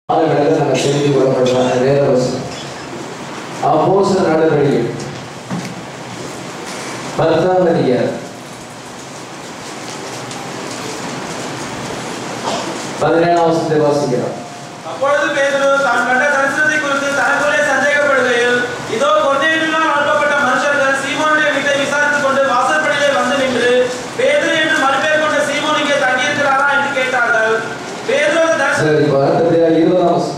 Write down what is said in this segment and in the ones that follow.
ஆளுகளை நம்ம தெரிந்து கொள்ளப்படுறாங்க வேதவசம் அப்போச நடவடிக்கை பத்தாம் அதிகாரம் பதினேழாம் வசனத்தை வாசிக்கிறோம் அப்பொழுது பேதுரு தான் கண்ட தரிசனத்தை குறித்து தனக்குள்ளே சந்தேகப்படுகையில் இதோ கொர்நேலியுவினால் அனுப்பப்பட்ட மனுஷர்கள் சீமோனுடைய வீட்டை விசாரித்துக் கொண்டு வாசற்படியிலே வந்து நின்று பேதுரு என்று மறுபேர் கொண்ட சீமோன் இங்கே தங்கியிருக்கிறாரா என்று கேட்டார்கள் பேதுரு அந்த தரிசனம் சரி இப்போ அடுத்தபடியாக இருபதாம் வசனம்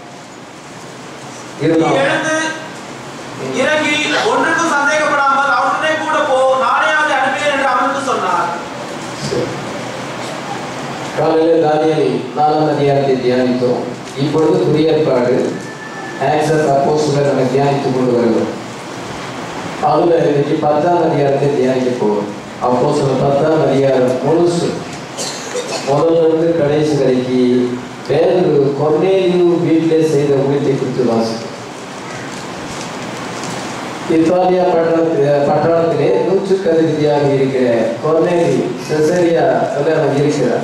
நீ இருபதாம் எழுந்து இறங்கி ஒன்றுக்கும் சந்தேகப்படாமல் அவனுடனே கூட போ நானே அதை அனுப்பினேன் என்று அவனுக்கு சொன்னார் சரி. காலையில் தானியல் நாலாம் அதிகாரத்தை தியானித்தோம் இப்பொழுது புதிய ஏற்பாடு ஆக்சஸ் அப்போஸ்தலரை நம்ம தியானித்துக் கொண்டு வருகிறோம் அதுல இன்னைக்கு பத்தாம் அதிகாரத்தை தியானிக்க போகிறோம் அப்போஸ்தலர் பத்தாம் அதிகாரம் முழுசு முதல்ல இருந்து கடைசி வரைக்கும் பேரு கொர்னேலியு வீட்டிலே செய்த ஊழியத்தை குறித்து வாசிக்கும் இத்தாலியா பட்டணத்து பட்டணத்திலே நூற்றுக்கு அதிபதியாக இருக்கிற கொர்னேலி செசரியா அவன் இருக்கிறார்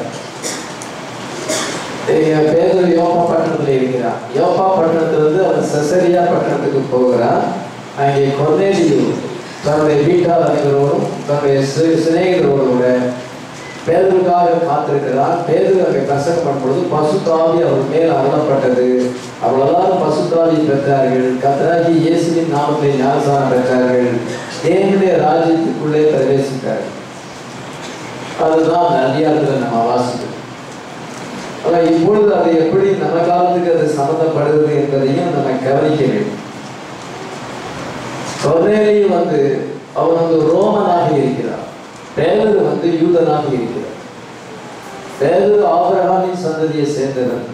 இங்க பேதுரு யோப்பா பட்டணத்துல இருக்கிறான் யோப்பா பட்டணத்திலிருந்து அவன் செசரியா பட்டணத்துக்கு போகிறான் அங்கே கொர்னேலியு தன்னுடைய வீட்டார் அனைவரோடும் தன்னுடைய சி- சிநேகிதரோடு கூட பேதருக்காக காத்திருக்கிறார் பேதர் அங்கே பிரசங்கம் பண்ணும்பொழுது பசுத்தாவி அவர் மேல் அருளப்பட்டது அவ்வளவுதான் பசுத்தாவி பெற்றார்கள் கத்தராகி இயேசுவின் நாமத்தை ஞானசானம் பெற்றார்கள் தேவனுடைய ராஜ்யத்துக்குள்ளே பிரவேசித்தார்கள் அதுதான் அதிகாரத்தில் நம்ம வாசிக்கிறோம் ஆனால் இப்பொழுது அது எப்படி நம்ம காலத்துக்கு அது சம்மந்தப்படுகிறது என்பதையும் நம்ம கவனிக்க வேண்டும் கொர்நேலி வந்து அவன் வந்து ரோமனாக இருக்கிறான் பேதரு வந்து யூதனாக இருக்கிறார் பேதரு ஆபிரகாமின் சந்ததியை சேர்ந்தவன்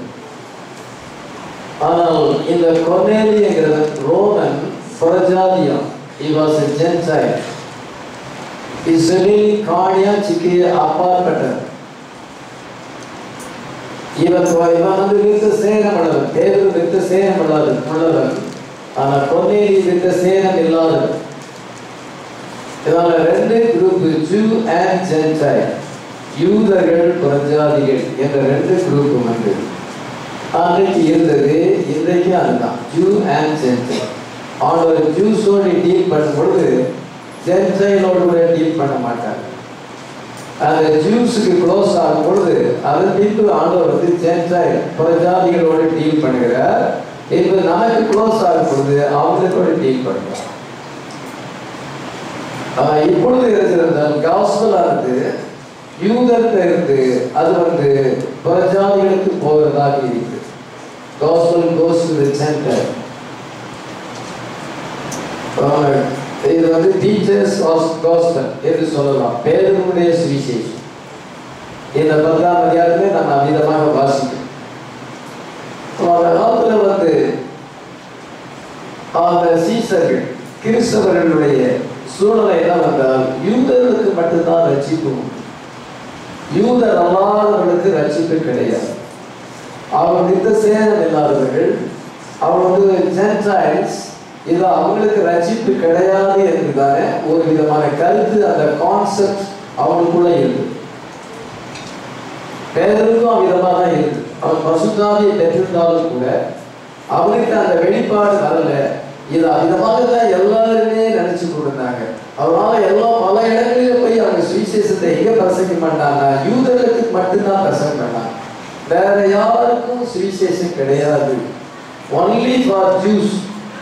ஆனால் இந்த கொர்நேலி என்கிறவன் ரோமன் புறஜாதியம் he was a gentile Israeli காணியா சிக்கிய அப்பாற்பட்டவன் இவன் இவன் வந்து விருத்த சேரம் உள்ளவன் பேதர் விருத்த சேரம் உள்ளவன் உள்ளவன் ஆனால் கொன்னேரி விருத்த சேரம் இல்லாதவன் இதனால ரெண்டு குரூப் ஜூ அண்ட் ஜென்டைல் யூதர்கள் புறஜாதிகள் என்ற ரெண்டு குரூப் வந்து அன்றைக்கு இருந்தது இன்றைக்கு அதுதான் ஜூ அண்ட் ஜென்டைல் ஆண்டவர் ஜூஸோடு டீல் பண்ணும் பொழுது ஜென்டைலோடு கூட டீல் பண்ண மாட்டாங்க அந்த ஜூஸுக்கு க்ளோஸ் ஆகும் பொழுது அதன் பின்பு ஆண்டவர் வந்து ஜென்டைல் புறஜாதிகளோடு டீல் பண்ணுகிறார் இப்போ நமக்கு க்ளோஸ் ஆகும் பொழுது அவங்களோட டீல் பண்ணுறார் ஆனா இப்பொழுது இருக்கிற காஸ்பல் ஆனது யூதர்கிட்ட இருந்து அது வந்து புறஜாதிகளுக்கு போகிறதாக இருக்கு gospel goes to the center இது வந்து டீச்சர்ஸ் ஆஃப் காஸ்பல் என்று சொல்லலாம் பேருடைய சுவிசேஷம் இந்த பத்தாம் அதிகாரத்திலே நம்ம அமிதமாக வாசிக்கிறோம் அந்த காலத்துல வந்து அந்த சீசர்கள் கிறிஸ்தவர்களுடைய சூழ்நிலை என்ன வந்தால் யூதர்களுக்கு மட்டும்தான் ரட்சிப்பு உண்டு. யூதர் அல்லாதவர்களுக்கு ரட்சிப்பு கிடையாது அவங்க நித்த சேதம் இல்லாதவர்கள் அவங்க வந்து ஜென்டைல்ஸ் இது அவங்களுக்கு ரட்சிப்பு கிடையாது என்பதான ஒரு விதமான கருத்து அந்த கான்செப்ட் அவங்களுக்குள்ள இருக்கு பேதருக்கும் அவ்விதமாக தான் இருக்கு அவன் பசுத்தாவியை பெற்றிருந்தாலும் கூட அவனுக்கு அந்த வெளிப்பாடு வரல இது அவ்விதமாக தான் எல்லாருமே நினைச்சு கொடுத்தாங்க அதனால எல்லா பல இடங்களிலும் போய் அவங்க சுவிசேஷத்தை எங்க பிரசங்க மாட்டாங்க யூதர்களுக்கு மட்டும்தான் பிரசங்க பண்ணாங்க வேற யாருக்கும் சுவிசேஷம் கிடையாது ஒன்லி ஃபார் ஜூஸ்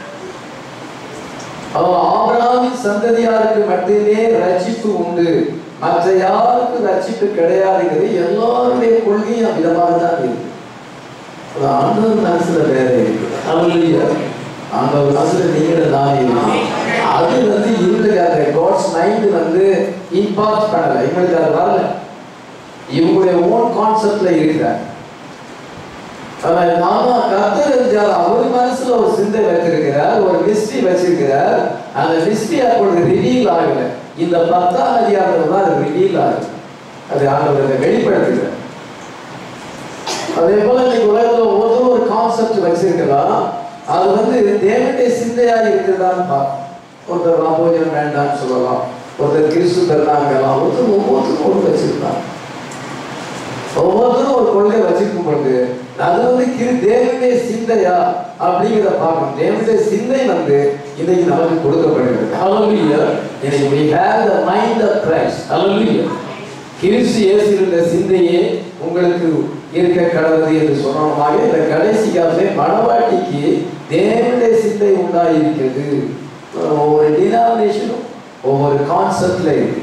அவன் ஆபிரகாமின் சந்ததியாருக்கு மட்டுமே ரட்சிப்பு உண்டு மற்ற யாருக்கும் ரட்சிப்பு கிடையாதுங்கிறது எல்லாருடைய கொள்கையும் விதமாக தான் இருக்கு அது ஆண்டவர் மனசுல வேற இருக்கு அல்லையா ஆண்டவர் மனசுல நீங்க நான் இருக்கு அது வந்து இவங்களுக்கு அந்த காட்ஸ் மைண்ட் வந்து இம்பாக்ட் பண்ணல இவங்களுக்கு அது வரல இவங்களுடைய ஓன் கான்செப்ட்ல இருக்கிறார் ஆனால் நானும் கர்த்தர் இருந்தால் அவர் மனசுல ஒரு சிந்தை வச்சிருக்கிறார் ஒரு மிஸ்ட்ரி வச்சிருக்கிறார் அந்த மிஸ்ட்ரி அப்பொழுது ரிவீல் ஆகல இந்த பத்தாம் அதிகாரத்தில் தான் அது ரிவீல் ஆகுது அது ஆண்டவர் வெளிப்படுத்துகிறார் அதே போல இன்னைக்கு உலகத்துல ஒரு ஒரு கான்செப்ட் வச்சிருக்கலாம் அது வந்து தேவனுடைய சிந்தையா இருக்கிறதான்னு பார்ப்போம் ஒருத்தர் ராபோஜனம் வேண்டாம்னு சொல்லலாம் ஒருத்தர் கிறிஸ்து தருணாங்கலாம் ஒருத்தர் ஒவ்வொருத்தரும் ஒன்று வச்சிருக்காங்க ஒவ்வொருத்தரும் ஒரு கொள்கை வச்சிருக்கும் பொழுது அது வந்து கிரு தேவனுடைய சிந்தையா அப்படிங்கிறத பார்க்கணும் தேவனுடைய சிந்தை வந்து இன்னைக்கு நமக்கு கொடுக்கப்படுகிறது Hallelujah. இன்னைக்கு we have the mind of Christ. Hallelujah. கிறிஸ்து இயேசு இருந்த சிந்தையே உங்களுக்கு இருக்க கடவுது என்று சொன்னோமாக இந்த கடைசி காலத்திலே மனவாட்டிக்கு தேவனுடைய சிந்தை உண்டாயிருக்கிறது ஒவ்வொரு டினாமினேஷனும் ஒவ்வொரு கான்செப்ட்ல இருக்கு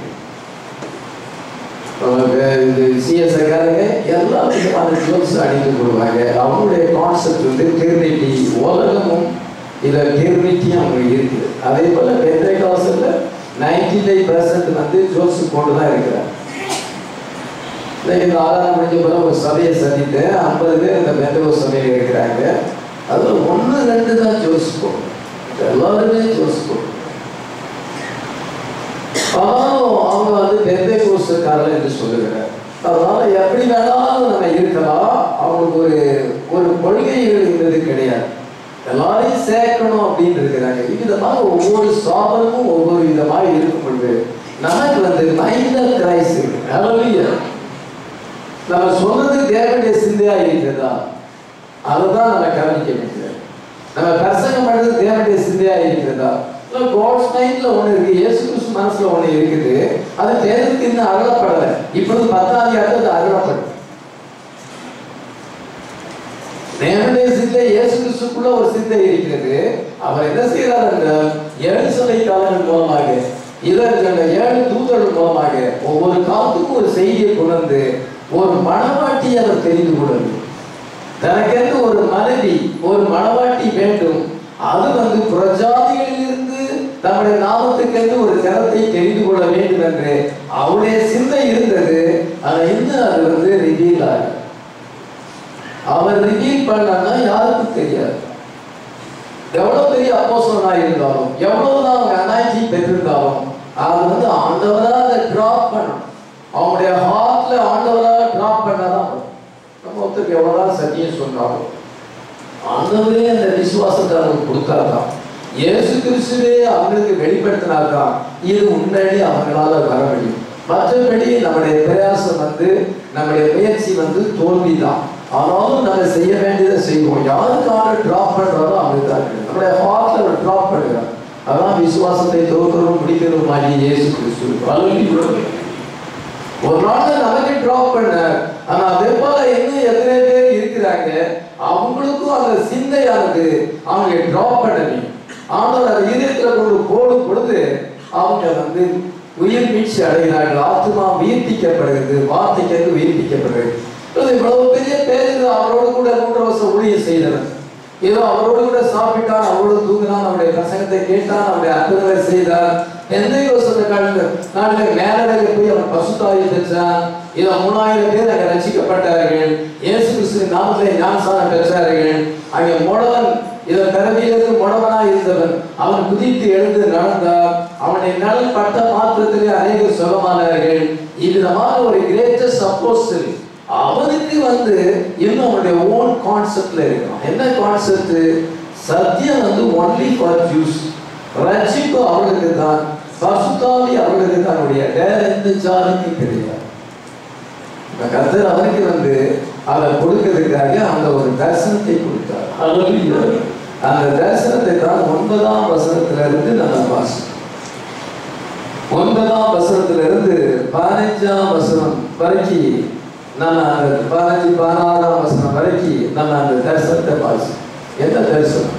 சிஎஸ்ஐக்காரங்க எல்லா விதமான ஜோக்ஸ் அடித்து போடுவாங்க அவங்களுடைய கான்செப்ட் வந்து டெர்னிட்டி உலகமும் இதில் டெர்னிட்டியும் அவங்க இருக்குது அதே போல் பெந்தை காசில் நைன்டி ஃபைவ் பர்சன்ட் வந்து ஜோக்ஸ் கொண்டு தான் இருக்கிறாங்க இன்னைக்கு இந்த ஆறாம் முடிஞ்ச போல ஒரு சபையை சந்தித்தேன் ஐம்பது பேர் இந்த பெந்தகோ சபையில் இருக்கிறாங்க அதில் ஒன்று ரெண்டு தான் ஜோஸ் போடும் எல்லாருமே ஜோஸ் போடும் ஆனாலும் அவங்க வந்து பெந்தை கோர்ஸுக்காரர் என்று சொல்லுகிறார் அதனால எப்படி வேணாலும் நம்ம இருக்கலாம் அவங்களுக்கு ஒரு ஒரு கொள்கைகள் இருந்தது கிடையாது எல்லாரையும் சேர்க்கணும் அப்படின்னு இருக்கிறாங்க இவ்விதமாக ஒவ்வொரு ஸ்தாபனமும் ஒவ்வொரு விதமாக இருக்கும் பொழுது நமக்கு வந்து மைண்ட் ஆஃப் கிரைஸ்ட் இருக்கு நம்ம சொன்னது தேவனுடைய சிந்தையா இருக்கிறதா அதுதான் நம்ம கவனிக்க வேண்டியது நம்ம பிரசங்கம் பண்றது தேவனுடைய சிந்தையா இருக்கிறதா காட்ஸ் மைண்ட்ல ஒண்ணு இருக்கு இயேசு கிறிஸ்து மனசுல ஒண்ணு இருக்குது அது தேவனுக்கு இன்னும் அருளப்படலை இப்பொழுது பத்தாம் அதிகாரத்தில் அது அருளப்படும் தேவனுடைய சிந்தை இயேசு கிறிஸ்துக்குள்ள ஒரு சிந்தை இருக்கிறது அவர் என்ன செய்கிறார் என்றால் ஏழு சபை காலங்கள் மூலமாக இதற்கு ஏழு தூதர்கள் மூலமாக ஒவ்வொரு காலத்துக்கும் ஒரு செய்தியை கொண்டு ஒரு மணவாட்டி அவர் தெரிந்து கொள்ளது தனக்கென்று ஒரு மனைவி ஒரு மணவாட்டி வேண்டும் அது வந்து புறஜாதிகளிலிருந்து தம்முடைய நாமத்துக்கென்று ஒரு ஜனத்தை தெரிந்து கொள்ள வேண்டும் என்று அவருடைய சிந்தை இருந்தது ஆனா இன்னும் அது வந்து ரிவீல் ஆகும் அவர் ரிவீல் பண்ணனா யாருக்கும் தெரியாது எவ்வளவு பெரிய அப்போசனா இருந்தாலும் எவ்வளவுதான் அவங்க அனாய்ச்சி பெற்றிருந்தாலும் அது வந்து ஆண்டவரா அதை டிராப் பண்ணணும் அவங்களுடைய ஹார்ட்ல ஆண்டவரா டிராப் பண்ணாதான் வரும். நம்ம ஒருத்தருக்கு எவ்வளவுதான் சத்தியம் சொன்னாலும் ஆண்டவரே அந்த விசுவாசத்தை அவங்களுக்கு கொடுத்தாதான் இயேசு கிறிஸ்துவே அவங்களுக்கு வெளிப்படுத்தினாதான் இது உண்மையிலே அவங்களால வர முடியும் மற்றபடி நம்முடைய பிரயாசம் வந்து நம்முடைய முயற்சி வந்து தோல்விதான் ஆனாலும் நம்ம செய்ய வேண்டியதை செய்வோம் யாருக்கான டிராப் பண்றாரோ அவங்களுக்கு தான் இருக்கு. நம்முடைய ஹார்ட்ல அவர் டிராப் பண்ணுறார் அதான் விசுவாசத்தை தோற்கிறோம் முடிக்கிறோம் மாதிரி இயேசு கிறிஸ்து Hallelujah. ஒரு நாள் நமக்கு டிராப் பண்ணார் ஆனா அதே போல இன்னும் எத்தனை பேர் இருக்கிறாங்க அவங்களுக்கும் அந்த சிந்தையானது அவங்க டிராப் பண்ணி ஆண்டவர் அதை இதயத்துல கொண்டு போடும் பொழுது அவங்க வந்து உயிர் மீட்சி அடைகிறார்கள் ஆத்மா உயிர்ப்பிக்கப்படுகிறது வார்த்தைக்கு உயிர்ப்பிக்கப்படுகிறது இது இவ்வளவு பெரிய பேர் இது அவரோடு கூட மூன்று வருஷம் ஊழியம் செய்தவர் ஏதோ அவரோடு கூட சாப்பிட்டான் அவரோடு தூங்கினான் அவருடைய பிரசங்கத்தை கேட்டான் அவருடைய அற்புதங்களை செய்தார் எந்த யோசனை காலத்தில் நாளில் மேலடக போய் அவன் பசுத்தாயை பெற்றான் இதோ மூணாயிரம் பேர் அங்கே ரசிக்கப்பட்டார்கள் இயேசு கிறிஸ்து நாமத்திலே ஞானசானம் பெற்றார்கள் அங்கே முடவன் இதோ பிறவியிலிருந்து முடவனா இருந்தவன் அவன் குதித்து எழுந்து நடந்தார் அவனை நலன் பட்ட மாத்திரத்திலே அநேக சுகமானார்கள் இவ்விதமான ஒரு கிரேட்டஸ்ட் அப்போஸ்டல் அவனுக்கு வந்து இன்னும் அவனுடைய ஓன் கான்செப்ட்ல இருக்கணும் என்ன கான்செப்ட் சத்தியம் வந்து ஒன்லி ஃபார் ஜூஸ் ரட்சிப்பு அவர்களுக்கு தான் பசுத்தாவி அவர்களுக்கு தான் உடைய வேற எந்த ஜாதிக்கும் கிடையாது இப்ப கர்த்தர் அவனுக்கு வந்து அதை கொடுக்கிறதுக்காக அந்த ஒரு தரிசனத்தை கொடுத்தார் Hallelujah. அந்த தரிசனத்தை தான் ஒன்பதாம் வசனத்துல இருந்து நம்ம வாசிக்கிறோம் ஒன்பதாம் வசனத்துல இருந்து பதினஞ்சாம் வசனம் வரைக்கும் நம்ம அந்த பதினஞ்சு பதினாறாம் வசனம் வரைக்கும் நம்ம அந்த தரிசனத்தை வாசி என்ன தரிசனம்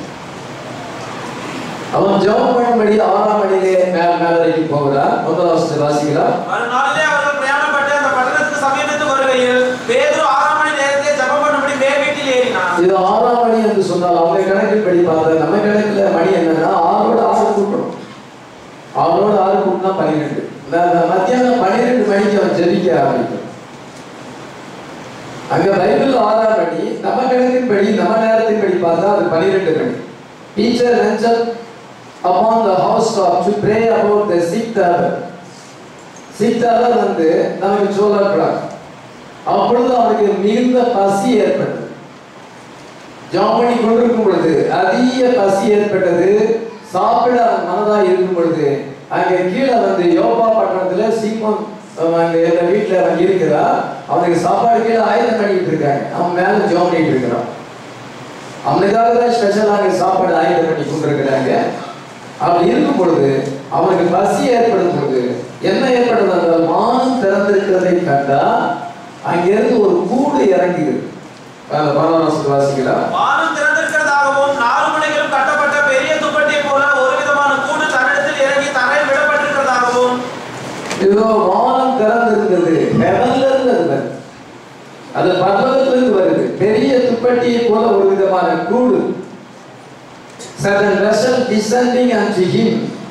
அவன் ஜெபம் பண்ணும்படி ஆறாம் மணியிலே மேல மேலறைக்கு போகிறான் முதல் வசனத்தை வாசிக்கிறான் மறுநாளிலே அவர்கள் பிரயாணப்பட்டு அந்த பட்டணத்துக்கு சமீபத்து வருகையில் பேதுரு ஆறாம் மணி நேரத்திலே ஜெபம் பண்ணும்படி மேல் வீட்டில் ஏறினான் இது ஆறாம் மணி என்று சொன்னால் அவங்க கணக்கின்படி பார்த்தா நம்ம கணக்குல மணி என்னன்னா ஆறோட ஆறு கூட்டணும் ஆறோட ஆறு கூட்டினா பன்னிரெண்டு இந்த இந்த மத்தியானம் பன்னிரெண்டு மணிக்கு அவன் ஜெபிக்க ஆரம்பிக்கும் அங்க பைபிள் ஆறாம் மணி நம்ம கணக்கின்படி நம்ம நேரத்தின்படி பார்த்தா அது பன்னிரெண்டு மணி டீச்சர் லஞ்சம் upon the house top to pray about the sixth hour sixth hour வந்து நமக்கு சொல்லக்கூடாது அப்பொழுது அவனுக்கு மிகுந்த பசி ஏற்பட்டது ஜாம் பண்ணி கொண்டிருக்கும் பொழுது அதிக பசி ஏற்பட்டது சாப்பிட அவன் மனதா இருக்கும் பொழுது அங்கே கீழே வந்து யோபா பட்டணத்துல சீமோன் அவன் அங்க எங்க வீட்டுல அவன் இருக்கிறா அவனுக்கு சாப்பாடு கீழே ஆயுதம் பண்ணிட்டு இருக்காங்க அவன் மேல ஜோம் பண்ணிட்டு இருக்கிறான் அவனுக்காக தான் ஸ்பெஷலாக சாப்பாடு ஆயுதம் பண்ணி கொண்டிருக்கிறாங்க அப்படி இருக்கும் பொழுது அவனுக்கு பசி ஏற்படும் பொழுது என்ன ஏற்படுது என்றால் வானம் திறந்திருக்கிறதை கண்டா அங்கிருந்து ஒரு கூடு இறங்குது அந்த பரவாசத்து வாசிக்கலாம் வானம் திறந்திருக்கிறதாகவும் நாலு மணிகளும் கட்டப்பட்ட பெரிய துப்பட்டியை போல ஒரு விதமான கூடு தன்னிடத்தில் இறங்கி தரையில் விடப்பட்டிருக்கிறதாகவும் இதோ வானம் திறந்திருந்தது ஹெவன்ல இருந்து அது வருது அது பர்வதத்திலிருந்து வருது பெரிய துப்பட்டியை போல ஒரு விதமான கூடு certain vessel descending unto him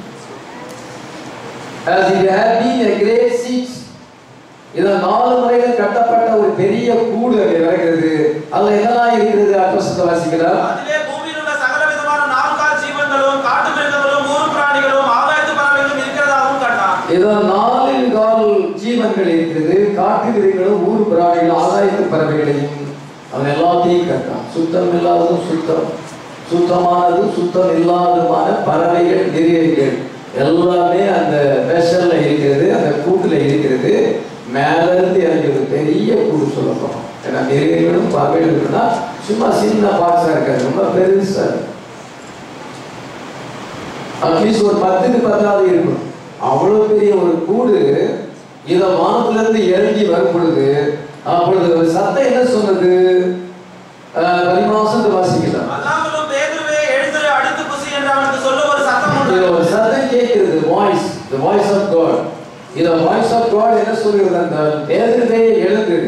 as it had been a great seat இது நாலு முறைகள் கட்டப்பட்ட ஒரு பெரிய கூடு அங்கே நடக்கிறது அதுல என்னெல்லாம் இருக்கிறது அப்போஸ்தல வாசிக்கலாம் அதிலே பூமியில் உள்ள சகல விதமான நான்கால் ஜீவன்களும் காட்டு மிருகங்களும் ஊர் பிராணிகளும் ஆகாயத்து பறவைகளும் இருக்கிறதாகவும் கண்டான் இதோ நாலில் கால் ஜீவன்கள் இருக்கிறது காட்டு விதைகளும் ஊர் பிராணிகள் ஆதாயத்து பறவைகளையும் அவன் எல்லாத்தையும் கட்டான் சுத்தம் இல்லாததும் சுத்தம் சுத்தமானதும் சுத்தம் இல்லாததுமான பறவைகள் நெறியைகள் எல்லாமே அந்த வெஷல்ல இருக்கிறது அந்த கூட்டுல இருக்கிறது மேல இருந்து இறங்கி ஒரு பெரிய கூடு சொல்லப்போம் ஏன்னா நெறியர்களும் பறவைகளுக்குன்னா சும்மா சின்ன பாக்ஸா இருக்காது ரொம்ப பெருசா இருக்கு அட்லீஸ்ட் ஒரு பத்துக்கு பத்தாவது இருக்கும் அவ்வளவு பெரிய ஒரு கூடு இத வானத்துல இருந்து இறங்கி வரும் பொழுது அப்பொழுது ஒரு சத்தம் என்ன சொன்னது அஹ், பதிமாசத்தை வாசிக்கலாம் அல்லாமலும் பேதுருவே எழுந்திரு அடித்து குசி என்று அவனுக்கு சொல்ல ஒரு சத்தம் இதுல உண்டு ஒரு சத்தம் கேட்கிறது voice the voice of God இத வாய்ஸ் ஆஃப் காட் என்ன சொல்கிறது என்றால் பேதுருவே எழுந்து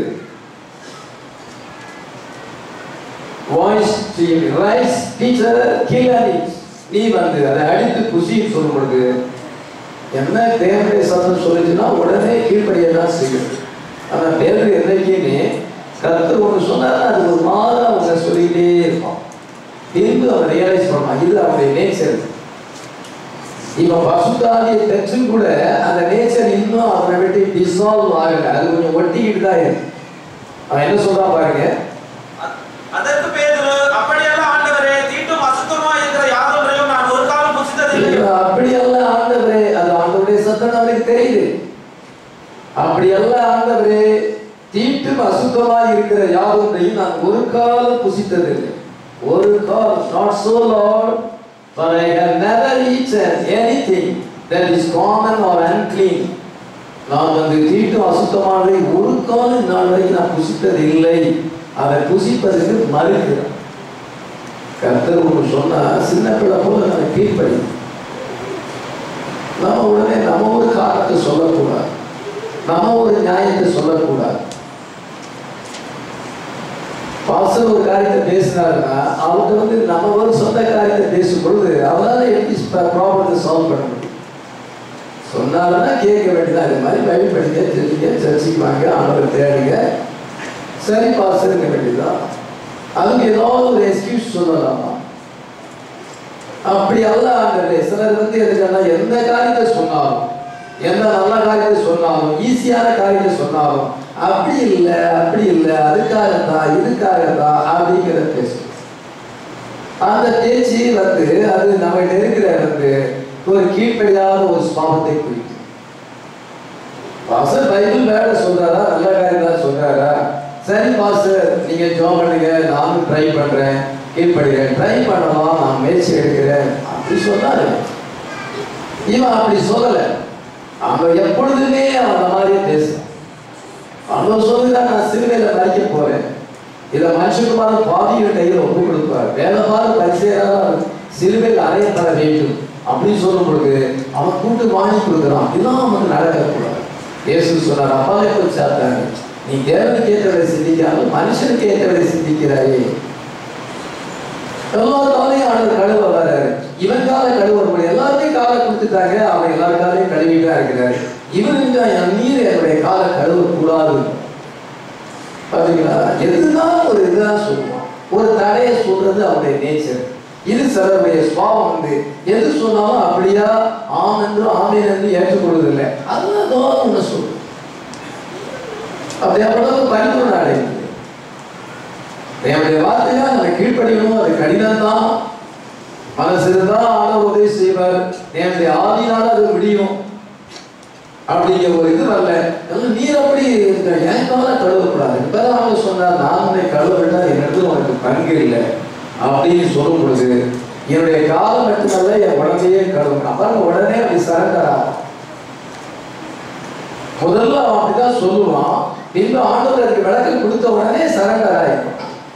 வாய்ஸ் ரைஸ் டீச்சர் கீழே நீ வந்து அதை அடித்து குசின்னு சொல்லும் பொழுது என்ன தேவனுடைய சத்தம் சொல்லுச்சுன்னா உடனே கீழ்ப்படியை தான் செய்யும் ஆனா பேரு என்னைக்குமே கருத்து ஒன்று சொன்னாலும் அது ஒரு மாதம் அவங்க சொல்லிக்கிட்டே இருப்பான் திரும்பி அவன் ரியலைஸ் பண்ணுவான் இது அவனுடைய நேச்சர் இப்ப பசுத்தாவியை பெற்றும் கூட அந்த நேச்சர் இன்னும் அவனை விட்டு டிசால்வ் ஆகல அது கொஞ்சம் ஒட்டிக்கிட்டு தான் இருக்கு அவன் என்ன சொல்றான் பாருங்க அ- அதற்கு பேதுரு அப்படியெல்லாம் ஆண்டவரே தீட்டும் அசுத்தமா இருக்கிற யாதொன்றையும் நான் ஒரு காலம் புசித்ததில்லை இது அப்படியெல்லாம் ஆண்டவரே அது ஆண்டவருடைய சத்தம் அவனுக்கு தெரியுது அப்படியெல்லாம் ஆண்டவரே தீட்டும் அசுத்தமா இருக்கிற யாதொன்றையும் நான் ஒரு காலம் புசித்ததில்லை ஒரு கால் not so Lord for I have never eaten anything that is common or unclean நான் வந்து தீட்டும் அசுத்தமானதை ஒரு காலம் நாள் வரைக்கும் நான் புசித்தது இல்லை அதை புசிப்பதற்கு மறுக்கிறேன் கர்த்தர் ஒன்று சொன்னா சின்ன பிள்ளை போல நான் கீழ்ப்படி நம்ம உடனே நம்ம ஒரு காரணத்தை சொல்லக்கூடாது நம்ம ஒரு நியாயத்தை சொல்லக்கூடாது பாஸ்டர் ஒரு காரியத்தை பேசினாருன்னா அவங்க வந்து நம்ம ஒரு சொந்த காரியத்தை பேசும் பொழுது அவரால எப்படி ப்ராப்ளத்தை சால்வ் பண்ண முடியும் சொன்னாருன்னா கேட்க வேண்டியதா இது மாதிரி பைபிள் படிக்க தெரிஞ்சுக்க சர்ச்சைக்கு வாங்க ஆண்டவரை தேடுங்க சரி பாஸ்டருங்க வேண்டியதுதான் அதுக்கு ஏதாவது ஒரு எக்ஸ்கியூஸ் சொல்லலாமா அப்படி அல்ல ஆண்டவரே சிலர் வந்து எதுக்குன்னா எந்த காரியத்தை சொன்னாலும் எந்த நல்ல காரியத்தை சொன்னாலும் ஈஸியான காரியத்தை சொன்னாலும் அப்படி இல்லை அப்படி இல்லை அதுக்காகத்தான் இதுக்காகத்தான் அப்படிங்கிற பேசு அந்த பேச்சு வந்து அது நம்ம இருக்கிற வந்து ஒரு கீழ்ப்படியாத ஒரு சுவாபத்தை குறிக்கும் பாஸ்டர் பைபிள் வேலை சொல்றாரா நல்ல காரியம் தான் சொல்றாரா சரி பாஸ்டர் நீங்க ஜோம் பண்ணுங்க நானும் ட்ரை பண்றேன் கீழ்ப்படுகிறேன் ட்ரை பண்ணலாம் நான் முயற்சி எடுக்கிறேன் அப்படி சொன்னாரு இவன் அப்படி சொல்லல அவன் எப்பொழுதுமே அவன் அந்த மாதிரியே பேசுறான் அவன் சொல்லுதான் நான் சிறுவையில மறிக்க போறேன் இதை மனுஷகுமார பாதியின் கையில் ஒப்பு கொடுப்பார் வேதமான பரிசெயரால் சிலுவையில் அறையப்பட வேண்டும் அப்படின்னு சொல்லும் பொழுது அவன் கூட்டு வாங்கி கொடுக்குறான் இதெல்லாம் அவனுக்கு நடக்கக்கூடாது இயேசு சொன்னார் அப்பாவை போய் சாத்தாங்க நீ தேவனுக்கு ஏற்றவரை சிந்திக்காமல் மனுஷனுக்கு ஏற்றவரை சிந்திக்கிறாயே எல்லா காலையும் ஆண்டவர் கழுவ வர்றாரு இவன் கால கழுவ முடியும் எல்லாருமே காலை கொடுத்துட்டாங்க அவன் எல்லார் காலையும் கழுவிட்டு தான் இருக்கிறாரு இவன் இந்த என் நீர் என்னுடைய காலை கழுவ கூடாது பாத்தீங்களா எதுதான் ஒரு இதுதான் சொல்லுவான் ஒரு தடையை சொல்றது அவனுடைய நேச்சர் இது சிலருடைய சுவாபம் வந்து எது சொன்னாலும் அப்படியா ஆம் என்றும் ஆமேன் என்று ஏற்றுக்கொள்வது இல்லை அதுதான் தோணும் ஒன்று சொல்லு அப்படி அவ்வளவு பரிபூர்ண அடையுது என்னுடைய வார்த்தையா நம்ம கீழ்ப்படியணும் அது கடினம் தான் மனசு இருந்தா ஆன உதவி செய்வார் என்னுடைய ஆதினால அது முடியும் அப்படிங்கிற ஒரு இது வரல அதனால நீர் அப்படி இந்த என் கால கழுவக்கூடாது இப்பதான் அவங்க சொன்னார் நான் உன்னை கழுவிட்டா என்னிடத்துல உனக்கு பங்கு இல்லை அப்படின்னு சொல்லும் பொழுது என்னுடைய காலம் மட்டுமல்ல என் உடம்பையே கழுவணும் அப்ப உடனே அப்படி சரண்டர் ஆகும் முதல்ல அவன் அப்படிதான் சொல்லுவான் பின்பு ஆண்டவர் அதுக்கு விளக்கம் கொடுத்த உடனே சரண்டர் ஆயிடும்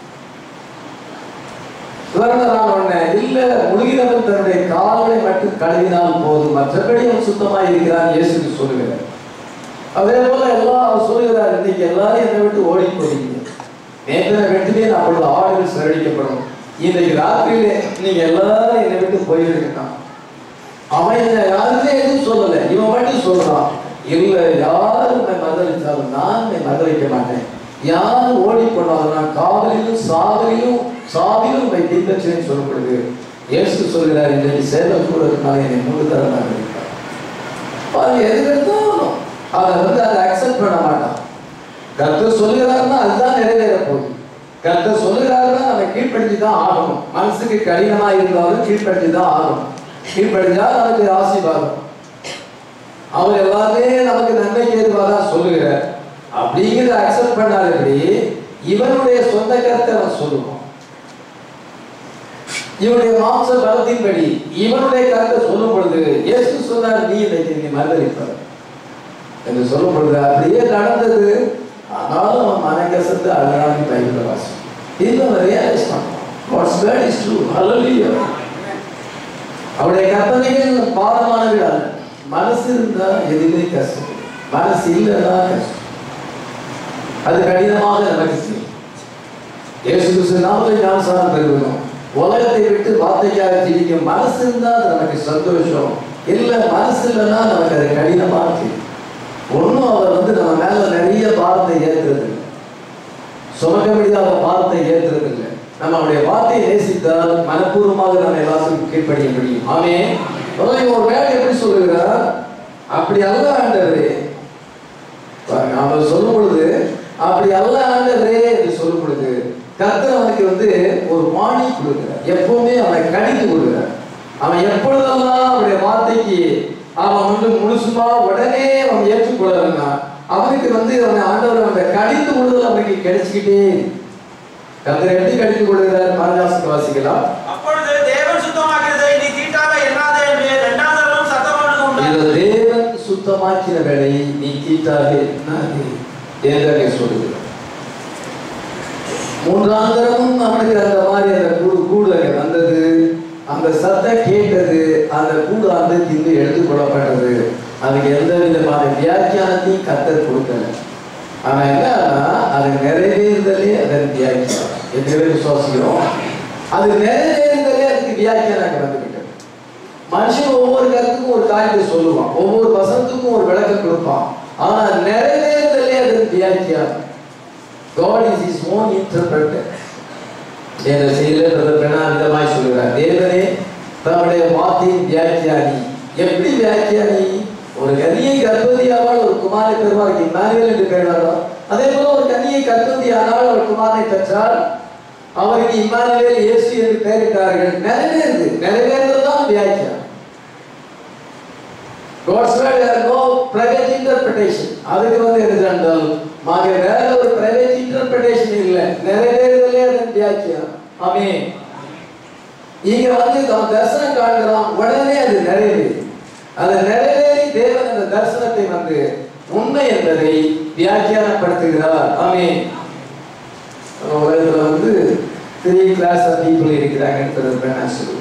சரண்டர் ஆன உடனே இல்ல முழுகிறவன் தன்னுடைய கால்களை மட்டும் கழுவினால் போதும் மற்றபடி அவன் சுத்தமாக இருக்கிறான் இயேசுக்கு சொல்லுகிறார் அதே போல எல்லாம் அவர் சொல்லுகிறார் இன்னைக்கு எல்லாரும் என்னை விட்டு ஓடி போறீங்க நேற்று வெட்டிலே நான் அப்பொழுது ஆடுகள் சிறடிக்கப்படும் இன்னைக்கு ராத்திரியிலே நீங்க எல்லாரும் என்னை விட்டு போயிருக்கணும் அவன் என்னை யாருமே எதுவும் சொல்லல இவன் மட்டும் சொல்றான் இல்ல யாரும் என்னை மதளித்தாலும் நான் என்னை மதளிக்க மாட்டேன் யார் ஓடி போனாலும் நான் காவலிலும் சாவலிலும் சாவிலும் உங்களை பின்பற்றேன்னு சொல்லப்படுது இயேசு சொல்கிறார் இன்னைக்கு சேதம் கூட இருக்கனால என்னை மூணு தரமாக இருக்கிறார் அவன் எது எடுத்தாலும் அவன் வந்து அதை அக்செப்ட் பண்ண மாட்டான் கர்த்தர் சொல்லுகிறாருன்னா அதுதான் நிறைவேற போகுது கர்த்தர் சொல்லுகிறாருன்னா நம்ம கீழ்ப்படுத்தி தான் ஆகணும் மனசுக்கு கடினமா இருந்தாலும் கீழ்ப்படுத்தி தான் ஆகணும் கீழ்ப்படுத்தா நமக்கு ஆசீர்வாதம் அவர் எல்லாமே நமக்கு நன்மைக்கு ஏதுவாக சொல்லுகிறார் அப்படிங்கிறத அக்செப்ட் பண்ணாதபடி இவனுடைய சொந்த கருத்தை அவன் சொல்லுவான் இவனுடைய மாம்ச பலத்தின்படி இவனுடைய கருத்தை சொல்லும் பொழுது இயேசு சொன்னார் நீ இன்னைக்கு நீ மறுதளிப்பார் என்று சொல்லும் பொழுது அப்படியே நடந்தது ஆனாலும் அவன் மனக்கசத்து அழகான பைபிள் வாசம் இன்னும் ரியலைஸ் பண்ணுவான் வாட்ஸ் வேர்ட் இஸ் ட்ரூ ஹalleluya அவருடைய கற்பனைகள் பாரமானது அல்ல மனசு இருந்தா எதுவுமே கஷ்டம் மனசு இல்லைன்னா கஷ்டம் அது கடினமாக நமக்கு செய்யும் இயேசு கிறிஸ்து நாமத்தை ஞானசாரம் பெறுகிறோம் உலகத்தை விட்டு வார்த்தைக்காக ஜீவிக்கும் மனசு இருந்தா அது நமக்கு சந்தோஷம் இல்லை மனசு இல்லைன்னா நமக்கு அது கடினமாக தெரியும் ஒன்றும் அவர் வந்து நம்ம மேல நிறைய பாரத்தை ஏற்றுறது இல்லை சுமக்க முடியாத பாரத்தை ஏற்றுறது இல்லை நம்ம அவருடைய வார்த்தையை நேசித்தால் மனப்பூர்வமாக நம்ம எல்லாத்துக்கும் கீழ்ப்படிய முடியும் ஆமே முதல்ல ஒரு வேலை எப்படி சொல்லுகிறார் அப்படி அல்ல ஆண்டவரே பாருங்க, அவர் சொல்லும் பொழுது அப்படி அல்ல ஆண்டவரே என்று சொல்லும் பொழுது கர்த்தர் அவனுக்கு வந்து ஒரு வாணி கொடுக்கிறார் எப்பவுமே அவனை கடிந்து கொடுக்கிறார் அவன் எப்பொழுதெல்லாம் அவருடைய வார்த்தைக்கு அவன் வந்து முழுசுமா உடனே அவன் ஏற்றுக்கொள்ளலன்னா அவனுக்கு வந்து அவன் ஆண்டவர் அந்த கடிந்து கொள்ளுதல் அவனுக்கு கிடைச்சிக்கிட்டே இருக்கு. கர்த்தர் எப்படி கடிந்து கொள்கிறார் பாரதாசன் வாசிக்கலாம் அப்பொழுது தேவன் சுத்தமாக்கிறதை நீ தீட்டாக எண்ணாதே என்று இரண்டாம் தரமும் சத்தம் அவனுக்கு உண்டானது. இது தேவன் சுத்தமாக்கிற வேலையை நீ தீட்டாக எண்ணாதே என்று அங்கே சொல்லுகிறார் மூன்றாம் தரமும் அவனுக்கு அந்த மாதிரி அந்த கூடு கூடு அங்கே வந்தது அந்த சத்தம் கேட்டது அந்த கூடு அந்த திண்டு எடுத்துக்கொள்ளப்பட்டது அதுக்கு எந்த விதமான வியாக்கியானத்தையும் கத்தர் கொடுக்கல ஆனா என்னன்னா அது நிறைவேறுதலே அதன் வியாக்கியானம் எத்தனை விசுவாசிக்கிறோம் அது நிறைவேறுதலே அதுக்கு வியாக்கியானம் வந்துவிட்டது மனுஷன் ஒவ்வொரு கருத்துக்கும் ஒரு காரியத்தை சொல்லுவான் ஒவ்வொரு வசனத்துக்கும் ஒரு விளக்கம் கொடுப்பான் ஆனா நிறைவேறுதலே அதன் வியாக்கியானம் God is his own interpreter என்ற செய்தியில் பிரதமர் விதமாய் சொல்கிறார் தேவனே தம்முடைய வார்த்தையின் வியாக்கியானி எப்படி வியாக்கியானி ஒரு கன்னியை கர்ப்பவதியாவால் ஒரு குமாரை பெறுவார் இம்மானுவேல் என்று பெறுவாரோ அதே போல ஒரு கன்னியை கர்ப்பவதியானால் ஒரு குமாரை பெற்றால் அவருக்கு இம்மானுவேல் இயேசு என்று பெயரிட்டார்கள் நிறைவேறுது நிறைவேறுறது தான் வியாக்கியானம் God's word has no private interpretation. அதுக்கு வந்து என்ன என்றால் மாக வேற ஒரு private interpretation இல்ல நிறைவேறுதலே அதன் வியாக்கியம் ஆமென் இங்க வந்து அவன் தரிசனம் காண்கிறான் உடனே அது நிறைவேறி அது நிறைவேறி தேவன் அந்த தரிசனத்தை வந்து உண்மை என்பதை வியாக்கியானப்படுத்துகிறார் ஆமென் நம்ம உலகத்துல வந்து த்ரீ கிளாஸ் ஆஃப் பீப்புள் இருக்கிறாங்கன்னு நான் சொல்லுவேன்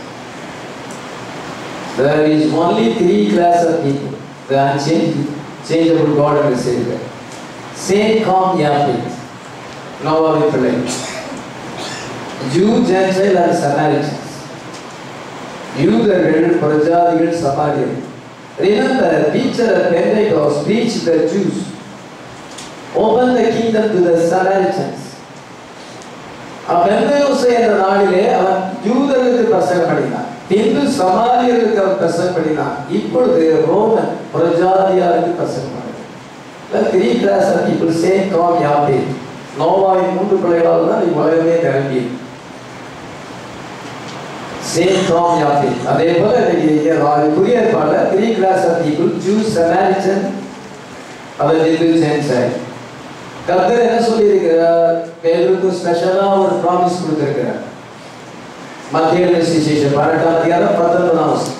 There is only three class of people. The unchangeable God and the Savior. Saint Calm Yapit. Novavi Pillai. Jew, Gentile and Samaritans. யூதர்கள் பிரஜாதிகள் சமாரியர்கள் Remember, Peter at Pentecost preached the Jews. Open the kingdom to the Samaritans. பெந்தயோசை என்ற நாளிலே அவன் யூதர்களுக்கு பிரசங்கம் பண்ணினான் பின்பு சமாரியர்களுக்கு அவன் பிரசங்கம் பண்ணினான் இப்பொழுது ரோமன் பிரஜாதியாருக்கு பிரசங்கம் பண்ணினான் three class of people Shem Ham யாபே நோவாவின் மூன்று பிள்ளைகளால் தான் நீ உலகமே நிரம்பி சேம் ஃப்ரம் யாஃபே அதே போல இன்னைக்கு இங்க வா- புதிய ஏற்பாடுல three class of people Jews Samaritan அவர் ஜென்டில் ஜென்சைல் கர்த்தர் என்ன சொல்லியிருக்கிறார் பேருக்கு ஸ்பெஷலா ஒரு ப்ராமிஸ் கொடுத்திருக்கிறார் மத்திய விசேஷம் பன்னெண்டாம் அதிகாரம் பத்தொன்பதாம் வசனம்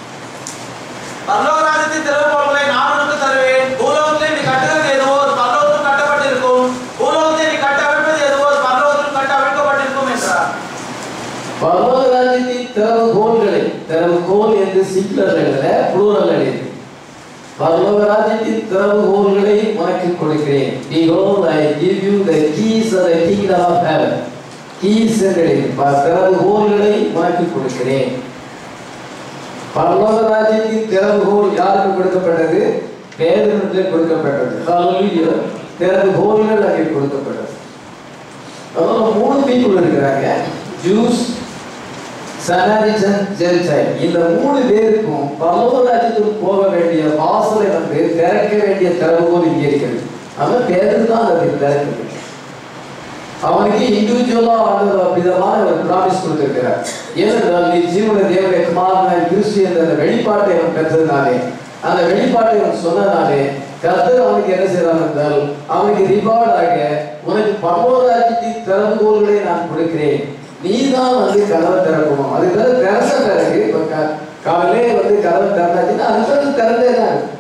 பரலோக ராஜ்யத்தின் திறவுகோல்களை நான் உனக்கு தருவேன் பூலோகத்திலே நீ கட்டுகிறது எதுவோ அது பரலோகத்தில் கட்டப்பட்டிருக்கும் பூலோகத்தை நீ கட்ட அவிழ்ப்பது எதுவோ அது பரலோகத்தில் கட்ட அவிழ்க்கப்பட்டிருக்கும் என்றார் பரலோக ராஜ்யத்தின் திறவுகோல்களை திறவுகோல் என்று சிங்குலர் எழுதல ப்ளூரல் எழுதி பரலோக ராஜ்யத்தின் திறவுகோல்களை உனக்கு கொடுக்கிறேன் behold i give you the keys of the kingdom of heaven keys என்று எழுதி ப- திறவுகோல்களை உனக்கு கொடுக்கிறேன் பரலோக ராஜ்யத்தின் திறவுகோல் யாருக்கு கொடுக்கப்பட்டது பேதனுக்கு கொடுக்கப்பட்டது ஹalleluya திறவுகோல்கள் அங்கே கொடுக்கப்பட்டது அதனால மூணு பீப்புள் இருக்கிறாங்க ஜூஸ் சனாரிசன் ஜென்சைல் இந்த மூணு பேருக்கும் பரலோக ராஜ்யத்துக்கு போக வேண்டிய வாசலை வந்து திறக்க வேண்டிய திறவுகோல் இங்கே இருக்கிறது அவன் பேருக்கு தான் அதை திறக்குது அவனுக்கு இண்டிவிஜுவலா ஆண்டவர் விதமான ஒரு ப்ராமிஸ் கொடுத்திருக்கிறார் ஏனென்றால் நீ ஜீவன தேவனுடைய குமாரனாய் கிறிஸ்து என்ற அந்த வெளிப்பாட்டை அவன் பெற்றதுனாலே அந்த வெளிப்பாட்டை அவன் சொன்னதாலே கர்த்தர் அவனுக்கு என்ன செய்றார் என்றால் அவனுக்கு ரிவார்டாக உனக்கு பரமோராஜ்யத்தின் திறவுகோல்களை நான் கொடுக்கிறேன் நீ தான் வந்து கதவை திறக்கணும் அது பிறகு திறந்த பிறகு இப்ப க- காலையிலே வந்து கதவை திறந்தாச்சுன்னா அது பிறகு திறந்தே தான் இருக்கும்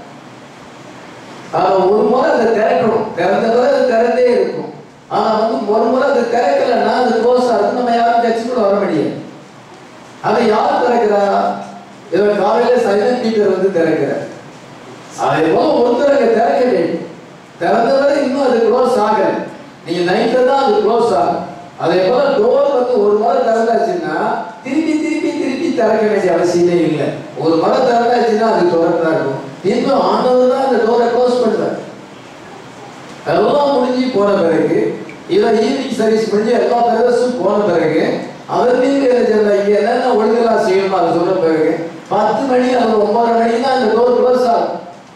ஆனா ஒரு முறை அதை திறக்கணும் திறந்த பிறகு திறந்தே இருக்கும் ஆனா வந்து ஒரு முறை அதை திறக்கலைன்னா அது க்ளோஸ் ஆகுது நம்ம யாரும் ஜட்ஜ்மெண்ட் வர முடியாது அதை யார் திறக்கிறா இவன் காலையில சைலண்ட் பீட்டர் வந்து திறக்கிறார் அதே போல ஒருத்தர் அங்க திறக்க வேண்டும் திறந்த வரை இன்னும் அது க்ளோஸ் ஆகல நீங்க நைட்ல தான் அது க்ளோஸ் ஆகும் அதே போல டோர் வந்து ஒரு முறை திறந்தாச்சுன்னா திருப்பி திருப்பி திருப்பி திறக்க வேண்டிய அவசியமே இல்லை ஒரு முறை திறந்தாச்சுன்னா அது திறந்தா இருக்கும் இன்னும் ஆண்டவர் தான் அந்த டோரை க்ளோஸ் பண்றாரு எல்லாம் முடிஞ்சு போன பிறகு இதை ஈவினிங் சர்வீஸ் முடிஞ்சு எல்லா பிரதர்ஸும் போன பிறகு அவர் நீங்க என்ன செய்யலாம் இங்க என்னென்ன ஒழுங்கெல்லாம் செய்யணும் அதை சொன்ன பிறகு பத்து மணி அது ஒன்பது மணி தான் அந்த டோர் க்ளோஸ் ஆகும்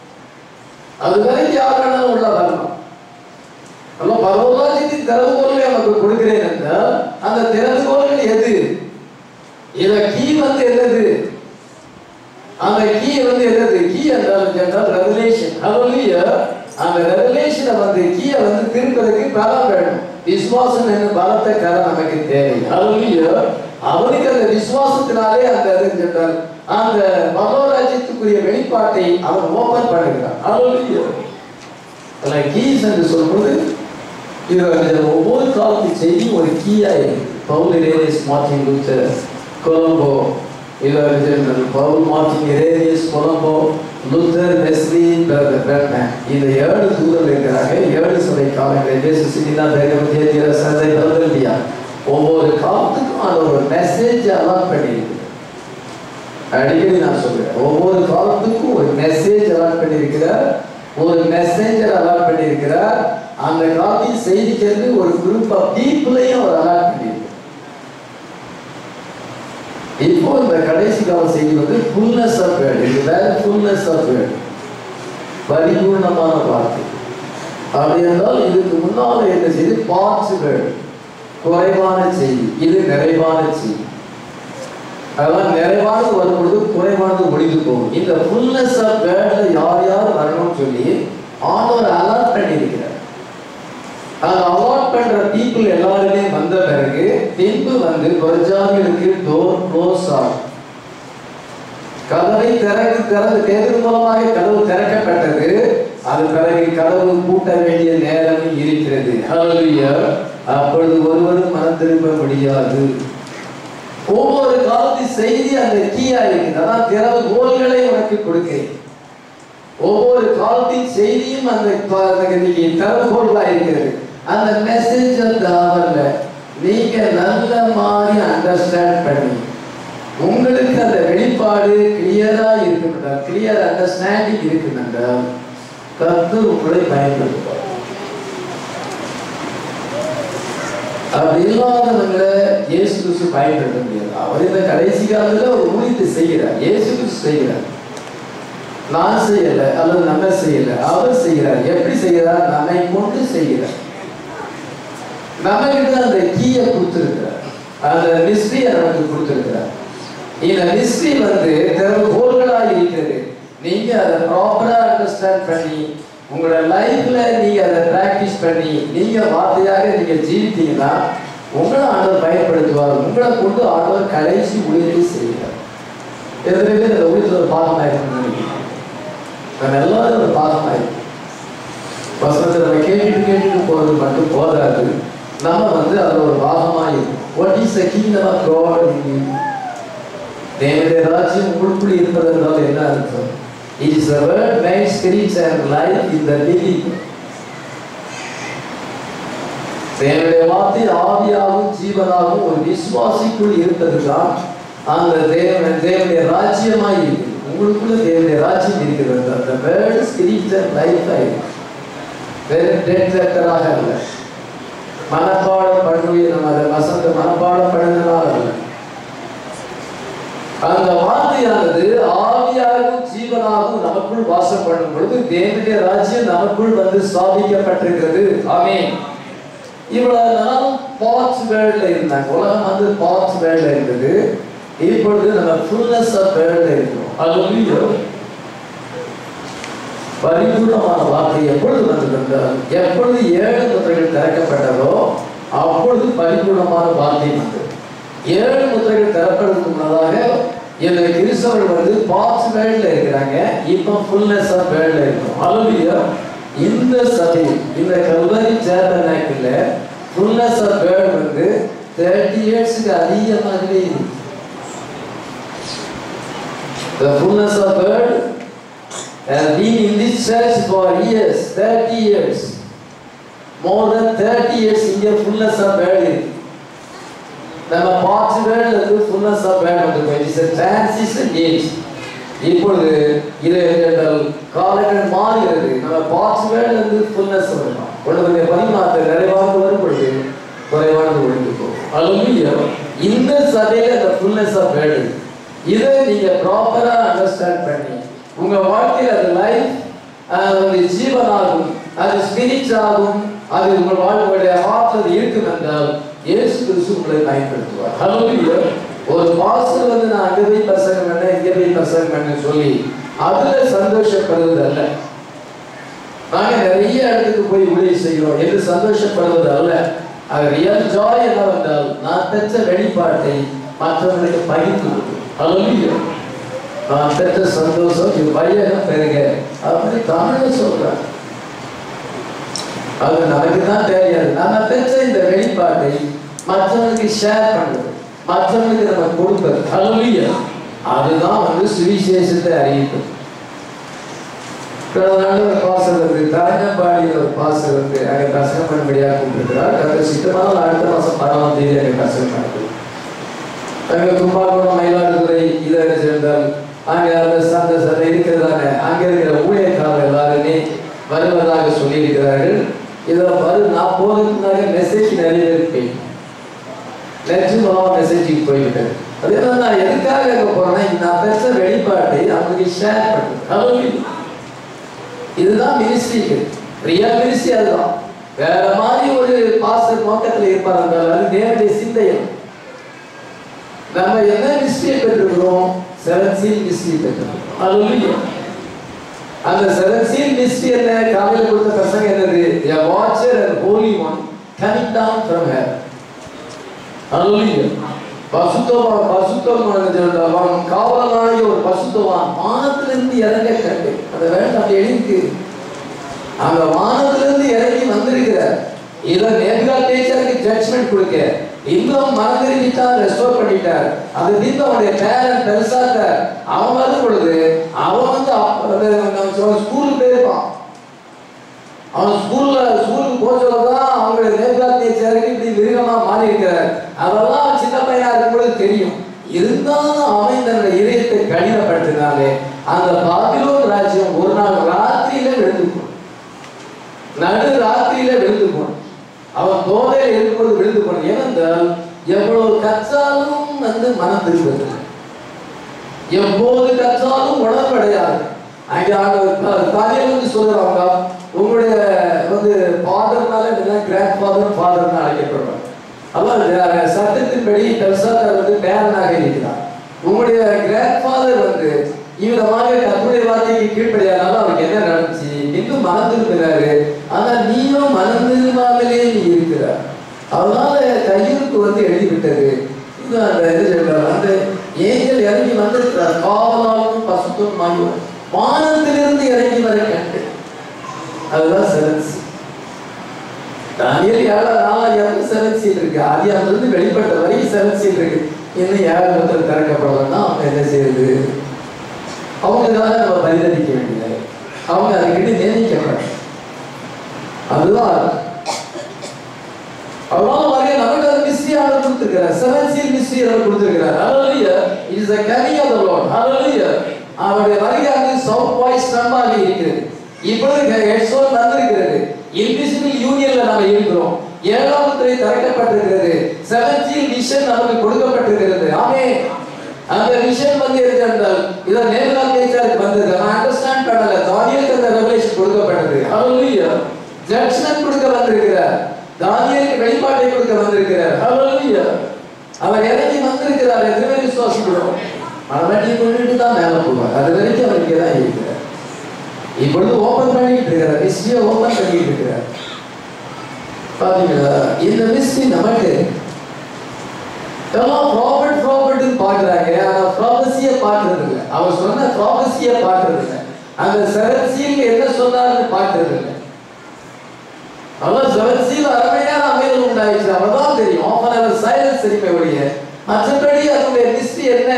அது வரைக்கும் யார் வேணாலும் உள்ள வரலாம் அப்போ பரவலாஜித்தின் திறவுகோல்களை நமக்கு கொடுக்கிறேன் என்றால் அந்த திறவுகோல்கள் எது இத கீ வந்து என்னது அந்த கீ வந்து என்னது கீ என்றால் என்றால் ரெவலேஷன் ஹalleluya அந்த ரெவலேஷனை வந்து கீயை வந்து திருப்பதற்கு பலம் வேணும் விசுவாசம் என்ன பலத்த கரை நமக்கு தேவை ஹalleluya அவனுக்கு அந்த விசுவாசத்தினாலே அந்த இது என்றால் அந்த மனோராஜ்யத்துக்குரிய வெளிப்பாட்டை அவன் ஓபன் பண்ணுகிறான் ஹalleluya அல்ல கீஸ் என்று சொல்லும்போது இது இந்த ஒவ்வொரு காலத்து செய்தி ஒரு கீயா இருக்கு Paul Irenaeus Martin Luther Columba இவர் Paul Martin Irenaeus Columba Luther Wesley பெர்மேன் இந்த ஏழு தூதர் இருக்கிறாங்க ஏழு சபை காலங்களில் தேச சினிதா பேகவத்திய தீர சந்தை பல்கல்வியா ஒவ்வொரு காலத்துக்கும் அது ஒரு மெசேஜ் அலாட் பண்ணியிருக்கு அடிக்கடி நான் சொல்றேன் ஒவ்வொரு காலத்துக்கும் ஒரு மெசேஜ் அலாட் பண்ணியிருக்கிறார் ஒரு மெசேஜர் அலாட் பண்ணியிருக்கிறார் அந்த காலத்தில் செய்திக்கிறது ஒரு குரூப் ஆஃப் பீப்புளையும் அவர் அலாட் பண்ணியிருக்கிறார் இப்போ இந்த கடைசி கால செய்தி வந்து ஃபுல்னஸ் ஆஃப் வேர்ட் இது வேற ஃபுல்னஸ் ஆஃப் வேர்ட் பரிபூர்ணமான வார்த்தை அப்படி என்றால் இதுக்கு முன்னால் என்ன செய்தி பார்ட்ஸ் வேர்ட் குறைவான செய்தி இது நிறைவான செய்தி அதெல்லாம் நிறைவானது வரும்பொழுது குறைவானது முடிந்து போகும் இந்த ஃபுல்னஸ் ஆஃப் வேர்ட்ல யார் யார் வரணும்னு சொல்லி ஆண்டவர் அலாட் பண்ணியிருக்கிறார் அந்த அலாட் பண்ற பீப்புள் எல்லாருமே வந்த பிறகு பின்பு வந்து பிரஜாதிகளுக்கு டோர் க்ளோஸ் ஆகும் கதவை திறக்கு திறந்து தேர்தல் மூலமாக கதவு திறக்கப்பட்டது அது பிறகு கதவு பூட்ட வேண்டிய நேரம் இருக்கிறது ஹalleluya அப்பொழுது ஒருவரும் மனம் திரும்ப முடியாது ஒவ்வொரு காலத்து செய்தி அந்த கீயா இருக்குது அதான் திறவு கோல்களை உனக்கு கொடுக்கிறேன் ஒவ்வொரு காலத்தின் செய்தியும் அந்த ப- அந்த இன்னைக்கு திறவுகோள்களா இருக்கிறது அந்த மெசேஜ் அந்த அவர்ல நீங்க நல்ல மாதிரி அண்டர்ஸ்டாண்ட் பண்ணி உங்களுக்கு அந்த வெளிப்பாடு கிளியரா இருக்குமென்றால் கிளியர் அண்டர்ஸ்டாண்டிங் இருக்குமென்றால் கர்த்தர் உங்களை பயன்படுத்துவார் அப்படி இல்லாதவங்களை இயேசு கிறிஸ்து பயன்படுத்த முடியாது அவர் இந்த கடைசி காலத்துல ஒரு ஊழியத்தை செய்கிறார் இயேசு கிறிஸ்து செய்கிறார் நான் செய்யல அல்லது நம்ம செய்யல அவர் செய்கிறார் எப்படி செய்கிறார் நம்மை கொண்டு செய்கிறார் நம்ம கிட்ட அந்த கீயை கொடுத்திருக்கிறார் அந்த மிஸ்ட்ரியை நமக்கு கொடுத்திருக்கிறார் இந்த மிஸ்ட்ரி வந்து திறவுகோள்களாக இருக்கிறது நீங்க அதை ப்ராப்பரா அண்டர்ஸ்டாண்ட் பண்ணி உங்களோட லைஃப்ல நீங்க அதை பிராக்டிஸ் பண்ணி நீங்க வார்த்தையாக நீங்க ஜீவித்தீங்கன்னா உங்களை ஆண்டவர் பயன்படுத்துவார் உங்களை கொண்டு ஆண்டவர் கடைசி ஊழியத்தை செய்கிறார் எத்தனை பேர் இந்த ஊழியத்தில் ஒரு பாகமாக இருக்கணும்னு நினைக்கிறீங்க நம்ம எல்லாரும் ஒரு பாகமாக இருக்கோம் வசனத்தை நம்ம கேட்டுட்டு கேட்டுட்டு போறது மட்டும் போதாது நம்ம வந்து அதுல ஒரு பாகமாக இருக்கும் what is the kingdom of God in தேவனுடைய ராஜ்யம் உங்களுக்குள் இருப்பது என்றால் என்ன அர்த்தம் it is a word made spirit and life in the living தேவனுடைய வார்த்தை ஆவியாகவும் ஜீவனாகவும் ஒரு விசுவாசிக்குள் இருப்பதுதான் அந்த தேவன் தேவனுடைய ராஜ்யமாய் இருக்கு உங்களுக்குள்ள தேவனுடைய ராஜ்யம் இருக்கிறது அந்த வேர்டு ஸ்பிரிட் அண்ட் லைஃப் ஆயிருக்கு வெறும் டெட் லெட்டராக அல்ல மனப்பாடம் பண்ணுவே நம்ம அதை வசந்த மனப்பாடம் பண்ணினால அல்ல அந்த வார்த்தையானது ஆவியாகவும் ஜீவனாகவும் நமக்குள் வாசம் பண்ணும் பொழுது தேவனுடைய ராஜ்யம் நமக்குள் வந்து ஸ்தாபிக்கப்பட்டிருக்கிறது ஆமென் இவ்வளவு நாள் பாட்ஸ் வேர்ல்ட்ல இருந்தாங்க உலகம் வந்து பாட்ஸ் வேர்ல்ட்ல இருந்தது இப்பொழுது நம்ம ஃபுல்னஸ் ஆஃப் வேர்ல்ட்ல இருக்கிறோம் அது பரிபூர்ணமான வார்த்தை எப்பொழுது வந்திருந்தால் எப்பொழுது ஏழு முத்திரைகள் திறக்கப்பட்டதோ அப்பொழுது பரிபூர்ணமான வார்த்தை வந்தது ஏழு முத்திரைகள் திறப்பதற்கு முன்னதாக இந்த கிறிஸ்தவர்கள் வந்து பாஸ் வேர்ல்ட்ல இருக்கிறாங்க இப்போ ஃபுல்னஸ் ஆஃப் வேர்ல்ட்ல இருக்கும் அலுவலியா இந்த சபை இந்த கல்வரி சேர்மனாக்கில் ஃபுல்னஸ் ஆஃப் வேர்ல்ட் வந்து தேர்ட்டி இயர்ஸ்க்கு அதிகமாகவே இருக்கு The fullness of word has been in this church for years, 30 years. More than 30 years இங்கே fullness of word இருக்கு. நம்ம பார்ட்ஸ் வேர்ட்ல இருந்து fullness of word வந்து இட்ஸ் a transition age. இப்பொழுது இது என்றால் காலங்கள் மாறுகிறது நம்ம பார்ட்ஸ் வேர்ட்ல இருந்து fullness வரணும் உங்களுடைய பரிமாற்ற நிறைவாக வரும் பொழுது குறைவானது ஒழிந்து போகும் அல்லா இந்த சபையில இந்த fullness of word இருக்கு. இதை நீங்க ப்ராப்பரா அண்டர்ஸ்டாண்ட் பண்ணி உங்க வாழ்க்கையில அது லைஃப் அது ஜீவனாகும் அது ஸ்பிரிட் ஆகும் அது உங்கள் வாழ்க்கையுடைய ஹார்ட் அது இருக்கும் என்றால் இயேசு கிறிஸ்து உங்களை பயன்படுத்துவார் ஹalleluya ஒரு பாஸ்டர் வந்து நான் அங்க போய் பிரசங்கம் பண்ண இங்க போய் பிரசங்கம் பண்ண சொல்லி அதுல சந்தோஷப்படுவது அல்ல நாங்க நிறைய இடத்துக்கு போய் ஊழியம் செய்கிறோம் என்று சந்தோஷப்படுவது அல்ல அது ரியல் ஜாய் என்னவென்றால் நான் பெற்ற வெளிப்பாட்டை மற்றவர்களுக்கு பகிர்ந்து கொள்வது ஹalleluya நான் பெற்ற சந்தோஷம் இது வையகம் பெருக அப்படி தமிழ்ல சொல்றாங்க அது நமக்கு தான் தெரியாது நம்ம பெற்ற இந்த வெளிப்பாட்டை மற்றவங்களுக்கு ஷேர் பண்ணுறது மற்றவங்களுக்கு நம்ம கொடுப்பது ஹalleluya அதுதான் வந்து சுவிசேஷத்தை அறிவிப்பது கடந்த நாள் ஒரு பாசர் வந்து தரங்கம்பாடியில் ஒரு பாசர் வந்து அங்கே பிரசங்கம் பண்ணும்படியாக கூப்பிட்டுருக்கிறார் கடந்த சித்தமான அடுத்த மாதம் பரவாயில்ல தேதி அங்கே பிரசங்கம் பண்ணுறது அங்கே கும்பாகோணம் மயிலாடுதுறை இதை சேர்ந்தால் அங்கே அந்த அந்த சதை இருக்கிறதாங்க அங்கே இருக்கிற ஊழியக்காரர் எல்லாருமே வருவதாக சொல்லியிருக்கிறார்கள் இதில் வரு நான் போகிறதுக்கு முன்னாடி மெசேஜ் நிறைய பேருக்கு போய் நெக்ஸ்ட் மூலமாக மெசேஜுக்கு போய்விட்டேன் அதே மாதிரி நான் எதுக்காக அங்கே போகிறேன்னா நான் பெற்ற வெளிப்பாட்டை அவங்களுக்கு ஷேர் பண்ணுறேன் Hallelujah. இதுதான் மினிஸ்ட்ரிக்கு ரியல் மினிஸ்ட்ரி அதுதான் வேற மாதிரி ஒரு பாஸ்டர் நோக்கத்தில் இருப்பார் என்றால் அது தேவனுடைய சிந்தையம் நம்ம என்ன மிஸ்ட்ரியை பெற்றிருக்கிறோம் செவன் சீல் மிஸ்ட்ரி பெற்றிருக்கிறோம் Hallelujah. அந்த செவன் சீல் மிஸ்ட்ரி என்ன காலையில் கொடுத்த பசங்க என்னது a watcher and holy one coming down from heaven Hallelujah. பசுத்தவான் பசுத்தவான் அவன் காவலனாகிய ஒரு பசுத்தவான் வானத்திலிருந்து இறங்க கண்டு அந்த வேண்டாம் அப்படி எழுதிக்கு அந்த வானத்திலிருந்து இறங்கி வந்திருக்கிறார் இதை நேர்கால் டீச்சருக்கு ஜட்ஜ்மெண்ட் கொடுக்க இன்னும் மறந்துட்டார் ரெஸ்டோர் பண்ணிட்டார் அது இன்னும் அவனுடைய பேரன் பெருசாட்டார் அவன் வரும் பொழுது அவன் வந்து ஸ்கூலுக்கு போயிருப்பான் அவன் ஸ்கூல்ல ஸ்கூலுக்கு போச்சவங்க தான் அவங்களுடைய நேர்கால் டீச்சருக்கு இப்படி மிருகமா மாறி இருக்கிறார் அதெல்லாம் சின்ன பையனா இருக்கும் பொழுது தெரியும் இருந்தாலும் அவன் தன்னுடைய இதயத்தை கடினப்படுத்தினாலே அந்த பாபிலோன் ராஜ்யம் ஒரு நாள் ராத்திரியில விழுந்து போடும் நடு ராத்திரியில விழுந்து போடும் அவன் போதையில் இருக்கும்போது விழுந்து போடும் ஏனென்றால் எவ்வளவு கற்றாலும் வந்து மனம் திரும்புவதில்லை எப்போது கற்றாலும் உணர்வடையாது அங்கே தானியல் வந்து சொல்றாங்க உங்களுடைய வந்து ஃபாதர்னால கிராண்ட் ஃபாதர் ஃபாதர்னு அழைக்கப்படுறாங்க அதான் சட்டத்தின்படி பெல்சாத்தார் வந்து பேரனாக இருக்கிறார் உங்களுடைய கிராண்ட்ஃபாதர் வந்து இவ்விதமாக கத்துடைய வார்த்தைக்கு கீழ்ப்படியாதனால அவருக்கு என்ன நடந்துச்சு இன்னும் மறந்துருக்கிறாரு ஆனா நீயும் மறந்துருமாமலே நீ இருக்கிறார் அதனால கையிருப்பு வந்து எழுதி விட்டது இது அந்த இது சொல்றாரு அந்த ஏஞ்சல் இறங்கி வந்திருக்கிறார் காவலாலும் பசுத்தும் மாயும் வானத்திலிருந்து இறங்கி வர கண்டு அதுதான் செவன்ஸ் தானியல் ஏழாம் நாலாயிரம் செவன் சீல் இருக்கு ஆதியாம இருந்து வெளிப்பட்ட வரைக்கும் செவன் சீல் இருக்கு இன்னும் ஏழாம் பத்திரம் திறக்கப்படலன்னா அவங்க என்ன செய்யுது அவங்களுக்காக நம்ம பரிதவிக்க வேண்டியது அவங்க அதுக்கிட்ட நியமிக்கப்பட அதுதான் அதனால வரைய நமக்கு அது மிஸ்ட்ரி அவர் கொடுத்திருக்கிறார் செவன் சீல் மிஸ்ட்ரி அவர் கொடுத்திருக்கிறார் ஹalleluya it is the coming of the lord hallelujah அவருடைய வருகையானது சவுத் வாய்ஸ் ஸ்டம்பாக இருக்கிறது இப்பொழுது ஹெட்ஸோன் வந்திருக்கிறது இன்விசிபிள் யூனியன்ல நாம இருக்கிறோம் ஏழாவது துறை திறக்கப்பட்டிருக்கிறது செவன் சீல் விஷன் நமக்கு கொடுக்கப்பட்டிருக்கிறது ஆமே அந்த விஷன் வந்து இருந்தால் இத நேர்கால் நேச்சருக்கு வந்தது நான் அண்டர்ஸ்டாண்ட் பண்ணல தானியலுக்கு அந்த ரெவலேஷன் கொடுக்கப்பட்டது ஹalleluya ஜட்ஜ்மென்ட் கொடுக்க வந்திருக்கிறார் தானியலுக்கு வெளிப்பாட்டை கொடுக்க வந்திருக்கிறார் ஹalleluya அவர் இறங்கி வந்திருக்கிறார் எதுவுமே விசுவாசிக்கிறோம் மனவட்டியை கொண்டுட்டு தான் மேல போவார் அது வரைக்கும் அவர் இங்கே தான் இருக்கிறார் இப்பொழுது ஓபன் பண்ணிட்டு இருக்கிறார் மிஸ்டியை ஓபன் பண்ணிட்டு இருக்கிறார் பாத்தீங்களா இந்த மிஸ்டி நமக்கு எல்லாம் ப்ராபர்ட் ப்ராபர்ட்னு பாக்குறாங்க ஆனா ப்ராபசிய பாக்குறது இல்ல அவர் சொன்ன ப்ராபசிய பாக்குறது இல்ல அந்த செவன்சீல் என்ன சொன்னாருன்னு பாக்குறது இல்ல அவ்வளவு செவன்சீல் அருமையான அமைதல் உண்டாயிடுச்சு அவ்வளவுதான் தெரியும் ஆஃபன் அவர் சைலன்ஸ் தெரியுமே ஒழிய மற்றபடி அதனுடைய மிஸ்ட்ரி என்ன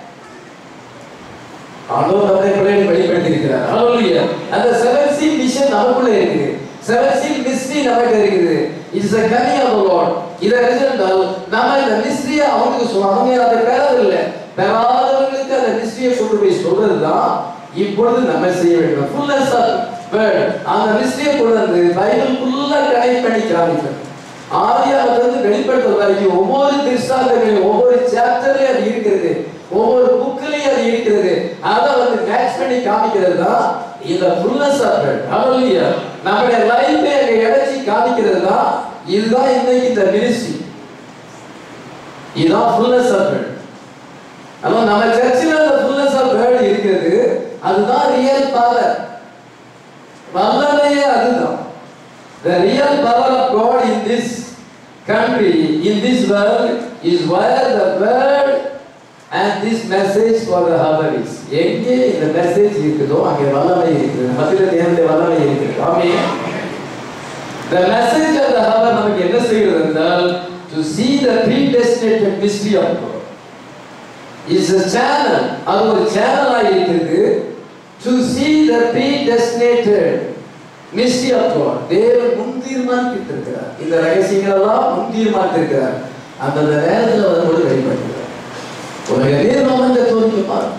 ஆண்டவர் நம்மை பிள்ளைகளை வெளிப்படுத்தி இருக்கிறார் ஹalleluya அந்த செவன் சீல் விஷன் நமக்குள்ள இருக்குது செவன் சீல் மிஸ்ட்ரி நமக்கு இருக்குது it's a coming of the lord இத ரிசல்ட்டால் நம்ம இந்த மிஸ்ட்ரியை அவங்களுக்கு சொல்ல அவங்க அதை பெறவில்லை பெறாதவர்களுக்கு அந்த மிஸ்ட்ரியை கொண்டு போய் சொல்றதுதான் இப்பொழுது நம்ம செய்ய வேண்டும் ஃபுல்னஸ் ஆஃப் வேர்ட் அந்த மிஸ்ட்ரியை கொண்டு வந்து பைபிள் ஃபுல்லா கனெக்ட் பண்ணி காமிக்கணும் ஆதியாகத்திலிருந்து வெளிப்படுத்த வரைக்கும் ஒவ்வொரு திருஷ்டாந்தங்களையும் ஒவ்வொரு சாப்டர்லயும் அது இருக்கிறது ஒவ்வொரு புக்லயும் அது இருக்கிறது அதை வந்து மேட்ச் பண்ணி காமிக்கிறது தான் இந்த ஃபுல்னஸ் ஆஃப் ஹalleluya நம்முடைய லைஃபை அங்க இடைச்சி காமிக்கிறது தான் இதுதான் இன்னைக்கு இந்த மினிஸ்ட்ரி இதுதான் ஃபுல்னஸ் ஆஃப் அப்ப நம்ம சர்ச்சில் அந்த ஃபுல்னஸ் ஆஃப் வேர்ட் இருக்கிறது அதுதான் ரியல் பவர் வல்லமையே அதுதான் The real power of God in this country, in this world, is where the word and this message for the hour is. எங்கே இந்த மெசேஜ் இருக்குதோ அங்கே வல்லமை இருக்குது மத்தியில் தேவனுடைய வல்லமை இருக்குது ஆமே The message of the hour நமக்கு என்ன செய்கிறது என்றால் to see the predestinated mystery of God. is a channel அது ஒரு சேனலாக இருக்கிறது to see the predestinated mystery of God தேவன் முன் தீர்மானித்திருக்கிறார் இந்த ரகசியங்கள் எல்லாம் முன் தீர்மானித்திருக்கிறார் அந்தந்த நேரத்தில் வரும்போது வெளிப்படுத்துகிறார் உலக நீர்மம் கத்தோலிக்க பாருங்க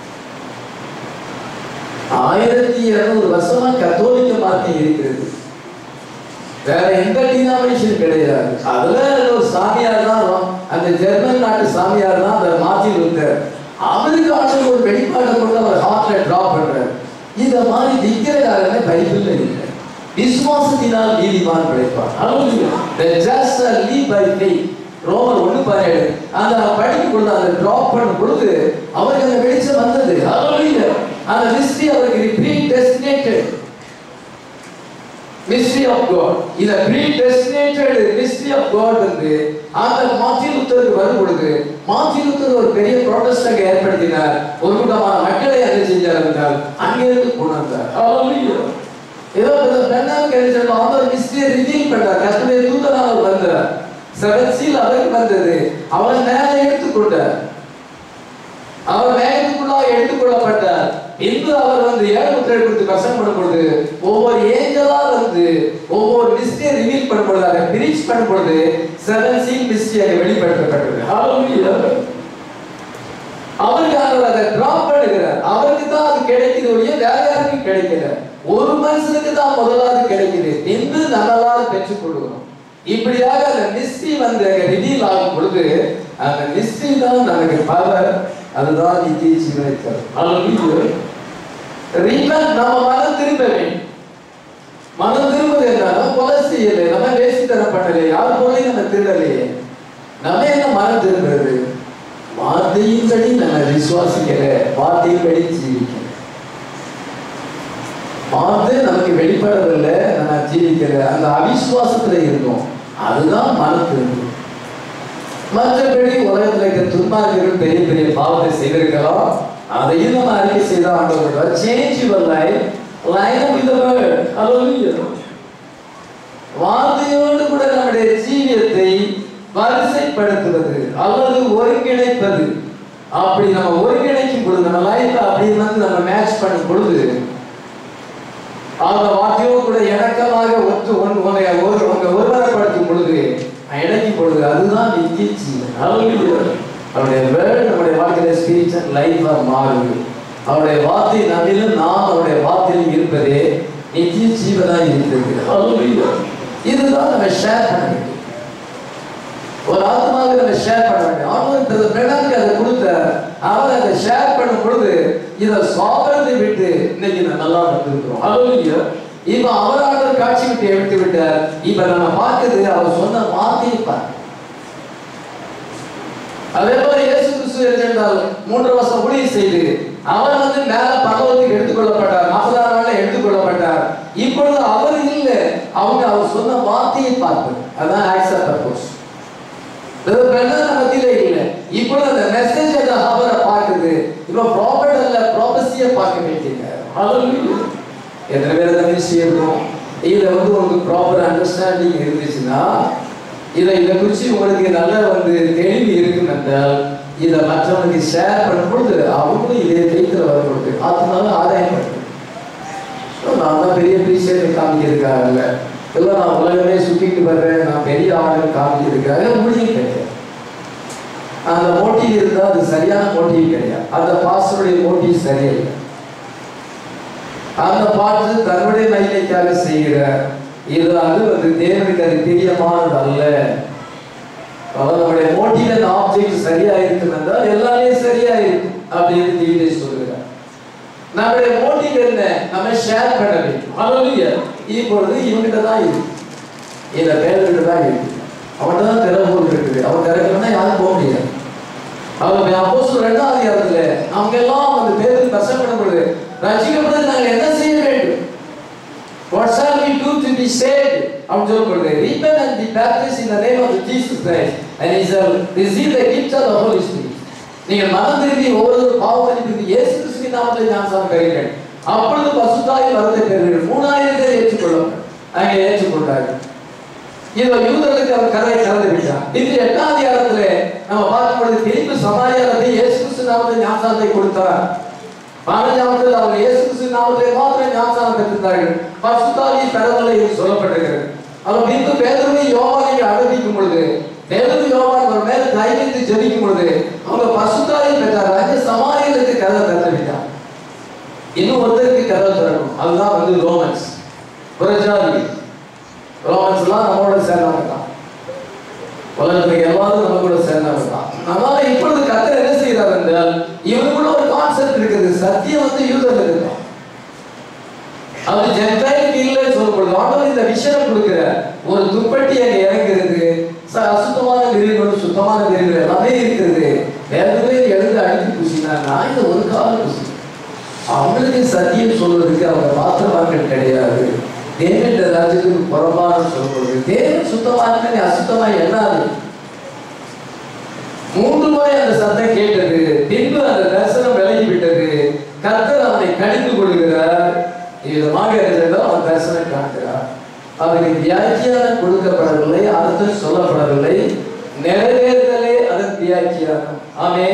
ஆயிரத்தி இருநூறு வருஷமா கத்தோலிக்க மார்க்கம் இருக்கிறது வேற எந்த டினாமினேஷன் கிடையாது அதுல ஒரு சாமியார் தான் வரும். அந்த ஜெர்மன் நாட்டு சாமியார் தான் அந்த மாத்தி லூத்தர் அவருக்கு ஆண்டு ஒரு வெளிப்பாடை கொண்டு அவர் ஹார்ட்ல டிராப் பண்றாரு இந்த மாதிரி திக்கிறதாகவே பைபிள்ல இல்லை விசுவாசத்தினால் நீதிமான் பிழைப்பார் Hallelujah. The just shall live by faith. ரோமர் ஒண்ணு பதினேழு அந்த படிக்கும் பொழுது அந்த டிராப் பண்ணும் பொழுது அவருக்கு அந்த வெளிச்சம் வந்தது Hallelujah. அந்த மிஸ்ட்ரி அவருக்கு predestinated mystery of God இந்த predestinated mystery of God வந்து அந்த மார்ட்டின் லூத்தருக்கு வரும் பொழுது மார்ட்டின் லூத்தர் ஒரு பெரிய ப்ரோட்டஸ்டாக ஏற்படுத்தினார் ஒரு கூட்டமான மக்களை என்ன செஞ்சார் என்றால் அங்கிருந்து கொண்டு வந்தார் Hallelujah. ஏதோ பெண்ணாம் கிடைச்சோம் அந்த ஒரு மிஸ்ட்ரியை ரிவீல் பண்ணார் கஷ்டமே தூதனாக அவர் வந்தார் செவன் சீல் அவருக்கு வந்தது அவரை மேலே எடுத்துக்கொண்டார் அவர் மேகத்துக்குள்ளாக எடுத்துக்கொள்ளப்பட்டார் இன்று அவர் வந்து ஏழு முத்திரை கொடுத்து கஷ்டம் பண்ணும் பொழுது ஒவ்வொரு ஏஞ்சலா வந்து ஒவ்வொரு மிஸ்டியை ரிவீல் பண்ணும் பொழுது அதை பிரீச் பண்ணும் பொழுது செவன் சீல் மிஸ்டி அங்கே வெளிப்படுத்தப்பட்டது Hallelujah. அவருக்கு அவர் அதை டிராப் பண்ணுகிறார் அவருக்கு தான் அது கிடைக்குது ஒழிய வேற யாருக்கும் கிடைக்கல ஒரு மனுஷனுக்கு தான் முதலாவது கிடைக்குது என்று நம்மளால் பெற்றுக் கொள்கிறோம் இப்படியாக அந்த மிஸ்டி வந்து ரிவீல் ஆகும் பொழுது அந்த மிஸ்டி தான் நமக்கு பவர் அதுதான் நித்திய ஜீவனை தரும் Hallelujah. Repent, நம்ம மனம் திரும்ப வேண்டும் மனம் திரும்புவது என்னன்னா கொலை செய்யலை நம்ம வேசித்தனம் பண்ணலையே யார் போலையும் நம்ம திருடலையே நம்ம என்ன மனம் திரும்புறது மார்க் வார்த்தையின்படி நம்ம விசுவாசிக்கல வார்த்தையின்படி ஜீவிக்கல வார்த்தை நமக்கு வெளிப்படவில்லை நம்ம ஜீவிக்கல அந்த அவிசுவாசத்துல இருந்தோம் அதுதான் மனத்திருந்தோம் மற்றபடி உலகத்துல இருக்க துன்மார்க்கர்கள் பெரிய பெரிய பாவத்தை செய்திருக்கலாம் அதையும் நம்ம அறிக்கை செய்த ஆண்டவர் change your life line up with word ஹalleluya வார்த்தையோடு கூட நம்முடைய ஜீவியத்தை வரிசைப்படுத்துவது அல்லது ஒருங்கிணைப்பது அப்படி நம்ம ஒருங்கிணைக்கும் பொழுது நம்ம லைஃப் அப்படி வந்து நம்ம மேட்ச் பண்ணும் பொழுது அந்த வார்த்தையோடு கூட இணக்கமாக ஒத்து ஒன் உன்னை ஒரு உங்க ஒருவரப்படுத்தும் பொழுது இணைக்கும் பொழுது அதுதான் நித்திய ஜீவன் Hallelujah. அவருடைய வேர்டு நம்முடைய வாழ்க்கையில ஸ்பிரிச்சுவல் லைஃபா மாறுது அவருடைய வார்த்தை நம்மிலும் நாம் அவருடைய வார்த்தையில் இருப்பதே நித்திய ஜீவனா இருக்கிறது Hallelujah. இதுதான் நம்ம ஷேர் பண்ண வேண்டும் ஒரு ஆத்மாவை நம்ம ஷேர் பண்ண வேண்டும் ஆன்லைன் பிரணாக்கு அதை கொடுத்த அவர் அதை ஷேர் பண்ணும் பொழுது இதை சாப்பிடுறதை விட்டு இன்னைக்கு நம்ம நல்லா வந்திருக்கிறோம் Hallelujah. இப்ப அவராக காட்சி விட்டு எடுத்து விட்டார் இப்ப நம்ம பார்க்குது அவர் சொன்ன வார்த்தையை பார்க்க அதே போல இயேசு கிறிஸ்து என்றால் மூன்று வருஷம் ஊழியம் செய்து அவர் வந்து மேல பரலோகத்துக்கு எடுத்துக்கொள்ளப்பட்டார் நாற்பதாம் நாள்ல எடுத்துக்கொள்ளப்பட்டார் இப்பொழுது அவர் இல்லை அவங்க அவர் சொன்ன வார்த்தையை பார்ப்பது அதான் ஆக்சா பர்பஸ் மத்தியில இல்லை இப்பொழுது அந்த மெசேஜ் அந்த அவரை பார்க்குது இப்ப ப்ராபர்ட் அல்ல ப்ராபஸிய பார்க்க வேண்டியங்க Hallelujah. எத்தனை பேர் அந்த விஷயம் இருக்கும் இதுல வந்து உங்களுக்கு ப்ராப்பர் அண்டர்ஸ்டாண்டிங் இருந்துச்சுன்னா இதை இதை குறித்து உங்களுக்கு நல்ல வந்து தெளிவு இருக்கும் என்றால் இதை மற்றவங்களுக்கு ஷேர் பண்ணும்பொழுது அவங்களும் இதே கைத்தில் வரப்படுது அதனால ஆதாயம் பண்ணுது நான் தான் பெரிய பிரிசியர் காமிக்கிறதுக்காக இல்லை இல்லை நான் உலகமே சுற்றிட்டு வர்றேன் நான் பெரிய ஆளுங்க காமிக்கிறதுக்காக முடியும் கிடையாது அந்த மோட்டிவ் இருந்தால் அது சரியான மோட்டிவ் கிடையாது அந்த பாஸ்டருடைய மோட்டிவ் சரியில்லை அந்த பாட்டு தன்னுடைய மகிமைக்காக செய்கிற இது அது வந்து தேவனுக்கு அது பிரியமானது அல்ல அவர் நம்முடைய மோட்டிவ் அந்த ஆப்ஜெக்ட் சரியா இருக்கும் என்றால் எல்லாமே சரியா இருக்கும் அப்படின்னு தீவிரை சொல்கிறார் நம்முடைய மோட்டிவ் என்ன நம்ம ஷேர் பண்ண வேண்டும் ஹalleluya இப்பொழுது இவங்கிட்ட தான் இருக்கு இந்த பேர்கிட்ட தான் இருக்கு அவன்கிட்ட தான் திறவுகோல் இருக்குது அவன் திறக்கலன்னா யாரும் போக முடியாது அவங்க அப்போஸ்தலர் ரெண்டாவது அதிகாரத்துல அவங்க எல்லாம் வந்து பேருக்கு கஷ்டப்படும் பொழுது ரட்சிக்கப்பட்டு நாங்கள் என்ன செய்ய வேண்டும் What shall we do to be saved? அப்படின்னு சொல்லும் பொழுது repent and be baptized in the name of Jesus Christ and he shall receive the gift of the Holy Spirit. நீங்கள் மனம் திரும்பி ஒவ்வொரு பாவ மன்னிப்புக்கு இயேசு கிறிஸ்துவின் நாமத்தில் ஞானசாரம் பெறுங்கள் அப்பொழுது பசுத்தாய் வரத்தை பெறுவீர்கள் மூணாயிரம் பேர் ஏற்றுக்கொள்ளும் அங்கே ஏற்றுக்கொண்டார்கள் இதோ யூதர்களுக்கு அவர் கதை கலந்து விட்டார் இது எட்டாம் அதிகாரத்துல நம்ம பார்க்கும் பொழுது பிலிப்பு சமாரியாரத்தை இயேசு கிறிஸ்து நாமத்தில் ஞானசாரத்தை கொடுத்தார் பதினஞ்சாமத்தில் அவர் இயேசு கிறிஸ்து நாமத்திலே மாத்திரம் ஞானசாரம் பெற்றிருந்தார்கள் பசுத்தாவி பெறவில்லை என்று சொல்லப்பட்டிருக்கிறது அவர் பின்பு பேதருவை யோவானை அனுபவிக்கும் பொழுது பேதரு யோவான் அவர் மேல தைரியத்தை ஜெபிக்கும் பொழுது அவங்க பசுத்தாவை பெற்றார் அங்கே சமாரியலுக்கு கதை திறந்து விட்டார் இன்னும் ஒருத்தருக்கு கதை திறக்கும் அதுதான் வந்து ரோமன்ஸ் புரஜாதி ரோமன்ஸ்லாம் நம்மளோட சேர்ந்தவங்க தான் உலகத்துக்கு எல்லாரும் நம்ம கூட சேர்ந்தவங்க தான் அதனால இப்பொழுது கத்தர் என்ன செய்யறார் என்றால் இவனுக்குள்ள ஒரு கான்செப்ட் இருக்குது சத்தியம் வந்து யூதர் இருக்கு அது ஜென்டைலுக்கு இல்லைன்னு சொல்லப்படுது ஆண்டவர் இந்த விஷயம் கொடுக்கிற ஒரு துப்பட்டி அங்க இறங்குறது ச- அசுத்தமான விரிவுகள் சுத்தமான விரிவுகள் எல்லாமே இருக்கிறது வேற பேர் எழுந்து அடித்து பூசினா நான் இந்த ஒரு காலம் பூசி அவங்களுக்கு சத்தியம் சொல்வதற்கு அவங்க பாத்திரமாக்கள் கிடையாது தேவன் ராஜ்யத்துக்கு புறம்பான சொல்லப்படுது தேவன் சுத்தமான அசுத்தமா எண்ணாது மூன்று முறை அந்த சத்தம் கேட்டது பின்பு அந்த தரிசனம் விலகி விட்டது கர்த்தர் அவனை கடிந்து கொள்கிறார் விதமாக இருந்தால் அவன் தரிசனம் காண்கிறார் அவனுக்கு வியாக்கியானம் கொடுக்கப்படவில்லை அர்த்தம் சொல்லப்படவில்லை நிறைவேறுதலே அதன் வியாக்கியானம் ஆமே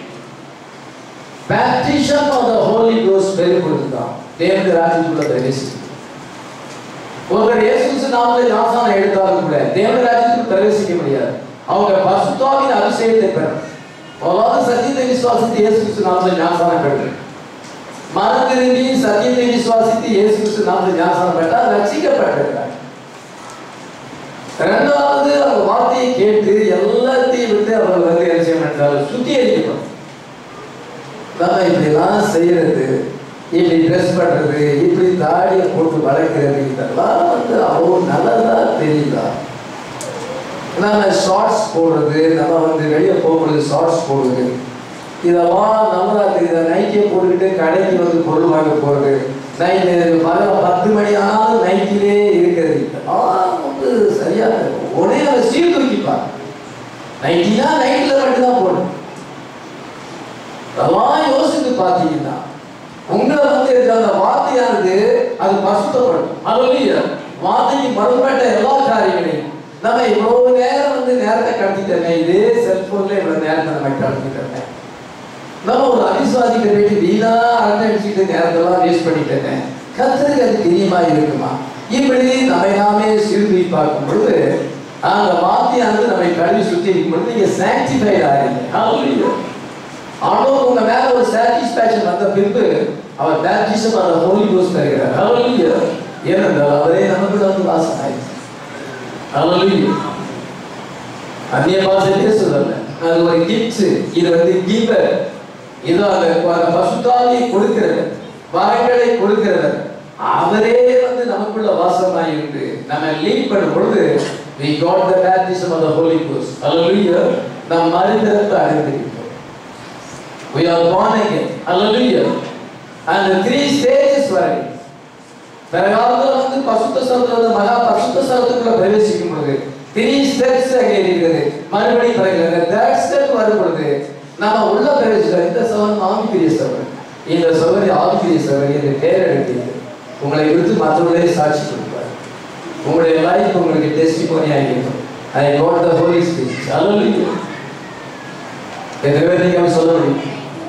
baptism of the Holy Ghost பெரும்பொழுதுதான் தேவனுடைய ராஜ்யத்துக்குள்ள பிரவேசிக்கும் ஒருவர் இயேசு கிறிஸ்து நாமத்தில் ஞானஸ்நானம் எடுத்தாலும் கூட தேவனுடைய ராஜ்யத்துக்கு பிரவேசிக்க முடியாது அவங்க பசுத்தாவின் அபிஷேகத்தை பெறும் அதாவது சத்தியத்தை விசுவாசித்து இயேசு கிறிஸ்து நாமத்தில் ஞானஸ்நானம் பெற்று மனம் திரும்பி சத்தியத்தை விசுவாசித்து இயேசு கிறிஸ்து நாமத்தில் ஞானஸ்நானம் பெற்றால் ரட்சிக்கப்பட்டிருக்கிறார் இரண்டாவது அந்த வார்த்தையை கேட்டு எல்லாத்தையும் விட்டு அவர்கள் வந்து என்ன செய்யணும் என்றால் சுத்திகரிக்கப்படும் நம்ம இப்படிலாம் செய்யறது இப்படி ட்ரெஸ் பண்றது இப்படி தாடியை போட்டு வளர்க்கிறது இதெல்லாம் வந்து அவ்வளோ நல்லதா தெரியுதா நம்ம ஷார்ட்ஸ் போடுறது நம்ம வந்து வெளியே போகும்பொழுது ஷார்ட்ஸ் போடுறது இதெல்லாம் நல்லதா தெரியுது நைட்டியை போட்டுக்கிட்டு கடைக்கு வந்து பொருள் வாங்க போறது நைட்டு பகல பத்து மணி ஆனாலும் நைட்டிலே இருக்கிறது இதெல்லாம் வந்து சரியா உடனே அதை சீர்தூக்கிப்பார் நைட்டினா நைட்டில் மட்டும்தான் போடணும் அதெல்லாம் யோசித்து பார்த்தீங்கன்னா உங்களை வந்து அந்த வார்த்தையானது அது பசுத்தப்படும் அதுலயே வார்த்தைக்கு மறுபட்ட எல்லா காரியங்களையும் நம்ம இவ்வளவு நேரம் வந்து நேரத்தை கடத்திட்டோமே இதே செல்போன்ல இவ்வளவு நேரத்தை நம்ம கடத்திட்டோமே நம்ம ஒரு அவிசுவாசிக்க வேண்டி வீணா அரட்டை அடிச்சுட்டு நேரத்தெல்லாம் வேஸ்ட் பண்ணிட்டேனே கத்தருக்கு அது தெரியுமா இருக்குமா இப்படி நம்மை நாமே சீர்தூக்கி பார்க்கும் பொழுது அந்த வார்த்தையானது நம்மை கழுவி சுத்தி இருக்கும் பொழுது நீங்க சாக்டிஃபைட் ஆகிறீங்க Hallelujah. ஆண்டவர் உங்க மேல ஒரு சாட்டிஸ்பாக்சன் வந்த பின்பு அவர் பேப்டிசம் அந்த ஹோலி கோஸ்ட் தருகிறார் ஹalleluya ஏனென்றால் அவரே நமக்கு வந்து வாசம் ஆயிடுச்சு ஹalleluya அந்நிய பாஷை பேசுதல்ல அது ஒரு கிஃப்ட் இது வந்து கிவர் இது அந்த அந்த பசுத்தாவியை கொடுக்கிறவர் வரங்களை கொடுக்கிறவர் அவரே வந்து நமக்குள்ள வாசமாய் இருந்து நம்ம லீட் பண்ணும் பொழுது we got the baptism of the holy ghost hallelujah நாம் மறுபிறப்பு அடைந்திருக்கிறோம் we are born again hallelujah and the three stages வரை பிறகாவது வந்து பசுத்த ஸ்தலத்துல மகா பசுத்த ஸ்தலத்துக்குள்ள பிரவேசிக்கும் பொழுது த்ரீ ஸ்டெப்ஸ் அங்கே இருக்கிறது மறுபடியும் பிறகு தேர்ட் ஸ்டெப் வரும் பொழுது நம்ம உள்ள பிரவேசிக்கிறோம் இந்த சவன் ஆவிக்குரிய சவன் இந்த சவரி ஆவிக்குரிய சவரி என்று பேர் எடுத்தீங்க உங்களை விடுத்து மற்றவர்களே சாட்சி கொடுப்பார் உங்களுடைய லைஃப் உங்களுக்கு டெஸ்டிமோனி ஆகிருக்கும் I got the Holy Spirit அல்லேலூயா எத்தனை பேர் நீங்க சொல்ல முடியும்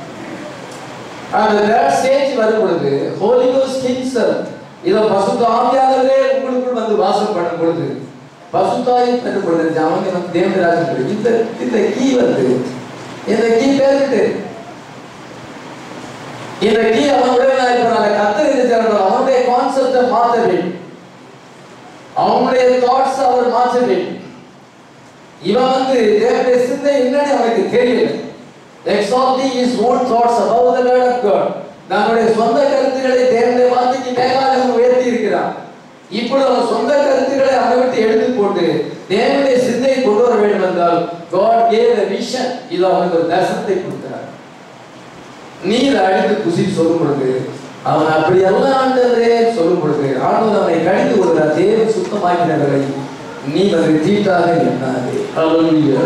அந்த தேர்ட் ஸ்டேஜ் வரும் பொழுது ஹோலி கோஸ்ட் ஹிம்செல்ஃப் இத பசுத்த ஆவியானவரே உங்களுக்குள் வந்து வாசம் பண்ணும் பொழுது பசுத்தாய் பண்ணும் பொழுது அவங்க வந்து தேவராஜன் இந்த இந்த கீ வந்து இந்த கீ பேருக்கு இந்த கீ அவனுடைய இருக்கிறாங்க கத்தர் இருக்கிறாங்க அவனுடைய கான்செப்டை மாற்ற வேண்டும் அவனுடைய தாட்ஸ் அவர் மாற்ற வேண்டும் இவன் வந்து தேவனுடைய சிந்தை என்னன்னு அவனுக்கு தெரியல exalting his own thoughts above the word of God நம்முடைய சொந்த கருத்துக்களை தேவனுடைய வார்த்தைக்கு மேலாக உயர்த்தி இருக்கிறான் இப்பொழுது அவன் சொந்த கருத்துக்களை அவனை விட்டு எடுத்து போட்டு தேவனுடைய சிந்தையை கொண்டு வர வேண்டும் என்றால் God gave a vision இது அவனுக்கு ஒரு தரிசனத்தை கொடுக்கிறார் நீர் அடித்து குசி சொல்லும் பொழுது அவன் அப்படி எல்லாம் ஆண்டவரே சொல்லும் பொழுது ஆண்டவர் அவனை கடிந்து கொள்கிறார் தேவன் சுத்தமாக்கினவரை நீ வந்து தீட்டாக எண்ணாதே Hallelujah.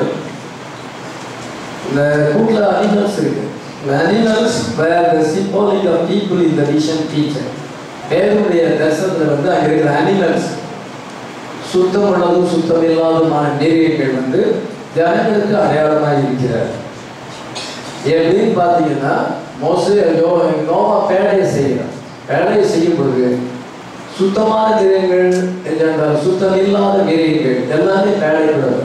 இந்த கூட்டில் அனிமல்ஸ் இருக்கு இந்த animals were the symbolic of people in the vision teacher தேவனுடைய தரிசனத்தில் வந்து அங்கே இருக்கிற அனிமல்ஸ் சுத்தமுள்ளதும் சுத்தமில்லாததுமான நேரியர்கள் வந்து ஜனங்களுக்கு அடையாளமாக இருக்கிறார் எப்படின்னு பார்த்தீங்கன்னா மோசே நோவா பேடையை செய்கிறார் பேடையை செய்யும் பொழுது சுத்தமான மிருகங்கள் என்றால் சுத்தம் இல்லாத மிருகங்கள் எல்லாமே பேடைப்படுவார்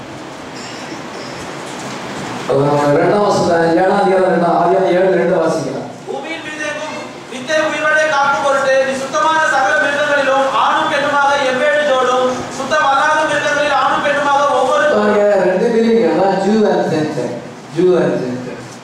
ரெண்டாம் வசனம் ஏழாம் அதிகாரம் ரெண்டாம் அதிகாரம் ஏழு ரெண்டு வாசிக்கலாம் பூமியின் மீதெங்கும் வித்தை உயிரோடே காக்கும் பொருட்டு நீ சுத்தமான சகல மிருகங்களிலும் ஆணும் பெண்ணுமாக எவ்வேறு ஜோடும் சுத்தம் அல்லாத மிருகங்களில் ஆணும் பெண்ணுமாக ஒவ்வொரு பாருங்க ரெண்டு பேரும் அதான் Jew and center Jew and center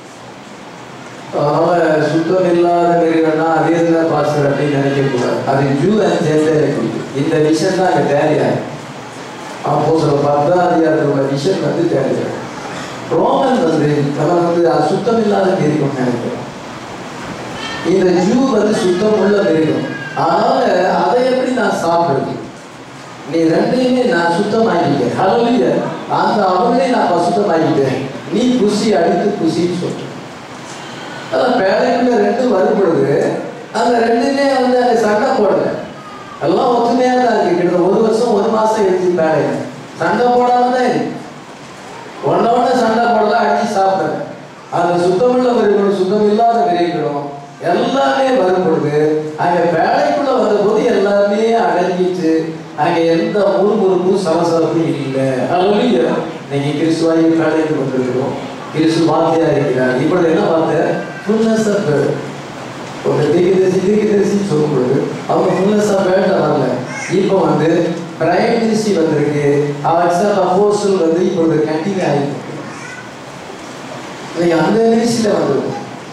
அதனால சுத்தம் இல்லாத மிருகம்னா அதே தான் பாஸ்டர் அப்படின்னு நினைக்க கூடாது அது ஜூ அண்ட் சென்டர் இந்த விஷயம் தான் அங்கே தேவையாது அப்போ சில பத்தாம் அதிகாரத்தோட விஷயம் வந்து தேவையாது ரோமன் வந்து நம்ம வந்து அது சுத்தம் இல்லாத மிருகம் நினைக்கிறோம் இந்த ஜூ வந்து சுத்தம் உள்ள மிருகம் அதனால அதை எப்படி நான் சாப்பிடுறது நீ ரெண்டையுமே நான் சுத்தமாக்கிட்டேன் ஹalleluya அந்த அவங்களே நான் பசுத்தமாக்கிட்டேன் நீ குசி அடித்து குசின்னு சொல்ற அதான் பேழைக்குள்ள ரெண்டும் வரும் பொழுது அந்த ரெண்டுமே வந்து அந்த சண்டை போடல எல்லாம் ஒத்துமையா தான் இருக்கு கிட்ட ஒரு வருஷம் ஒரு மாசம் எடுத்து பேழையில சண்டை போடாம தான் இருக்கு ஒன்ன ஒண்ணு சண்டை போடல அடிச்சு சாப்பிடுறேன் அந்த சுத்தமுள்ள மிருகங்களும் சுத்தம் இல்லாத மிருகங்களும் எல்லாமே வரும் பொழுது அங்க வேலைக்குள்ள வந்தபோது எல்லாமே அடங்கிட்டு அங்க எந்த முறுமுறுப்பும் சலசலப்பும் இல்லை அல்லையா நீங்க கிறிஸ்துவாயி வேலைக்கு வந்திருக்கிறோம் கிறிஸ்து வார்த்தையா இருக்கிறார் இப்பொழுது என்ன வார்த்தை ஃபுல்னஸ் ஆஃப் ஒரு தீர்க்கதரிசி தீர்க்கதரிசி சொல்லும் பொழுது அவங்க ஃபுல்னஸ் ஆஃப் வேர்ட்ல வரல இப்போ வந்து பிரைம் மினிஸ்ட்ரி வந்திருக்கு அவர் அப்போஸ்டல் வந்து இப்பொழுது கண்டினியூ ஆகிருக்கு நீங்க அந்த மினிஸ்ட்ரியில வந்திருக்கும்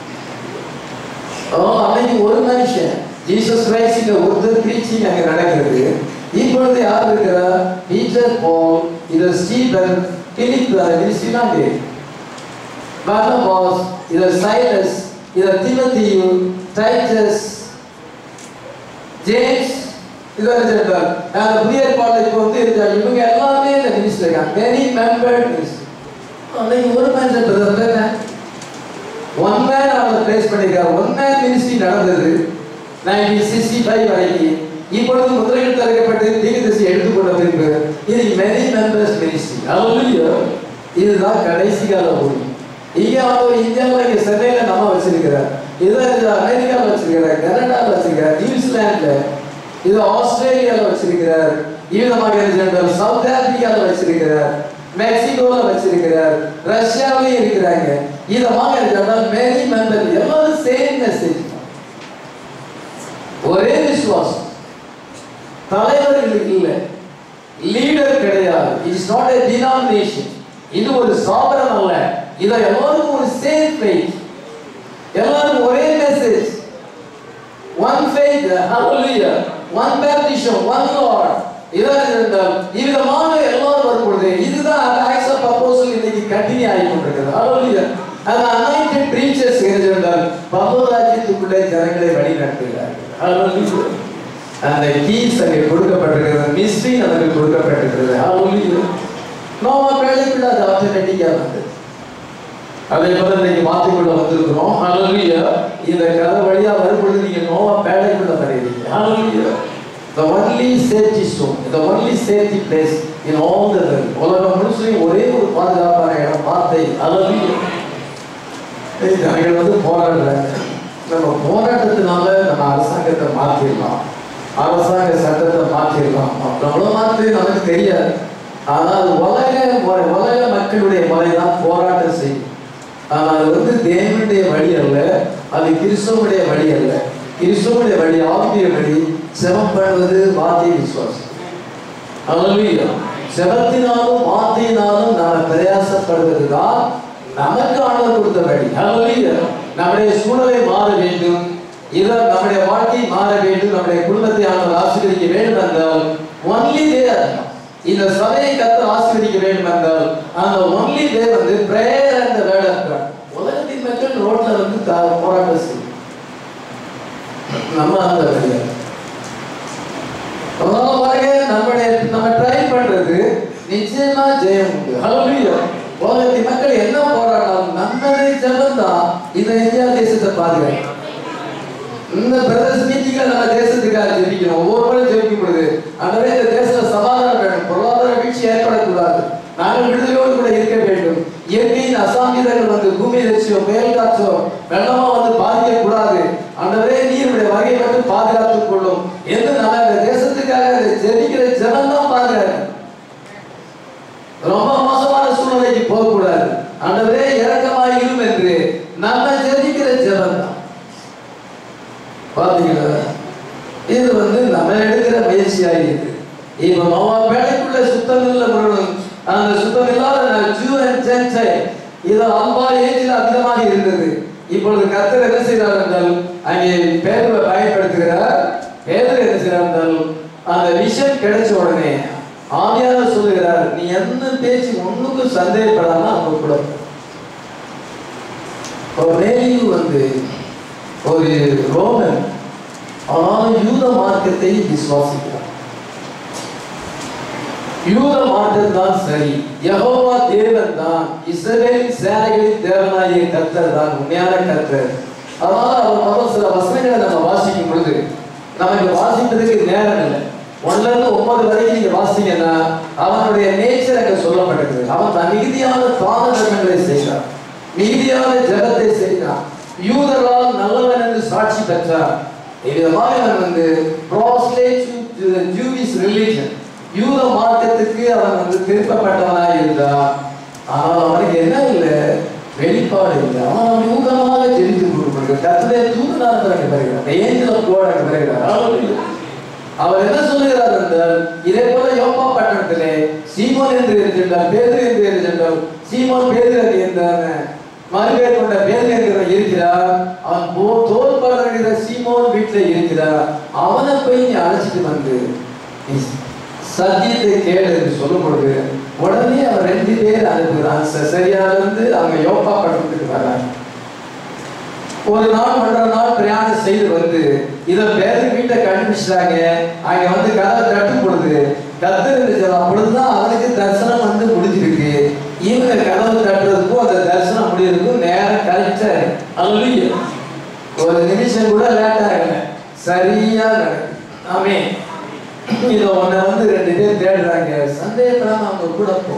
ஓ அன்னைக்கு ஒரு மனுஷன் ஜீசஸ் கிரைஸ்ட்ல ஒருத்தர் பிரீச்சிங் அங்க நடக்கிறது இப்பொழுது யார் இருக்கிறா பீட்டர் பால் இது ஸ்டீபன் பிலிப் மினிஸ்ட்ரிலாம் அங்கே இருக்கு. Barnabas, either Silas, either Timothy, Titus, James இதெல்லாம் சொல்றார் அந்த புதிய ஏற்பாடுல இப்போ வந்து இந்த- இவங்க எல்லாமே இந்த மினிஸ்டர் இருக்காங்க மெனி மெம்பர் மினிஸ்டர் அன்னைக்கு ஒரு மேன் பிரதர் ஒன் மேன் அவங்க பிளேஸ் பண்ணிருக்காரு ஒன் மேன் மினிஸ்ட்ரி நடந்தது நைன்டீன் சிக்ஸ்டி ஃபைவ் வரைக்கும் இப்பொழுது முதலில் திறக்கப்பட்டு தீர்க்கதரிசி எடுத்துக்கொண்ட பின்பு இது மெனி மெம்பர்ஸ் மினிஸ்ட்ரி அல்லையோ இதுதான் கடைசி கால ஊழியம் இங்க அவர் இந்தியாவில் இங்க சென்னையில நம்ம வச்சிருக்கிறார் இது அமெரிக்காவில் வச்சிருக்கிறார் கனடாவில் வச்சிருக்கிறார் நியூசிலாந்துல இது ஆஸ்திரேலியாவில் வச்சிருக்கிறார் ஈழமாக ஜெனரல் சவுத் ஆப்பிரிக்காவில் வச்சிருக்கிறார் மெக்சிகோல வச்சிருக்கிறார் ரஷ்யாவிலையும் இருக்கிறாங்க இதமாக ஜெனரல் மெனி மெம்பர் எல்லாரும் சேம் மெசேஜ் ஒரே விசுவாசம் தலைவர்கள் இல்லை லீடர் கிடையாது இட்ஸ் நாட் a denomination இது ஒரு சாபனம் அல்ல இதை எல்லாருக்கும் ஒரு சேம் ஃபெய்த் எல்லாரும் ஒரே மெசேஜ் ஒன் ஃபெய்த் ஹalleluya ஒன் baptism ஒன் லார்ட் இதான் இருந்தால் இவ்விதமாக எல்லாரும் வரும்பொழுது இதுதான் அந்த ஆக்ஸ் ஆஃப் அப்போஸ்தலர் இன்னைக்கு கண்டினியூ ஆகி கொண்டிருக்கிறது ஹalleluya அந்த அனாயிண்டட் பிரீச்சர்ஸ் இருந்தால் பரலோகராஜ்யத்துக்குள்ளே ஜனங்களை வழி நடத்துகிறார்கள் ஹalleluya அந்த கீஸ் அங்கே கொடுக்கப்பட்டிருக்கிறது மிஸ்ட்ரி நமக்கு கொடுக்கப்பட்டிருக்கிறது ஹalleluya நோவா பேழைக்குள்ள அது ஆட்டோமேட்டிக்கா வந்தது அதே போல இன்னைக்கு மாத்திக்குள்ள வந்திருக்கிறோம் ஹalleluya இந்த கதை வழியா வரும்பொழுது நீங்க நோவா பேழைக்குள்ள வருகிறீங்க ஹalleluya the only safety stone the only safety place in all the world உலகம் முழுசும் ஒரே ஒரு பாதுகாப்பான இடம் வார்த்தை ஹalleluya ஏய், ஜனங்கள் வந்து போராடுறாங்க நம்ம போராட்டத்தினால நம்ம அரசாங்கத்தை மாத்திடலாம் அரசாங்க சட்டத்தை மாத்திடலாம் நம்மள மாற்றி நமக்கு தெரியாது ஆனால் உலக முறை உலக மக்களுடைய முறை தான் போராட்டம் செய்யும் ஆனால் அது வந்து தேவனுடைய வழி அல்ல அது கிறிஸ்துவனுடைய வழி அல்ல கிறிஸ்துவனுடைய வழி ஆவிய வழி செவம் பண்ணுவது வார்த்தை விசுவாசம் அல்லா செபத்தினாலும் வார்த்தையினாலும் நாம் பிரயாசப்படுவது தான் நமக்கு ஆண்டவர் கொடுத்த வழி அல்லா நம்முடைய சூழலை மாற வேண்டும் இதை நம்முடைய வாழ்க்கை மாற வேண்டும் நம்முடைய குடும்பத்தை ஆண்டவர் ஆசீர்வதிக்க வேண்டும் என்றால் ஒன்லி தேர் இந்த சபையை கத்து ஆசீர்வதிக்க வேண்டும் என்றால் அந்த ஒன்லி டே வந்து பிரேயர் அந்த வேர்ட் ஆஃப் காட் உலகத்தின் மக்கள் ரோட்ல வந்து த- போராட்டம் செய்யும் நம்ம அந்த வழியா அதனால பாருங்க நம்முடைய நம்ம ட்ரை பண்றது நிச்சயமா ஜெயம் உண்டு ஹalleluya உலகத்தின் மக்கள் என்ன போராடினாலும் நம்முடைய ஜெபம் தான் இந்த இந்தியா தேசத்தை பாதுகாக்கும் இந்த பிரதர்ஸ் மீட்டிங்ல நம்ம தேசத்துக்காக ஜெபிக்கணும் ஒவ்வொரு முறை ஜெபிக்கும் பொழுது ஆண்டவரே இந்த தேசத்துல சமாதானம் வேணும் பொருளாதார வீழ்ச்சி ஏற்படக்கூடாது நாங்கள் விடுதலையோடு கூட இருக்க வேண்டும் இயற்கையின் அசாமியர்கள் வந்து பூமி லட்சியோ புயல் காற்றோ வெள்ளமோ வந்து பாதிக்க கூடாது ஆண்டவரே நீருடைய வகையை மட்டும் பாதுகாத்துக் கொள்ளும் என்று நம்ம இந்த தேசத்துக்காக ஜெபிக்கிற ஜனம் தான் பாதுகாக்கும் ரொம்ப மோசமான சூழ்நிலைக்கு போகக்கூடாது ஆண்டவரே இறக்கமாய் இரும் என்று நம்ம ஜெபிக்கிற ஜெபம் தான் பாத்தீங்களா இது வந்து நம்ம எடுக்கிற முயற்சியாக இருக்கு இப்ப நோவா பேழைக்குள்ள சுத்தம் இல்ல முழுவதும் அந்த சுத்தம் இல்லாத ஜூ அண்ட் ஜென்டைல் இது அல்பா ஏஜில் அதிகமாக இருந்தது இப்பொழுது கர்த்தர் என்ன செய்கிறார் என்றால் அங்கே பேருவை பயன்படுத்துகிறார் பேதர் என்ன செய்கிறார் என்றால் அந்த விஷன் கிடைச்ச உடனே ஆவியானவர் சொல்லுகிறார் நீ எந்த பேச்சு ஒண்ணுக்கும் சந்தேகப்படாம அவங்க கூட போ. ஒரு மேலியு வந்து ஒரு ரோமன் ஆனால் யூத மார்க்கத்தை விசுவாசிக்கிறார் யூத மார்க்கம் தான் சரி யெகோவா தேவன் தான் இஸ்ரவேலின் சேனைகளின் தேவனாகிய கர்த்தர் தான் உண்மையான கர்த்தர் அதனால அவர் முதல் சில வசனங்களை நம்ம வாசிக்கும் பொழுது நமக்கு வாசிப்பதற்கு நேரம் இல்லை ஒன்னுல இருந்து ஒன்பது வரைக்கும் நீங்க வாசிங்கன்னா அவனுடைய நேச்சர் அங்க சொல்லப்பட்டிருக்கு அவன் தன் மிகுதியான தான தர்மங்களை செய்கிறான் மிகுதியான ஜெபத்தை செய்தான் யூதரால் நல்லவன் என்று சாட்சி பெற்றார் இவ்விதமாக அவன் வந்து proselyte to the Jewish religion யூத மார்க்கத்துக்கு அவன் வந்து திருப்பப்பட்டவனாய் இருந்தான் ஆனால் அவனுக்கு என்ன இல்லை வெளிப்பாடு இல்லை அவன் அவன் யூதமாக ஜெயித்து கொடுக்கிறான் கத்துடைய தூதனாக அங்கே வருகிறார் ஏஞ்சல் ஆஃப் கோட் அங்கே வருகிறார் Hallelujah. அவர் என்ன சொல்லுகிறார் என்றால் இதே போல யோப்பா பட்டணத்திலே சீமோன் என்று இருக்கின்றார் பேது என்று இருக்கின்றார் சீமோன் பேது என்று இருந்தாங்க மறுபேர் கொண்ட பேது என்கிறவன் இருக்கிறார் அவன் போ தோல் பலர்கிற சீமோன் வீட்டில் இருக்கிறார் அவனை போய் நீ அழைச்சிட்டு வந்து நீ சத்தியத்தை கேளு என்று சொல்லும் பொழுது உடனே அவர் ரெண்டு பேர் அனுப்புகிறான் சரியால இருந்து அவங்க யோகா படத்துக்கு வர்றாங்க ஒரு நாள் ஒன்றரை நாள் பிரயாணம் செய்து வந்து இத பேரு வீட்டை கண்டுபிடிச்சிட்டாங்க அங்க வந்து கதை தட்டு பொழுது கத்து இருந்துச்சு அப்பொழுதுதான் அவனுக்கு தரிசனம் வந்து முடிஞ்சிருக்கு இவங்க கதவு தட்டுறதுக்கும் அந்த தரிசனம் முடியறதுக்கும் நேரம் கரெக்டா அல்ல ஒரு நிமிஷம் கூட லேட் ஆகல சரியா நடக்குது ஆமே இத உன்னை வந்து ரெண்டு பேர் தேடுறாங்க சந்தேகப்படாம அவங்க கூட போ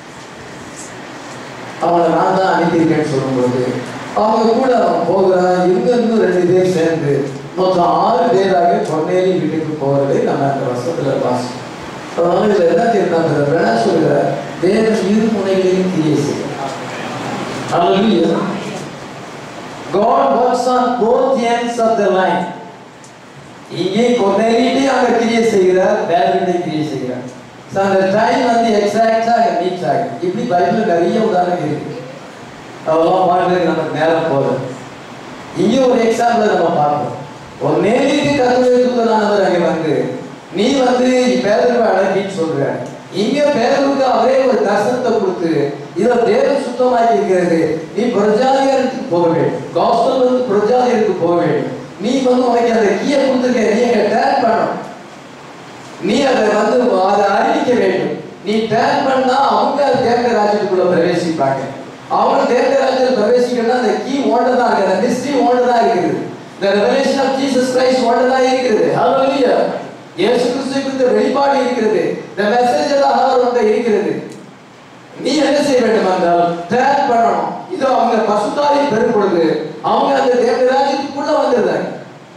அவனை நான் தான் அனுப்பியிருக்கேன்னு சொல்லும்போது அவங்க கூட அவன் போகிறான் இவங்க இன்னும் ரெண்டு பேர் சேர்ந்து மொத்தம் ஆறு பேராக பொன்னேரி வீட்டுக்கு போறதை நம்ம அந்த வருஷத்துல வாசிச்சோம் அதனால இதுல என்ன தெரியுமா என்ன சொல்கிற தேவன் இரு முனைகளையும் கிரியை செய்கிறார் Hallelujah. God works on both ends of the line. இங்கே கொன்னேரிட்டே அங்க கிரியை செய்கிறார் வேலையிட்டே கிரியை செய்கிறார் ஸோ அந்த டைம் வந்து எக்ஸாக்டா அங்க மீட் ஆகும் இப்படி பைபிள் நிறைய உதாரணம் இருக்கு அதெல்லாம் பாடுறதுக்கு நமக்கு நேரம் போதும் இங்கே ஒரு எக்ஸாம்பிள் நம்ம பார்ப்போம் ஒரு நேருக்கு கத்துரை தூதனானவர் அங்கே வந்து நீ வந்து பேதர்வை அழைப்பின்னு சொல்ற இங்க பேதருக்கு அவரே ஒரு தரிசனத்தை கொடுத்து இதை தேவன் சுத்தமாக்கி இருக்கிறது நீ பிரஜாதிகாரத்துக்கு போக வேண்டும் காஸ்டல் வந்து பிரஜாதிகாரத்துக்கு போக வேண்டும் நீ வந்து உனக்கு அந்த கீயை கொடுத்துருக்க நீ அங்க டேன் பண்ணணும் நீ அதை வந்து அதை அறிவிக்க வேண்டும் நீ டேன் பண்ணா அவங்க தேவ ராஜ்யத்துக்குள்ள பிரவேசிப்பாங்க அவங்க தேவ ராஜ்யத்தில் பிரவேசிக்கணும்னா அந்த கீ ஓண்ட தான் இருக்கு அந்த மிஸ்ட்ரி ஓண்ட தான் இருக்குது the revelation of Jesus Christ ஓண்ட தான் இருக்குது hallelujah இயேசு கிறிஸ்து குறித்த வெளிப்பாடு இருக்கிறது the message of the hour ஒன்று இருக்கிறது நீ என்ன செய்ய வேண்டும் என்றால் ட்ராக் பண்ணணும் இதோ அவங்க பசுத்தாரி பெறும் பொழுது அவங்க அந்த தேவ ராஜ்யத்துக்குள்ள வந்துடுறாங்க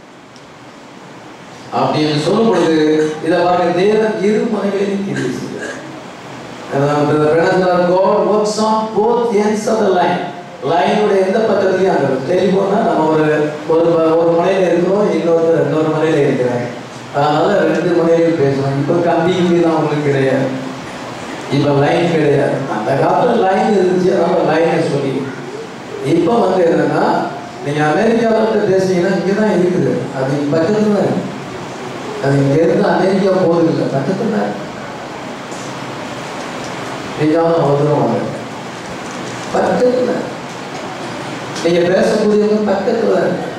அப்படின்னு சொல்லும் பொழுது இதை பாருங்க தேவன் இரு மனைகளையும் கிரியை செய்கிறார் அதாவது brother God works on both ends of the line லைனுடைய எந்த பக்கத்துலயும் அந்த டெலிஃபோன்னா நம்ம ஒரு ஒரு ஒரு முனையில இருக்கிறோம் இன்னொருத்தர் இன்னொரு முனையில இருக்கிறாங்க அதனால ரெண்டு முனையிலும் பேசணும் இப்போ கம்பி தான் ஒன்றும் கிடையாது இப்போ லைன் கிடையாது அந்த காலத்துல லைன் இருந்துச்சு அதனால லைனை சொல்லி இப்போ வந்து என்னன்னா நீங்க அமெரிக்காவில் பேசுனீங்கன்னா இங்கே தான் இருக்குது அது பக்கத்துல தான் இருக்கு. அது இங்க இருந்து அமெரிக்கா போகுது இல்லை பக்கத்துல தான் இருக்கு. நீங்களும் அவசரம் வாங்க பக்கத்துல நீங்க பேசக்கூடியவங்க பக்கத்துல தான் இருக்கு.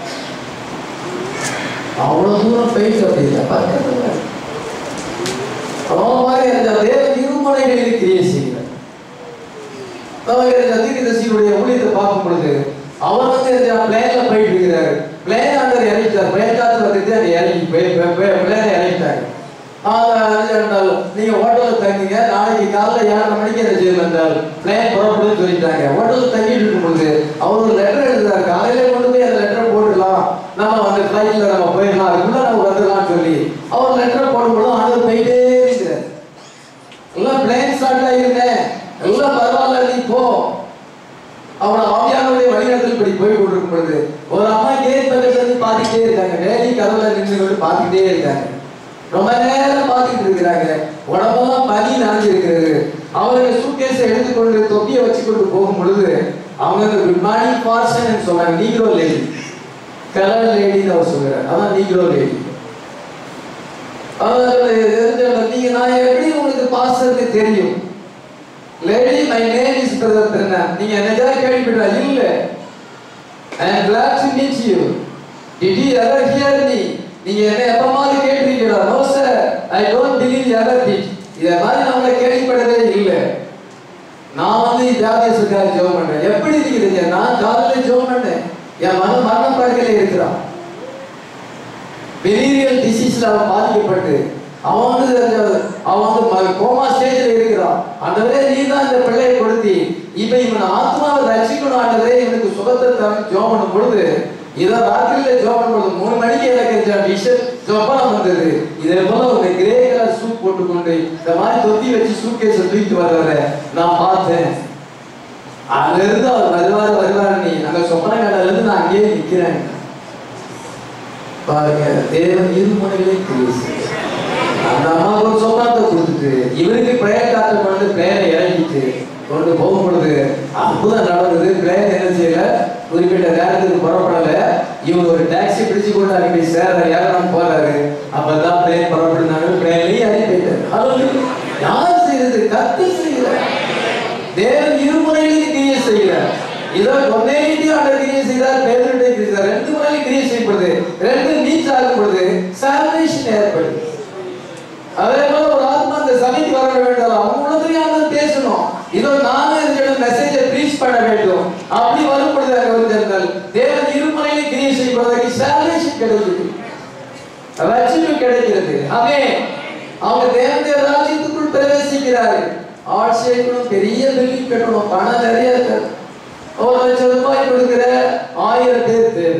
அவ்வளவு தூரம் போயிட்டு அப்படி இல்லை பக்கத்துல தான் இருக்கு. அவன் மாதிரி அந்த தேவன் இருமுனைகளில் கிரியை செய்கிறார் அவங்க இந்த தீர்க்கதரிசியுடைய ஊழியத்தை பார்க்கும் பொழுது அவர் வந்து இந்த பிளேன்ல போயிட்டு இருக்கிறாரு பிளேன் அந்த இறங்கிட்டார் பிளேன் காத்து வந்துட்டு அந்த இறங்கி பிளேனை இறங்கிட்டாங்க என்றால் நீங்க ஹோட்டல்ல தங்கிங்க நாளைக்கு காலைல ஏழரை மணிக்கு என்ன செய்யும் என்றால் பிளேன் புறப்படுன்னு சொல்லிட்டாங்க ஹோட்டல்ல தங்கிட்டு இருக்கும் பொழுது அவர் ஒரு லெட்டர் எழுதுறாரு காலையில கொண்டு போய் அந்த லெட்டர் போட்டுடலாம் நம்ம வந்து ஃபிளைட்ல நம்ம போயிடலாம் அதுக்குள்ள நம்ம வந்துடலாம் சொல்லி அவர் லெட்டர் போடும்போது ஆண்டு போயிட்டே இருக்கிறார் எல்லாம் பிளேன் ஸ்டார்ட் ஆகிருந்தேன் எல்லாம் பரவாயில்ல நீ போ அவன ஆவியானவருடைய வழிநடத்தல் இப்படி போய் கொண்டிருக்கும் பொழுது ஒரு அம்மா கேட் பக்கத்துல இருந்து பார்த்துக்கிட்டே இருக்காங்க வேலி கதவுல நின்று கொண்டு பார்த்துக்கிட்டே இருக்காங்க ரொம்ப நேரம் பார்த்துக்கிட்டு இருக்கிறாங்க உடம்பெல்லாம் பனி நனைஞ்சிருக்கிறது அவர்கள் சூட்கேஸை எடுத்துக்கொண்டு தொப்பியை வச்சு கொண்டு போகும் பொழுது அவங்க குட் மார்னிங் பார்சன் சொன்னாங்க நீக்ரோ லேடி கலர் லேடின்னு அவர் சொல்கிறார் அதான் நீக்ரோ லேடி அவர்கள் நீங்க நான் எப்படி உங்களுக்கு பாஸ்டருக்கு தெரியும் lady my name is brother திருநா நீங்க என்னையா கேள்விப்பட்டா இல்ல I am glad to meet you did you ever hear me நீங்க என்ன எப்பமாவது கேட்டிருக்கீங்களா no sir I don't believe ever did இத மாதிரி நம்மள கேள்விப்படவே இல்ல நான் வந்து ஜாதேசுக்காக ஜெபம் பண்றேன் எப்படி இருக்கிறீங்க நான் காலையில ஜெபம் பண்ணேன் என் மன மரண படுக்கையில இருக்கிறான் பெரியல் டிசீஸ்ல அவன் பாதிக்கப்பட்டு அவன் வந்து அந்த- அவன் வந்து கோமா ஸ்டேஜ்ல இருக்கிறான் ஆண்டவரே நீ தான் இந்த பிள்ளையை கொடுத்தி இப்ப இவன் ஆத்மாவை ரசிக்கணும் ஆண்டவரே இவனுக்கு சுகத்தை தரணும் ஜோம் பண்ணும் பொழுது இதை ராத்திரியில ஜோம் பண்ணும்போது மூணு மணிக்கு எனக்கு விஷயம் ஜோப்பனம் வந்தது இதே போல ஒரு கிரே கலர் சூட் போட்டுக்கொண்டு இந்த மாதிரி தொத்தி வச்சு சூட் கேஸை தூக்கிட்டு வர்றத நான் பார்த்தேன் அங்க இருந்து அவர் வருவாரு வருவாரு நீ அங்க சொப்பன கடல இருந்து நான் அங்கேயே நிக்கிறேன் பாருங்க தேவன் இருமுனைகளை கிரியை செய்கிறார். அந்த அம்மாவுக்கு ஒரு சொப்பனத்தை கொடுத்துட்டு இவருக்கு பிரேயர் காற்று கொண்டு பிரேயரை இறங்கிட்டு கொண்டு போகும் பொழுது அற்புதம் நடந்தது பிரேயர் என்ன செய்யல குறிப்பிட்ட நேரத்துக்கு புறப்படல இவங்க ஒரு டாக்ஸி பிடிச்சு கொண்டு அங்கே போய் சேர ஏறணும் போறாரு அப்பதான் பிளேன் புறப்படுனாங்க பிளேன்லயும் இறங்கி போயிட்டாரு கொர்நேலியத்தையும் ஆண்டவர் கிரியை செய்தார் பேதுருடைய கிரியை செய்தார் ரெண்டு முறையிலும் கிரியை செய்யப்படுது ரெண்டு நீச் ஆகும் பொழுது சால்வேஷன் ஏற்படுது அதே போல ஒரு ஆத்மா அந்த சபைக்கு வர வேண்டும் அவங்க உள்ளத்திலேயே ஆண்டவர் பேசணும் இதோ நானும் இதோட மெசேஜை ப்ரீச் பண்ண வேண்டும் அப்படி வரும் பொழுது அங்க வந்திருந்தால் தேவன் இருமுறையிலே கிரியை செய்வதற்கு சால்வேஷன் கிடைக்குது ரட்சிப்பு கிடைக்கிறது ஆமே அவங்க தேவனுடைய ராஜ்யத்துக்குள் பிரவேசிக்கிறார்கள் ஆட்சியர்களும் பெரிய பில்டிங் கட்டணும் பணம் நிறைய இருக்கு ஒரு லட்சம் ரூபாய் கொடுக்கிற ஆயிரம் பேர் தேவை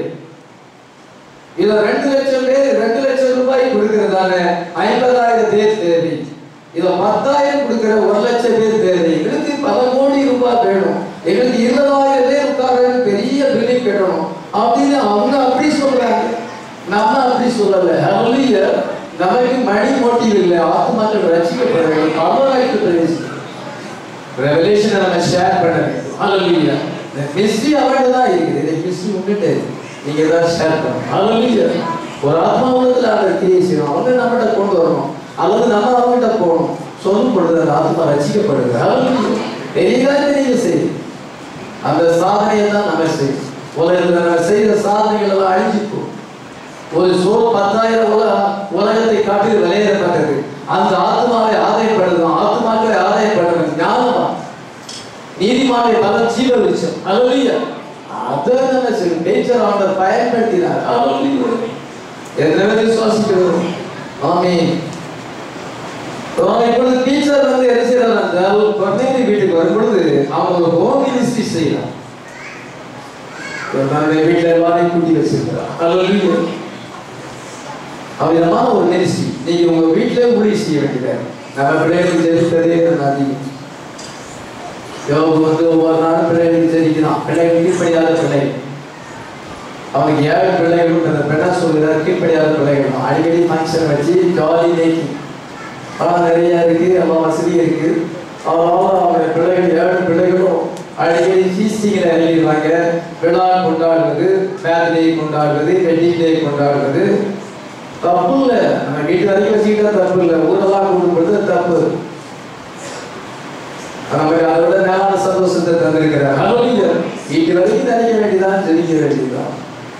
இதுல ரெண்டு லட்சம் பேர் ரெண்டு லட்சம் ரூபாய் கொடுக்கிறதால ஐம்பதாயிரம் பேர் தேவை இதுல பத்தாயிரம் கொடுக்கிற ஒரு லட்சம் பேர் தேவை எங்களுக்கு பல கோடி ரூபாய் வேணும் எங்களுக்கு இருபதாயிரம் பேர் உட்கார பெரிய பில்டிங் கட்டணும் அப்படின்னு அவங்க அப்படி சொல்றாங்க நம்ம அப்படி சொல்லல ஹalleluya நமக்கு மணி மோட்டிவ் இல்லை ஆத்மாக்கள் ரசிக்கப்பட வேண்டும் பரவாயில்லை பிரவேசி ரெவலேஷனை நம்ம ஷேர் பண்ண வேண்டும் ஹalleluya இந்த மிஸ்ட்ரி அவன்கிட்ட தான் இருக்குது இந்த மிஸ்ட்ரி உங்ககிட்ட இருக்கு நீங்க தான் ஷேர் பண்ணணும் ஹalleluya ஒரு ஆத்மா உள்ளத்துல அதை கிரியை செய்யணும் அவங்க நம்மகிட்ட கொண்டு வரணும் அல்லது நம்ம அவங்ககிட்ட போகணும் சொல்லும் பொழுது அந்த ஆத்மா ரசிக்கப்படுது ஹalleluya பெரிய காரியத்தை நீங்க செய்யுங்க அந்த சாதனையை தான் நம்ம செய்யும் உலகத்துல நம்ம செய்யற சாதனைகள் எல்லாம் அழிஞ்சு போகும் ஒரு சோல் பத்தாயிரம் உலக உலகத்தை காட்டி விளையாடப்பட்டது அந்த ஆத்மாவை ஆதாயப்படுத்தும் ஆத்மாக்களை ஆதாயப்படுறது ஞானமா நீதிமானை பல ஜீவ விஷயம் அல்லையா அதை நம்ம செய்யும் நேச்சர் ஆண்டர் பயன்படுத்தினார் அல்லையா எத்தனை விசுவாசிக்கிறோம் ஆமே இப்பொழுது டீச்சர் வந்து என்ன செய்யறாரு என்றால் குழந்தைங்க வீட்டுக்கு வரும்பொழுது அவங்க ஒரு ஹோம் மினிஸ்ட்ரி செய்யலாம் தன்னுடைய வீட்டில் எல்லாரையும் கூட்டி வச்சிருக்கிறார் அல்லையா அவ்விதமான ஒரு நெரிசி நீங்க உங்க வீட்டிலே ஊழிய செய்ய வேண்டியது நம்ம பிள்ளைகளுக்கு ஜெயித்ததே அதிகம் யோகு வந்து ஒவ்வொரு நாளும் பிள்ளைகளுக்கு ஜெயிக்கிறான் பிள்ளைகள் கீழ்ப்படியாத பிள்ளைகள் அவனுக்கு ஏழு பிள்ளைகளும் அந்த பெண்ணா சொல்கிறார் கீழ்ப்படியாத பிள்ளைகள் அடிக்கடி ஃபங்க்ஷன் வச்சு ஜாலி மேக்கிங் பணம் நிறைய இருக்கு எல்லாம் வசதி இருக்கு அதனால அவங்க பிள்ளைகள் ஏழு பிள்ளைகளும் அடிக்கடி ஃபீஸ்டிங்கில் எழுதிடுறாங்க விழா கொண்டாடுவது பேர்தே கொண்டாடுவது வெட்டிங் டே கொண்டாடுவது தப்பு இல்லை நம்ம வீட்டு வரைக்கும் வச்சுக்கிட்டா தப்பு இல்லை ஊரெல்லாம் கொடுக்கறது தப்பு நமக்கு அதை விட மேலான சந்தோஷத்தை தந்திருக்கிறார் ஹalleluya வீட்டு வரைக்கும் நினைக்க வேண்டியதான் ஜெயிக்க வேண்டியதான்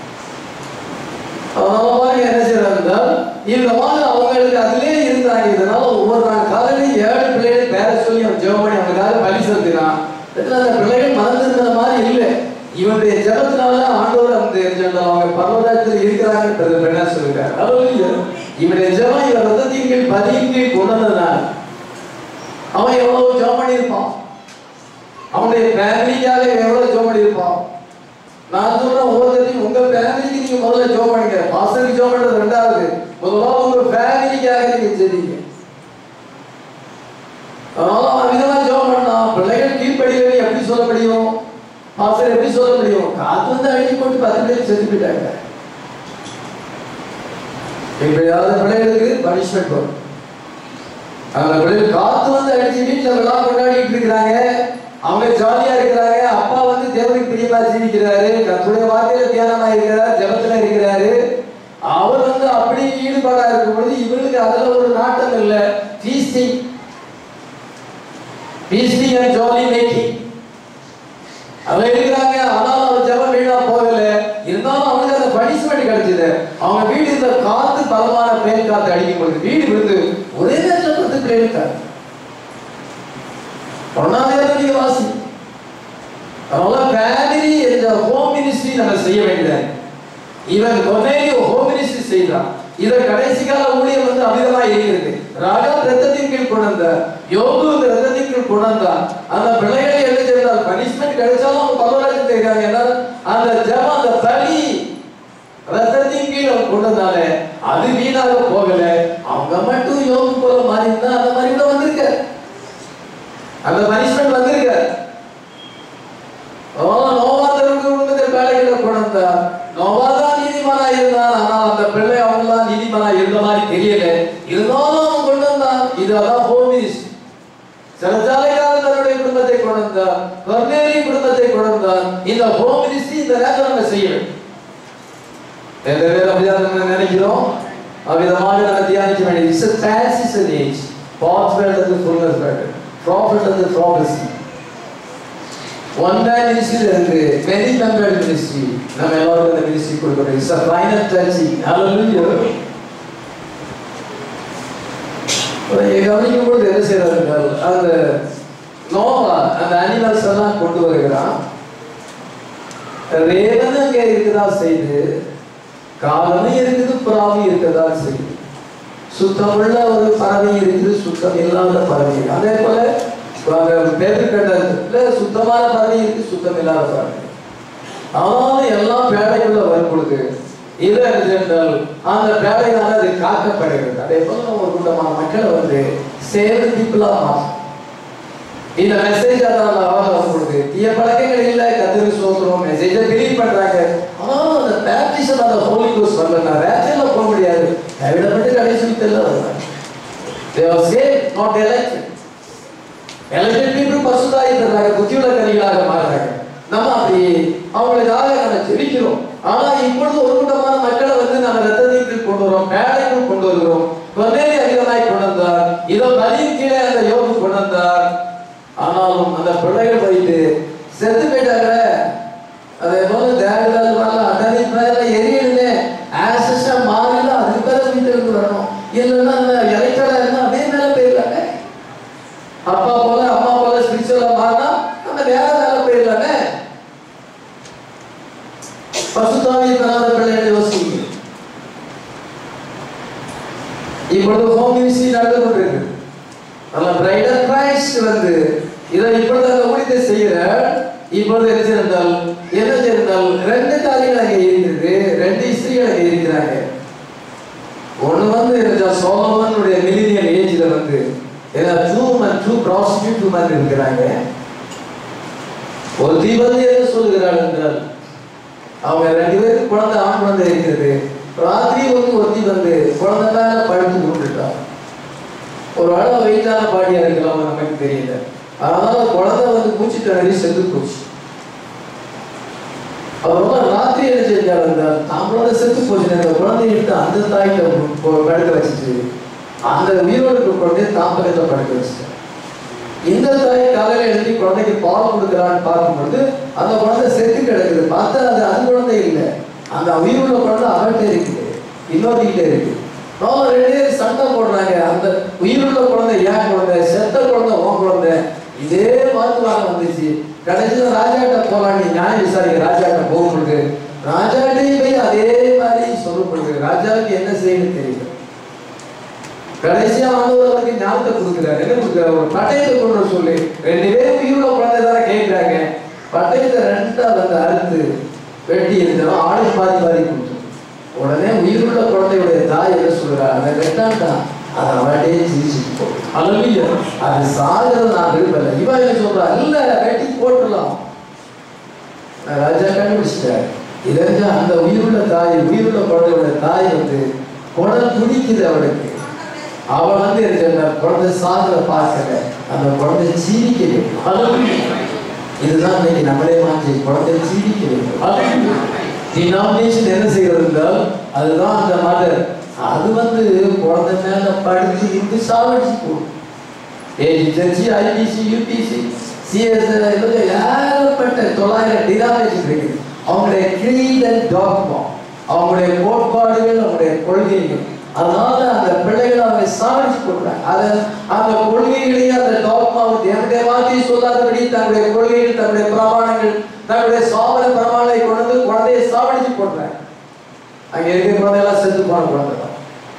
அதனால பாருங்க என்ன செய்யறாங்க இந்த மாதிரி அவங்களுக்கு அதிலே இருந்தாங்க இதனால ஒவ்வொரு நாள் காலையில ஏழு பிள்ளைகளை பேர சொல்லி அவன் ஜெபம் பண்ணி அவனுக்காக பலி செலுத்தினான் இதுல அந்த பிள்ளைகள் மறந்துருந்த மாதிரி இல்லை இவனுடைய ஜபத்தினால ஆண்டவர் அந்த சொன்ன அவங்க பரவராஜத்தில் இருக்கிறாங்கன்றது என்ன சொல்லுகிறார் ஹalleluya இவனுடைய ஜெபம் இவன் ரத்தத்தின் கீழ் பதியின் கீழ் கொண்டு வந்ததுனால அவன் எவ்வளவு ஜெபம் பண்ணியிருப்பான் அவனுடைய ஃபேமிலிக்காக எவ்வளவு ஜெபம் பண்ணியிருப்பான் நான் சொல்றேன் ஒவ்வொருத்தையும் உங்க ஃபேமிலிக்கு நீங்க முதல்ல ஜெபம் பண்ணுங்க பாஸ்டருக்கு ஜெபம் பண்றது ரெண்டாவது முதல்ல உங்க ஃபேமிலிக்காக நீங்க ஜெபிங்க அதனால அவன் விதமா ஜெபம் பண்ணான் பிள்ளைகள் கீழ்ப்படியலை எப்படி சொல்ல முடியும் பாஸ்டர் எப்படி சொல்ல முடியும் காத்து வந்து அழிஞ்சு போட்டு பத்து பேர் செத்து போயிட்டாங்க எப்படியாவது பிள்ளைகளுக்கு பனிஷ்மெண்ட் வரும் அந்த பிள்ளைகள் காத்து வந்து அடிச்சு வீட்டுல விழா கொண்டாடிட்டு இருக்கிறாங்க அவங்க ஜாலியா இருக்கிறாங்க அப்பா வந்து தேவனுக்கு பிரியமா ஜீவிக்கிறாரு கத்துடைய வார்த்தையில தியானமா இருக்கிறார் ஜபத்துல இருக்கிறாரு அவர் வந்து அப்படி ஈடுபாடா இருக்கும் பொழுது இவங்களுக்கு அதுல ஒரு நாட்டம் இல்ல feasting feasting and jolly making அவன் இருக்கிறாங்க ஆனாலும் அவன் ஜபம் வீணா போகல இருந்தாலும் அவனுக்கு அந்த பனிஷ்மெண்ட் கிடைச்சது அவங்க வீடு இந்த காத்து பலமான பேர் காத்து அடிக்கும் பொழுது வீடு விழுந்து ஒரே நேரத்தில் பத்து பேர் காத்து ஒன்னாவது நீங்க வாசி அதனால ஃபேமிலி என்ற ஹோம் மினிஸ்ட்ரி நம்ம செய்ய வேண்டியது இவன் கொனேலி ஹோம் மினிஸ்ட்ரி செய்தான் இத கடைசி கால ஊழியம் வந்து அமிதமா இருக்கிறது ராஜா ரத்தத்தின் கீழ் கொண்டு வந்தார் யோகு இந்த ரத்தத்தின் கீழ் கொண்டு வந்தான் அந்த பிள்ளைகளை என்ன செய்தால் பனிஷ்மெண்ட் கிடைச்சாலும் அவங்க பரவராஜன் இருக்காங்க ஏன்னா அந்த ஜபம் அந்த பலி ரத்தத்தின் கீழ் அவன் கொண்டு வந்தாலே அது வீணாக போகல அவங்க மட்டும் யோகு போல மாறி இருந்தா அந்த மாதிரி கூட வந்திருக்க அந்த பனிஷ்மெண்ட் வந்திருக்க நோவாதருக்கு உண்மத்தை வேலைகளை கொண்டு வந்தார் நோவாதான் நீதிமானா இருந்தான் ஆனா அந்த பிள்ளை அவங்களாம் நீதிமானா இருந்த மாதிரி தெரியல இருந்தாலும் அவன் கொண்டு வந்தான் இது அதான் ஹோமிஸ் சிறஜாலைக்காரன் தன்னுடைய குடும்பத்தை கொண்டு வந்தார் கர்நேலி குடும்பத்தை கொண்டு வந்தார் இந்த ஹோம் மினிஸ்ட்ரி இந்த நேரத்தில் நம்ம செய்ய வேண்டும் எந்த பேர் அப்படிதான் நம்ம நினைக்கிறோம் அவ்விதமாக நம்ம தியானிக்க வேண்டியது it's a transition age both better the fullness better prophet and the prophecy one man மினிஸ்ட்ரியில இருந்து மெனி மெம்பர் மினிஸ்ட்ரி நம்ம எல்லாரும் இந்த மினிஸ்ட்ரி கொடுக்குறோம் it's a final touching hallelujah கவனிக்கும் பொழுது என்ன செய்யறார்கள் அந்த நோவா அந்த அனிமல்ஸ் எல்லாம் கொண்டு வருகிறான் ரேவன் அங்கே இருக்குதா செய்து காலமும் இருக்குது புறாவும் இருக்கதா செய்யுது சுத்தமுள்ள ஒரு பறவை இருக்குது சுத்தம் இல்லாத பறவை இருக்கு. அதே போல பேருக்கண்டத்துல சுத்தமான பறவை இருக்கு சுத்தம் இல்லாத பறவை ஆனாலும் எல்லாம் பேடைக்குள்ள வரும் பொழுது இது என்றால் அந்த பேடையினால அது காக்கப்படுகிறது அதே போல ஒரு கூட்டமான மக்களை வந்து சேவ் பீப்புளா மாற்றும் இந்த மெசேஜ் அதான் அவங்க வரும்பொழுது தீய பழக்கங்கள் இல்ல கத்திரி சோத்துறோம் மெசேஜை பிலீவ் பண்றாங்க ஆனாலும் அந்த பேப்டிசம் அந்த ஹோலி கோஸ் வரலன்னா ரேச்சல்ல போக முடியாது கைவிடப்பட்டு கடைசி தெரியல வருவாங்க they were saved not elected elected people பசுதாயிடுறாங்க புத்தியுள்ள கனிகளாக மாறுறாங்க நம்ம அப்படி அவங்களுக்காக நம்ம ஜெபிக்கிறோம் ஆனா இப்பொழுது ஒரு கூட்டமான மக்களை வந்து நம்ம ரத்தத்திற்கு கொண்டு வரோம் மேடைக்குள் கொண்டு வருகிறோம் கொண்டேரி அதிகமாய் கொண்டு வந்தார் இதோ பலியின் கீழே அந்த யோகு கொண்டு வந்தார் ஆனாலும் அந்த பிள்ளைகள் போயிட்டு செத்து போயிட்டாங்க அதே போல தேவதால் வரல அடனி மேல எரியுதுன்னு ஆசஸா மாறில அதுக்கு பேர வீட்டுக்கு வரணும் இல்லைன்னா எலக்டடா இருந்தா அதே மேல போயிடலாங்க அப்பா போல அம்மா போல ஸ்பிரிச்சுவலா மாறினா நம்ம வேற மேல போயிடலாங்க பசுத்தாவி பெறாத பிள்ளைகளை யோசிங்க இப்பொழுது ஹோம் மினிஸ்ட்ரி நடந்து கொண்டிருக்கு நம்ம பிரைடல் கிரைஸ்ட் வந்து இதை இப்பொழுது அந்த ஊழியத்தை செய்கிற இப்பொழுது என்ன செய்தால் என்ன செய்தால் ரெண்டு காரியங்கள் அங்கே இருக்குது ரெண்டு ஸ்திரீகள் அங்கே இருக்கிறாங்க ஒண்ணு வந்து என்ன சோலமனுடைய மில்லினியல் ஏஜ்ல வந்து two man two prostitute two man இருக்கிறாங்க ஒரு தீபதி என்ன சொல்லுகிறாள் என்றால் அவங்க ரெண்டு பேருக்கு குழந்தை ஆண் குழந்தை இருக்கிறது ராத்திரி வந்து ஒருத்தி வந்து குழந்தை மேல படுத்து கொண்டுட்டார் ஒரு அளவு வெயிட்டான பாடியா இருக்கலாம் நமக்கு தெரியல அதனால குழந்தை வந்து மூச்சு திணறி செத்து போச்சு அவர் ரொம்ப ராத்திரி என்ன செஞ்சார் இருந்தால் நம்மளோட செத்து போச்சு அந்த குழந்தைய எடுத்து அந்த தாய்கிட்ட போ- படுக்க வச்சுட்டு அந்த உயிரோடு கொண்டு தாம்பரத்தை படுக்க வச்சுட்டார் இந்த தாய் காலையில எழுதி குழந்தைக்கு பால் கொடுக்குறான்னு பார்க்கும்பொழுது அந்த குழந்தை செத்து கிடக்குது பார்த்தா அது அது குழந்தை இல்லை அந்த உயிருள்ள குழந்தை அவர்கிட்ட இருக்குது இன்னொருத்திக்கிட்ட இருக்கு அவங்க ரெண்டு பேரும் சண்டை போடுறாங்க அந்த உயிருள்ள குழந்தை ஏன் குழந்தை செத்த குழந்தை உன் குழந்தை இதே வாக்குவாதம் வந்துச்சு கடைசியில் ராஜாட்ட போலாம் நீ நியாயம் விசாரிக்க ராஜாட்ட போகும்பொழுது ராஜாட்டையும் போய் அதே மாதிரி சொல்லப்படுது ராஜாவுக்கு என்ன செய்யணும்னு தெரியல கடைசியா ஆண்டவர் அவருக்கு ஞாபகத்தை கொடுக்குறாரு என்ன கொடுக்குறாரு ஒரு பட்டயத்தை கொண்டு வர சொல்லி ரெண்டு பேரும் உயிரோட குழந்தை தானே கேட்கிறாங்க பட்டயத்தை ரெண்டா வந்து அறுத்து வெட்டி இருந்தாலும் ஆடு பாதி பாதி கொடுத்து உடனே உயிருள்ள குழந்தையுடைய தாய் என்ன சொல்றா அதை வெட்டாண்டா அதை அவட்டே சிரிச்சுட்டு போகும் அலுவலியா அது சாகிறது நான் விரும்பல இவன் என்ன சொல்றா இல்ல வெட்டி போட்டுடலாம் நான் ராஜா கண்டுபிடிச்சிட்டார் இதற்கு அந்த உயிருள்ள தாய் உயிருள்ள குழந்தையோட தாய் வந்து குடல் துடிக்குது அவளுக்கு அவள் வந்து இருக்கிற குழந்தை சாதல பார்க்கல அந்த குழந்தை சீரிக்க வேண்டும் Hallelujah. இதுதான் இன்னைக்கு நம்மளே மாற்றி குழந்தை சீரிக்க வேண்டும் டினாமினேஷன் என்ன செய்கிறது என்றால் அதுதான் அந்த மதர் அது வந்து குழந்தை மேல படுத்து இருந்து சாவடிச்சு போடும் ஏஜென்சி ஐபிசி யூபிசி சிஎஸ் ஏகப்பட்ட தொள்ளாயிரம் டினாமினேஷன் இருக்குது அவங்களுடைய creed and dogma அவங்களுடைய கோட்பாடுகள் அவங்களுடைய கொள்கைகள் அதனால அந்த பிள்ளைகளை அவங்க சாதிச்சு கொடுக்குறாங்க அதை அந்த கொள்கைகளையும் அந்த டாக்மாவை தேவனுடைய வார்த்தையை சொல்லாதபடி தன்னுடைய கொள்கைகள் தன்னுடைய பிரமாணங்கள் தன்னுடைய சாவர பிரமாணங்களை கொண்டு வந்து குழந்தையை சாவடிச்சு போடுறாங்க அங்க இருக்கிற குழந்தையெல்லாம் செத்து போன குழந்தை தான்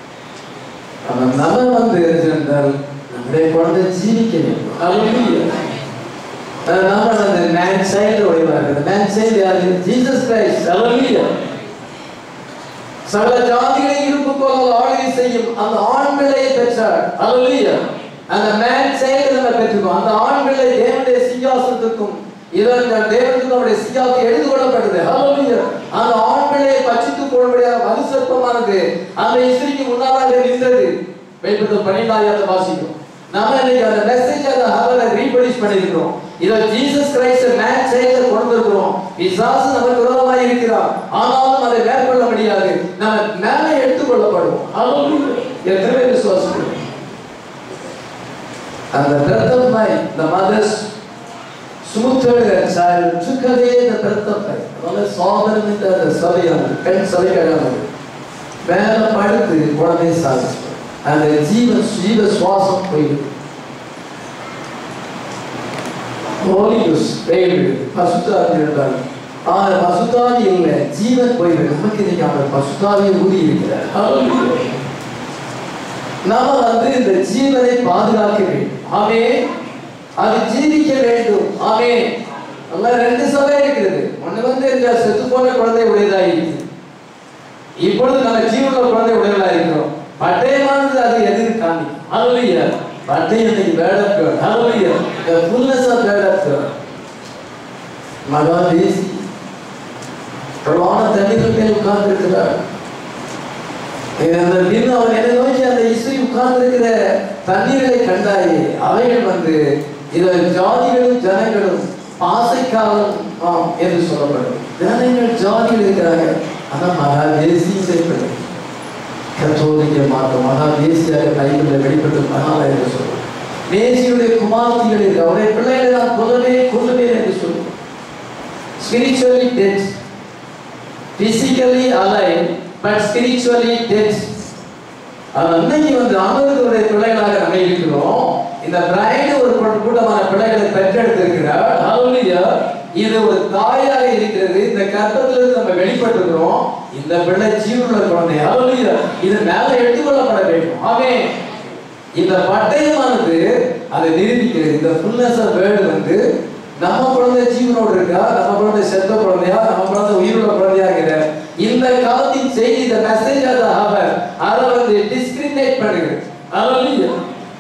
அந்த நலன் வந்து இருந்தால் நம்முடைய குழந்தை ஜீவிக்க வேண்டும் Hallelujah. அதனால அந்த மேன் சைல்டு உடையவா இருக்குது மேன் சைல்டு யாரு ஜீசஸ் கிரைஸ்ட் Hallelujah. சகல ஜாதிகளை இருப்பு போல ஆளுகை செய்யும் அந்த ஆண் பிள்ளையை பெற்றார் Hallelujah. அந்த மேன் சைல்டு நம்ம பெற்றுக்கோம் அந்த ஆண் பிள்ளை தேவனுடைய சிங்காசனத்துக்கும் இதற்கு தேவனுக்கு நம்முடைய சிங்காசனம் எடுத்து கொள்ளப்பட்டது Hallelujah. அந்த ஆண் பிள்ளையை பச்சித்து போடும்படியாக மது சர்ப்பமானது அந்த இஸ்திரிக்கு முன்னாலாக நின்றது வெளிப்படுத்த பன்னிரெண்டாயிரத்தை வாசிக்கும் நாம இன்னைக்கு அந்த மெசேஜ் அந்த ஹவரை ரீப்ரொடியூஸ் பண்ணிருக்கிறோம் இத ஜீசஸ் கிரைஸ்ட் மேன் சைல்ட கொண்டு இருக்கிறோம் பிசாசு நமக்கு விரோதமாக இருக்கிறார் ஆனாலும் அதை மேற்கொள்ள முடியாது நம்ம மேலே எடுத்துக்கொள்ளப்படுவோம் Hallelujah. எத்தனை பேர் விசுவாசிக்கிறோம் அந்த பிரதம் மை the mother's smooth adopted a child, took away the birth of life. அதனால சோதனம் என்ற அந்த சபையானது பெண் சபை கிடையாது மேல படுத்து குழந்தையை சாதிச்சு அந்த ஜீவ ஜீவ சுவாசம் போயிடுது ஹோலி குஸ் போயிடுது பசுத்தாவி இருந்தாங்க ஆனா பசுத்தாவி இல்லை ஜீவன் போயிடுது நமக்கு இன்னைக்கு அந்த பசுத்தாவியை ஊதி இருக்கிறார் Hallelujah. நாம வந்து இந்த ஜீவனை பாதுகாக்க வேண்டும் ஆமே அது ஜீவிக்க வேண்டும் ஆமே நம்ம ரெண்டு சபை இருக்கிறது ஒண்ணு வந்து இந்த செத்து போன குழந்தை உடையதா இருக்குது இப்பொழுது நம்ம ஜீவன குழந்தை உடையதா இருக்கிறோம் பட்டயமானது அது எதிர் காமி அதுலயா பட்டயம் இன்னைக்கு வேடப் அதுலயா the fullness of வேடப் மகா தேசி பிரவான தண்ணீர்கள் மேல் உட்கார்ந்து இருக்கிறார் அந்த பின் அவன் என்னை நோக்கி அந்த இசை உட்கார்ந்திருக்கிற தண்ணீர்களை கண்டாயே அவைகள் வந்து இதை ஜாதிகளும் ஜனங்களும் ஆசைக்காலம் ஆம் என்று சொல்லப்படும் ஜனங்கள் ஜாதிகள் இருக்கிறாங்க ஆனா மகா தேசிய செய்யப்படும் கத்தோலிக்க மார்க்கம் மகா தேசியாக பைபிளில் வெளிப்பட்டு மகா என்று சொல்லுவோம் மேசியுடைய குமார்த்திகள் இருக்கு அவருடைய பிள்ளைகளை நான் கொல்லவே கொல்லுவேன் என்று சொல்லுவோம் spiritually dead physically alive but spiritually dead அது அன்னைக்கு வந்து அமிர்தத்துடைய பிள்ளைகளாக நம்ம இருக்கிறோம் இந்த பிரைடு ஒரு கூட்ட- கூட்டமான பிள்ளைகளை பெற்றெடுத்திருக்கிறார் Hallelujah. இது ஒரு தாயாக இருக்கிறது இந்த கர்ப்பத்திலிருந்து நம்ம வெளிப்பட்டிருக்கிறோம் இந்த பிள்ளை ஜீவனுள்ள குழந்தை Hallelujah. இது மேல எடுத்துக்கொள்ளப்பட வேண்டும் ஆமே இந்த பட்டயமானது அதை நிரூபிக்கிறது இந்த ஃபுல்னஸ் ஆஃப் வேர்டு வந்து நம்ம குழந்தை ஜீவனோடு இருக்கா நம்ம குழந்தை செத்த குழந்தையா நம்ம குழந்தை உயிருள்ள குழந்தையாங்கிற இந்த காலத்தின் செய்தி இந்த மெசேஜ் ஆஃப் அவர் அதை வந்து டிஸ்கிரிமினேட் பண்ணுகிறது Hallelujah.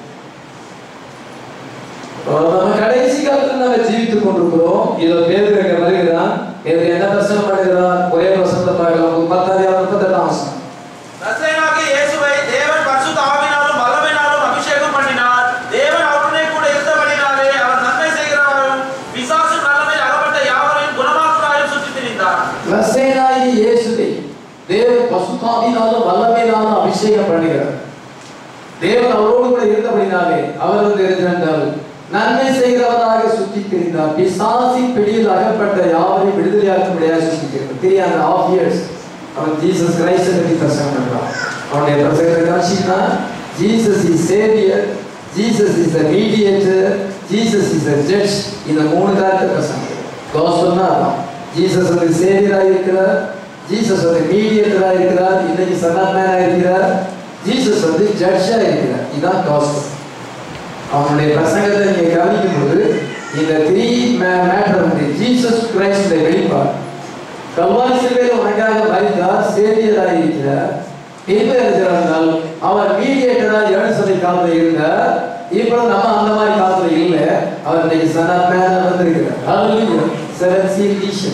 நம்ம கடைசி காலத்துல நம்ம ஜீவித்துக் கொண்டிருக்கிறோம் இதோ பேருக்கு வருகிறான் இதுக்கு என்ன பிரச்சனை பண்ணுகிறான் ஒரே பிரசனத்தை பார்க்கலாம் பத்தாயிரம் முப்பத்தெட்டாம் வருஷம் நசரேயனாகிய இயேசுவை தேவன் பரிசுத்த ஆவியினாலும் வல்லமையினாலும் அபிஷேகம் பண்ணினார் தேவன் அவருடனே கூட இருந்தபடினாலே அவர் நன்மை செய்கிறவரும் பிசாசின் வல்லமையில் அகப்பட்ட யாவரையும் குணமாக்குறாரும் சுற்றித் திரிந்தார் ரசேனாயி இயேசுவை தேவன் பசுத்தாவினாலும் வல்லமையினாலும் அபிஷேகம் பண்ணுகிறார் தேவன் அவரோடு கூட இருந்தபடினாலே அவர் வந்து இருந்தால் நன்மை செய்கிறவராக சுற்றி திரிந்தார் பிசாசின் பிடியில் அகப்பட்ட யாவரையும் விடுதலையாக்கும்படியாக சுற்றி திரிந்தார் த்ரீ அண்ட் ஹாஃப் இயர்ஸ் அவன் ஜீசஸ் கிரைஸ்ட பற்றி பிரசங்கம் பண்றான் அவனுடைய பிரசங்கத்தை காட்சினா Jesus is saviour Jesus is the mediator Jesus is the judge இந்த மூணு காரியத்தை பிரசங்கம் கோஸ்பல்னா அதான் ஜீசஸ் வந்து சேவியராக இருக்கிறார் ஜீசஸ் வந்து மீடியேட்டராக இருக்கிறார் இன்னைக்கு சனாத்மேனாக இருக்கிறார் ஜீசஸ் வந்து ஜட்ஜாக இருக்கிறார் இதுதான் காஸ்பல் அவனுடைய பிரசங்கத்தை நீங்க கவனிக்கும் போது இந்த த்ரீ மேட்டர் வந்து ஜீசஸ் கிரைஸ்ட் வெளிப்பாடு கல்வாரி சிலுவையில் உனக்காக மறித்தார் சேவியராக இருக்கிறார் பின்பு இருக்கிறால் அவர் மீடியேட்டராக ஏழு சபை காலத்தில் இருந்தார் இப்பொழுது நம்ம அந்த மாதிரி காலத்துல இல்லை அவர் இன்னைக்கு சன் ஆஃப் மேன் வந்திருக்கிறார் Hallelujah. Seven seal vision.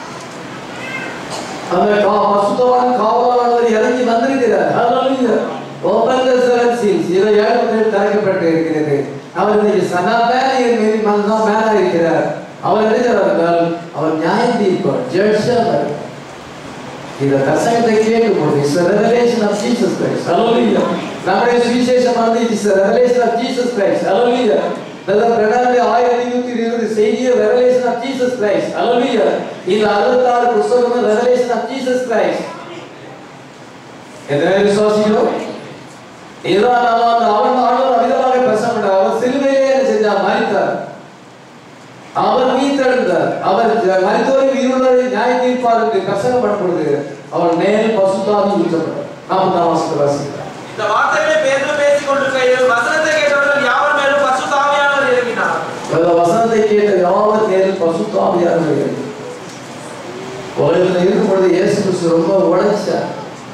அந்த கா- பசுத்தவான் காவலாளர் இறங்கி வந்திருக்கிறார் Hallelujah. Open the seven seals. இதை ஏழு முதல் திறக்கப்பட்டு இருக்கிறது அவர் இன்னைக்கு சன் ஆஃப் மேன் தான் மேனா இருக்கிறார் அவர் என்ன செய்வார் என்றால் அவர் நியாயம் தீர்ப்பார் ஜட்ஜாக இந்த பிரசங்கத்தை கேட்கும் போது it's revelation of Jesus Christ hallelujah நம்முடைய சுவிசேஷமானது it's revelation of Jesus Christ hallelujah brother பிரணாமே ஆயிரத்தி நூத்தி இருபது செய்திய revelation of Jesus Christ hallelujah இந்த அறுபத்தாறு புஸ்தகம் ரெவலேஷன் ஆஃப் ஜீசஸ் கிரைஸ்ட் எத்தனை விசுவாசிகளோ இதுதான் நாம அந்த அவன் ஆண்டவர் அமிதமாக பிரசங்கம் பண்ணார் அவர் சிலுவையிலே என்ன செஞ்சார் மறித்தார் அவர் உயிர்த்தெழுந்தார் அவர் ஜ- மரித்தோரை உயிருள்ளவரை நியாய தீர்ப்பார் என்று பிரசங்கம் பண்ணப்படுது அவர் மேல் பசுத்தாவி ஊற்றப்பட்டார் நாற்பதாம் வாசத்தை வாசிக்கிறார் இந்த வார்த்தைகளை பேதுரு பேசிக் கொண்டிருக்கையில் வசனத்தை கேட்டவர்கள் யாவர் மேலும் பரிசுத்த ஆவியானவர் இறங்கினார் அந்த வசனத்தை கேட்ட யாவர் மேல் பசுத்தாவியாக இருக்கிறது உலகத்தில் இருக்கும் பொழுது இயேசு கிறிஸ்து ரொம்ப உழைச்சார்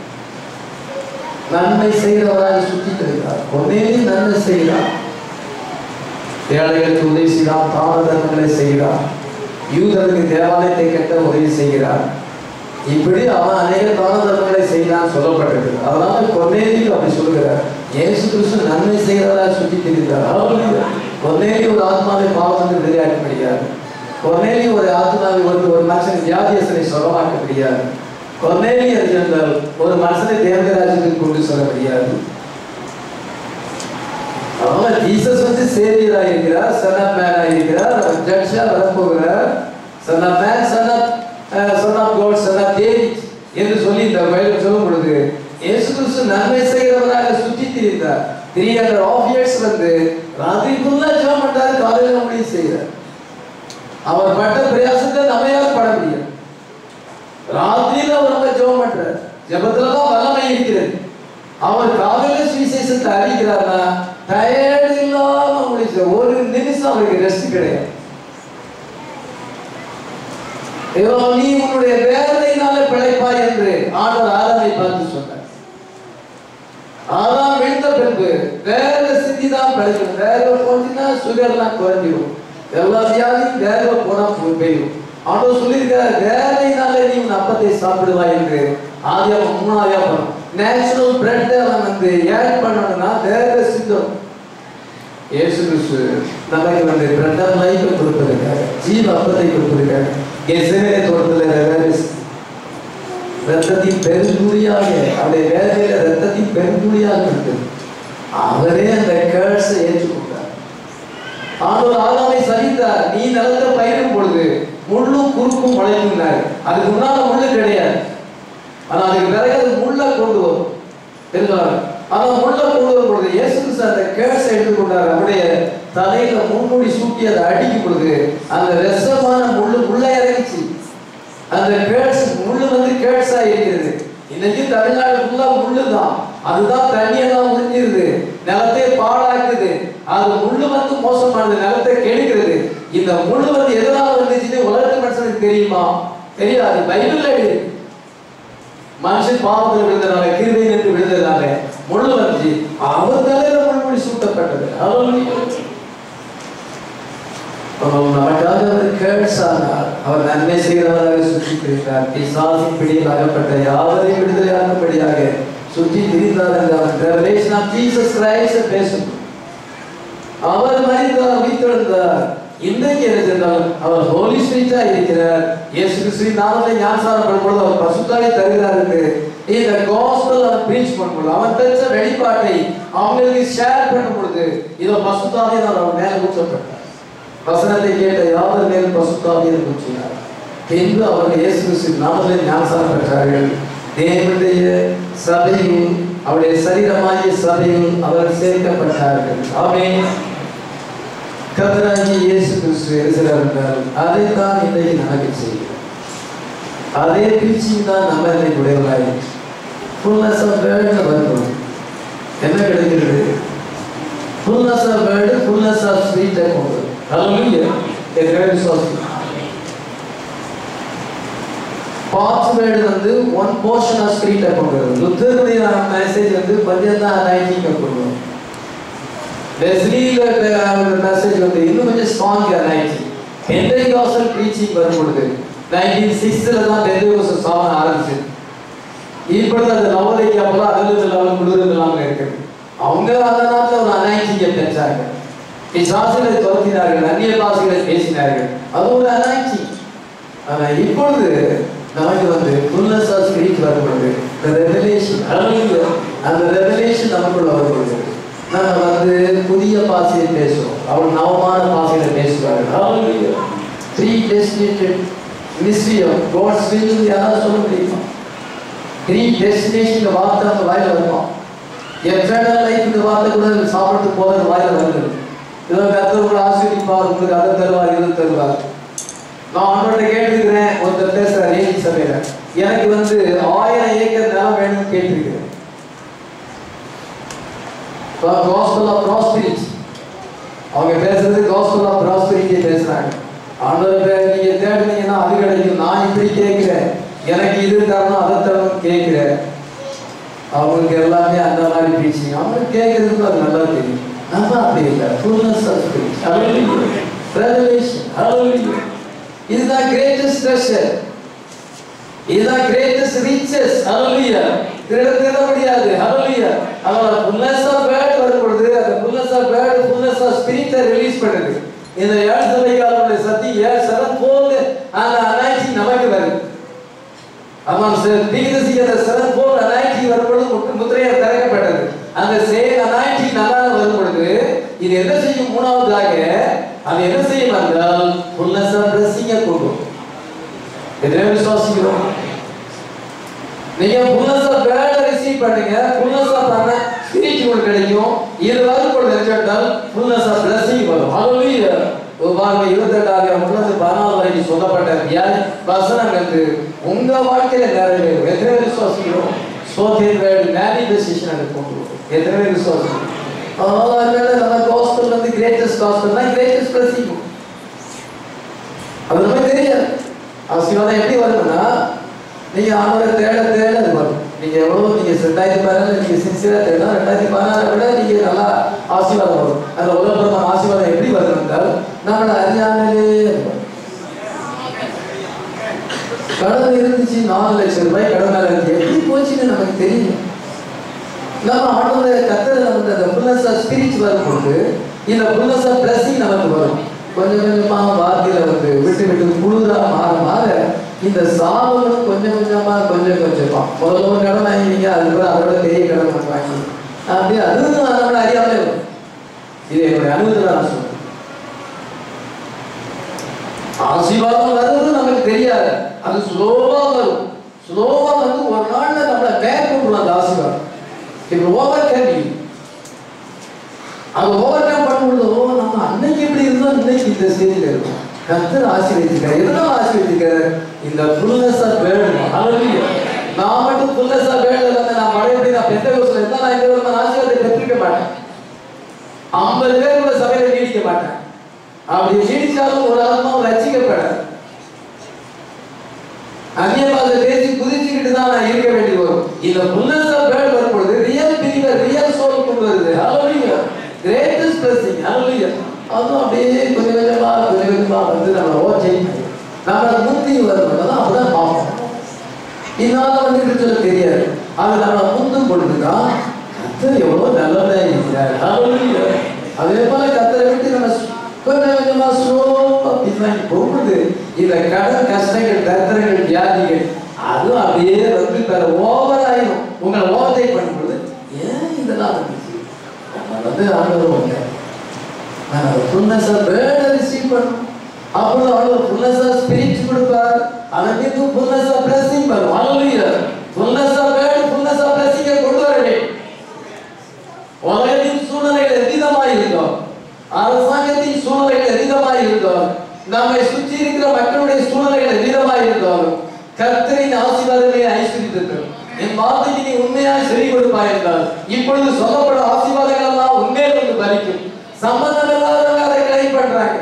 நன்மை செய்கிறவராக சுற்றி இருக்கிறார் ஒன்னே நன்மை செய்கிறார் ஏழைகளுக்கு உதவி செய்கிறார் தான தர்மங்களை செய்கிறார் யூதருக்கு தேவாலயத்தை கட்ட உதவி செய்கிறார் இப்படி அவன் அநேக தான தர்மங்களை செய்யலாம் சொல்லப்பட்டிருக்கு அதனால கொன்னேரி அப்படி சொல்லுகிறார் இயேசு கிறிஸ்து நன்மை செய்கிறவராக சுற்றி திரிந்தார் கொன்னேரி ஒரு ஆத்மாவை பாவத்திலிருந்து விடுதலையாக்க முடியாது கொன்னேரி ஒரு ஆத்மாவை ஒரு ஒரு மனுஷன் வியாதியசனை சொல்லமாக்க முடியாது கொன்னேரி என்றால் ஒரு மனுஷனை தேவராஜ்யத்துக்கு கொண்டு செல்ல முடியாது அதனால ஜீசஸ் வந்து சேவியரா இருக்கிறார் சன் ஆஃப் மேனா இருக்கிறார் அவர் ஜட்ஜா வரப்போகிறார் son of man son of son of God son of David என்று சொல்லி இந்த பைபிள் சொல்லும் பொழுது இயேசு கிறிஸ்து நன்மை செய்கிறவராக சுற்றி திரிந்தார் த்ரீ ஹண்ட்ரட் ஆஃப் இயர்ஸ் வந்து ராத்திரி ஃபுல்லா ஜெபம் பண்ணாரு காலையில முடியும் செய்கிறார் அவர் பட்ட பிரயாசத்தை நம்மையால் பட முடியும் ராத்திரியில அவர் நம்ம ஜெபம் பண்றார் ஜெபத்துல தான் வல்லமை இருக்கிறது அவர் காலையில சுவிசேஷத்தை அறிக்கிறார்னா டயர்டு இல்லாம முடிச்ச ஒரு நிமிஷம் அவருக்கு ரெஸ்ட் கிடையாது இதோ நீ உன்னுடைய வேதனையினால பிழைப்பாய் என்று ஆண்டவர் ஆதாமை பார்த்து சொன்னார் ஆதாம் விழுந்த பின்பு வேற சித்தி தான் பிழைக்கும் வேற போச்சுன்னா சுகர்லாம் குறைஞ்சிடும் எல்லா வியாதியும் வேற போனா போ- போயிடும் ஆண்டவர் சொல்லியிருக்கார் வேலையினாலே நீ உன் அப்பத்தை சாப்பிடுவாய் என்று ஆதியாமம் மூணாவது படம் நேச்சுரல் பிரெட் அவன் வந்து ஆட் பண்ணணும்னா வேற சித்தம் இயேசு கிறிஸ்து நமக்கு வந்து பிரெட் ஆஃப் லைஃப் கொடுத்திருக்காரு ஜீவ அப்பத்தை கொடுத்திருக்காரு கெசரே தோட்டத்தில் வேற ரத்தத்தின் பெருந்துளியாக அவருடைய வேலையில ரத்தத்தின் பெருந்துளியாக இருக்குது அவரே அந்த கேர்ஸை ஏற்றுக்கொண்டார் ஆண்டவர் ஆதாமை சகித்தார் நீ நிலத்தை பயிரும் பொழுது முள்ளும் குறுக்கும் முளைக்கும்னாரு அதுக்கு முன்னால முள்ளு கிடையாது ஆனா அதுக்கு பிறகு அது முள்ள கொண்டு வரும் தெரிஞ்சுவாங்க ஆனா முள்ள கொண்டு வரும் பொழுது இயேசு கிறிஸ்து அந்த கேர்ஸை எடுத்துக்கொண்டார் அவருடைய தலையில முன்முடி சூட்டி அதை அடிக்கும் பொழுது அந்த ரசமான முள்ளு உள்ள இறங்கிச்சு அந்த கேட்ஸ் முள்ளு வந்து கேட்ஸா இருக்கிறது இன்னைக்கு தமிழ்நாடு ஃபுல்லா முள்ளு தான் அதுதான் தண்ணியெல்லாம் உறிஞ்சிருது நிலத்தை பாழாக்குது அது முள்ளு வந்து மோசமானது நிலத்தை கெடுக்கிறது இந்த முள்ளு வந்து எதனால வந்துச்சுன்னு உலகத்து மனுஷனுக்கு தெரியுமா தெரியாது பைபிள்ல எழுதி மனுஷன் பாவத்தில் விழுந்தனால கிருபை என்று விழுந்ததால முள்ளு வந்து அவர் தலையில முள்முடி சூட்டப்பட்டது அவர் அவர் நமக்காக அவர் கேட்சானார் அவர் நன்மை செய்கிறவராக சுற்றி திரிந்தார் பிசாசின் பிடியில் அகப்பட்ட யாவரையும் விடுதலையாக்கும்படியாக சுற்றி திரிந்தார் என்று அவர் ரெவலேஷன் ஆஃப் ஜீசஸ் கிரைஸ்ட் பேசும் அவர் மறித்தார் உயிர்த்தெழுந்தார் இன்றைக்கு என்ன சென்றால் அவர் ஹோலி ஸ்பிரிட்டா இருக்கிறார் இயேசு கிறிஸ்துவின் நாமத்தை ஞானசாரம் பண்ணும்போது அவர் பசுத்தாவை தருகிறார் என்று இந்த காஸ்பல் அவர் பிரீச் பண்ணும்போது அவன் பெற்ற வெளிப்பாட்டை அவங்களுக்கு ஷேர் பண்ணும் பொழுது இதோ பசுத்தாவை அவர் மேல ஊற்றப்பட்டார் வசனத்தை கேட்ட யாவர் மேல் பசுத்தாவியர் ஊற்றினார் பின்பு அவர்கள் இயேசு கிறிஸ்துவின் நாமத்தில் ஞானசாரம் பெற்றார்கள் தேவனுடைய சபையில் அவருடைய சரீரமாகிய சபையில் அவர்கள் சேர்க்கப்பட்டார்கள் ஆமென் கர்த்தராகிய இயேசு கிறிஸ்து இருக்கிறார் என்றால் அதைத்தான் இன்றைக்கு நமக்கு செய்கிறோம் அதே பிரீச்சிங் தான் நம்ம இன்னைக்கு உடையவராய் ஃபுல்னஸ் ஆஃப் வேர்டு வரணும் என்ன கிடைக்கிறது fullness of word fullness of ஸ்வீட்டை கொண்டு hallelujah a great source parts word வந்து ஒன் போர்ஷன் ஆஃப் ஸ்பிரிட்டை கொண்டு வரும் லுத்தருடைய மெசேஜ் வந்து கொஞ்சம் தான் நைட்டிங்க கொண்டு வரும் வெஸ்லியில மெசேஜ் வந்து இன்னும் கொஞ்சம் ஸ்ட்ராங் நைட்டி பெந்தேகாசல் ப்ரீச்சிங் வரும் பொழுது நைன்டீன் சிக்ஸ்ல தான் பெந்தேகாசல் சாவன ஆரம்பிச்சது இப்பொழுது அந்த லவலைக்கு அப்பெல்லாம் அதிலிருந்து லெவல் குளிர்ந்து இல்லாமல் இருக்குது அவங்க அந்த நாட்டில் ஒரு அனாய்ச்சியை பெற்றாங்க பிசாசுகளை துரத்தினார்கள் அந்நிய பாசுகளை பேசினார்கள் அது ஒரு அனாய்ச்சி ஆனா இப்பொழுது நமக்கு வந்து ஃபுல்னஸ் ஆஃப் ஸ்பிரிட் வரும் பொழுது the revelation hallelujah அந்த ரெவலேஷன் நமக்குள்ள வரும் பொழுது நம்ம வந்து புதிய பாசையை பேசுறோம் அவள் நவமான பாசையில பேசுவார்கள் hallelujah three destinated mystery of God's will யாராவது சொல்ல முடியுமா த்ரீ டெஸ்டினேஷன் இந்த வார்த்தை அந்த வாயில வருமா எட்டர்னல் லைஃப் இந்த வார்த்தை கூட சாப்பிட்டு போகிற வாயில வருது இதோ கத்தர் உங்களை ஆசீர்வதிப்பார் உங்களுக்கு அதை தருவார் இது தருவார் நான் அவனோட கேட்டிருக்கிறேன் ஒருத்தர் பேசுறார் ஏஜி சபையில எனக்கு வந்து ஆயிரம் ஏக்கர் நிலம் வேணும்னு கேட்டிருக்கிறேன் காஸ்பல் ஆஃப் ப்ராஸ்பிரிட்டி அவங்க பேசுறது காஸ்பல் ஆஃப் ப்ராஸ்பிரிட்டி பேசுறாங்க ஆண்டவர் நீங்க தேடுனீங்கன்னா அது கிடைக்கும் நான் இப்படி கேட்கிறேன் எனக்கு இது தரணும் அதை தரணும் கேட்கிறேன் அவங்களுக்கு எல்லாமே அந்த மாதிரி பேசிங்க அவங்க கேட்கறதுக்கு அது நல்லா தெரியும் நம்ம அப்படி இல்லை fullness of spirit revelation hallelujah இதுதான் கிரேட்டஸ்ட் ட்ரெஷர் இதுதான் கிரேட்டஸ்ட் ரிச்சஸ் ஹalleluya திருட திருட முடியாது ஹalleluya அதனால ஃபுல்னஸ் ஆஃப் வேர்ட் வரும் பொழுது அந்த fullness of word fullness of ஸ்பிரிட்டை ரிலீஸ் பண்ணுது இந்த ஏழு சபைக்காரனுடைய சத்தி ஏழு செவன் போல் அந்த அனாய்ச்சி நமக்கு வருது ஆமாம் சார் தீர்க்கதரிசிக்கு அந்த செவன் போல் அனாய்ச்சி வரும்பொழுது முற்று முத்திரையை திறக்கப்பட்டது அந்த சேம் அனாயிட்டிங் நல்லா வரும் பொழுது இது என்ன செய்யும் மூணாவதாக அது என்ன செய்யும் என்றால் ஃபுல்னஸ் ஆஃப் பிளஸிங்க கொண்டு வரும். எத்தனை பேர் விசுவாசிக்கிறோம் நீங்க ஃபுல்னஸ் ஆஃப் வேர்ட ரிசீவ் பண்ணுங்க ஃபுல்னஸ் ஆஃப் பண்ண ஸ்பிரிச்சுவல் கிடைக்கும் இது வரும் பொழுது என்றால் ஃபுல்னஸ் ஆஃப் பிளஸிங் வரும் ஹalleluya உபாகம இருபத்தெட்டாயிரம் முன்னூத்தி பதினாலு வரைக்கும் சொல்லப்பட்ட வியாதி வசனங்களுக்கு உங்க வாழ்க்கையில நிறைவேறும் எத்தனை பேர் விசுவாசிக்கிறோம் ஸ்போக்கன் வேர்டு மேனிஃபெஸ்டேஷன் அது கொண்டு வரும் எத்தனை பேர் விசுவாசிக்கிறோம் அதனால நம்ம காஸ்பல் வந்து கிரேட்டஸ்ட் காஸ்பல்னா கிரேட்டஸ்ட் பிளஸிங் அது நமக்கு தெரியாது ஆசீர்வாதம் எப்படி வருதுன்னா நீங்க ஆண்டவரை தேட தேட அது வரும் நீங்க எவ்வளவு நீங்க ரெண்டாயிரத்தி பதினாறு நீங்க சின்சியரா தேடா ரெண்டாயிரத்தி பதினாறு விட நீங்க நல்லா ஆசீர்வாதம் வரும் அந்த உலகப்பிரமான ஆசீர்வாதம் எப்படி வரும் என்றால் நம்மளை அறியாமலே அது வரும். கடன் இருந்துச்சு நாலு லட்சம் ரூபாய் கடன் மேல இருந்து எப்படி போச்சுன்னு நமக்கு தெரியல நம்ம ஆண்டவரை கத்தரை நமக்கு அந்த ஃபுல்னஸ் ஆஃப் ஸ்பிரிட் வரும்போது இந்த ஃபுல்னஸ் ஆஃப் பிளஸிங் நமக்கு வரும் கொஞ்சம் கொஞ்சமா வார்த்தையில வந்து விட்டு விட்டு குளிரா மாற மாற இந்த சாபங்களும் கொஞ்சம் கொஞ்சமா கொஞ்சம் கொஞ்சமா முதல்ல ஒரு கடன் வாங்கினீங்க அதுக்கப்புறம் அதோட பெரிய கடன் ஒன்று வாங்கி அப்படி அது நம்மள அறியாமலே வரும் இது என்னுடைய அனுபவத்தில் நான் சொல்றேன் ஆசீர்வாதம் வருது நமக்கு தெரியாது அது ஸ்லோவா வரும் ஸ்லோவா வந்து ஒரு நாள்ல நம்மளை மேற்கொண்டு அந்த ஆசீர்வாதம் இப்போ ஓவர் கேன் அது ஓவர் கம் பண்ணும்போது ஓ, நம்ம அன்னைக்கு எப்படி இருந்தோம் இன்னைக்கு இந்த ஸ்டேஜில் இருக்கும் கத்தர் ஆசீர்வதிக்கிறார் எதனால ஆசீர்வதிக்கிறார் இந்த ஃபுல்னஸ் ஆஃப் வேர்டு ஹalleluya நான் மட்டும் ஃபுல்னஸ் ஆஃப் வேர்டு இல்லாம நான் மறுபடியும் நான் பெந்த கோஸ்ல இருந்தா நான் இந்த விதமான ஆசீர்வாதத்தை பெற்றிருக்க மாட்டேன் ஐம்பது பேர் கூட சபையில நீடிக்க மாட்டேன் அப்படி நீடிச்சாலும் ஒரு ஆத்மாவும் ரசிக்கப்படாது அந்நிய பாதை பேசி குதிச்சுக்கிட்டு தான் நான் இருக்க வேண்டி வரும் இந்த ஃபுல்னஸ் ஆஃப் வேர்ட் வரும்பொழுது ரியல் பிலீவர் ரியல் சோல் கொண்டு வருது ஹalleluya கிரேட்டஸ்ட் பிளஸிங் ஹalleluya அதுவும் அப்படியே கொஞ்சம் கொஞ்சமா கொஞ்சம் கொஞ்சமா வந்து நம்ம ஓச்சை நம்ம முந்தி வரும்போது அப்பதான் பார்ப்போம் இதனால வந்து சொல்ல தெரியாது அது நம்ம முந்தும் பொழுதுதான் கத்தர் எவ்வளவு நல்லதா இருக்கிறார் ஹalleluya அதே போல கத்தரை விட்டு நம்ம கொஞ்சம் கொஞ்சமா ஸ்லோவா பின்னாடி போகுது இந்த கடன் கஷ்டங்கள் தரித்திரங்கள் வியாதிகள் அதுவும் அப்படியே வந்து வேற ஓவர் ஆயிரும் உங்களை ஓவர்டே பண்ணும்போது ஏன் இதெல்லாம் வந்துச்சு நம்ம வந்து ஆண்டவர் வந்தார் நான் ஃபுல்னஸ் ஆஃப் வேர்டை ரிசீவ் பண்ணும் அப்பொழுது அவர் ஃபுல்னஸ் ஆஃப் ஸ்பிரிட் கொடுப்பார் அதற்கு ஃபுல்னஸ் ஆஃப் பிளஸிங் வரும் hallelujah fullness of word fullness of பிளஸிங்கை கொண்டு வர வேண்டும் உலகத்தின் சூழ்நிலைகள் எவ்விதமாய் இருந்தோம் அரசாங்கத்தின் சூழ்நிலைகள் எவ்விதமாய் இருந்தோம் நம்மை சுற்றி இருக்கிற மக்களுடைய சூழ்நிலைகள் எவ்விதமாய் இருந்தோம் கர்த்தரின் ஆசீர்வாதமே ஐஸ்வர்யத்திற்கும் என் வார்த்தைக்கு நீ உண்மையாய் செவி கொடுப்பாய் என்றால் இப்பொழுது சொல்லப்படும் ஆசீர்வாதங்கள் எல்லாம் உண்மையில் வந்து பலிக்கும் சம்பந்தம் இல்லாதவங்க அதை கிளைம் பண்றாங்க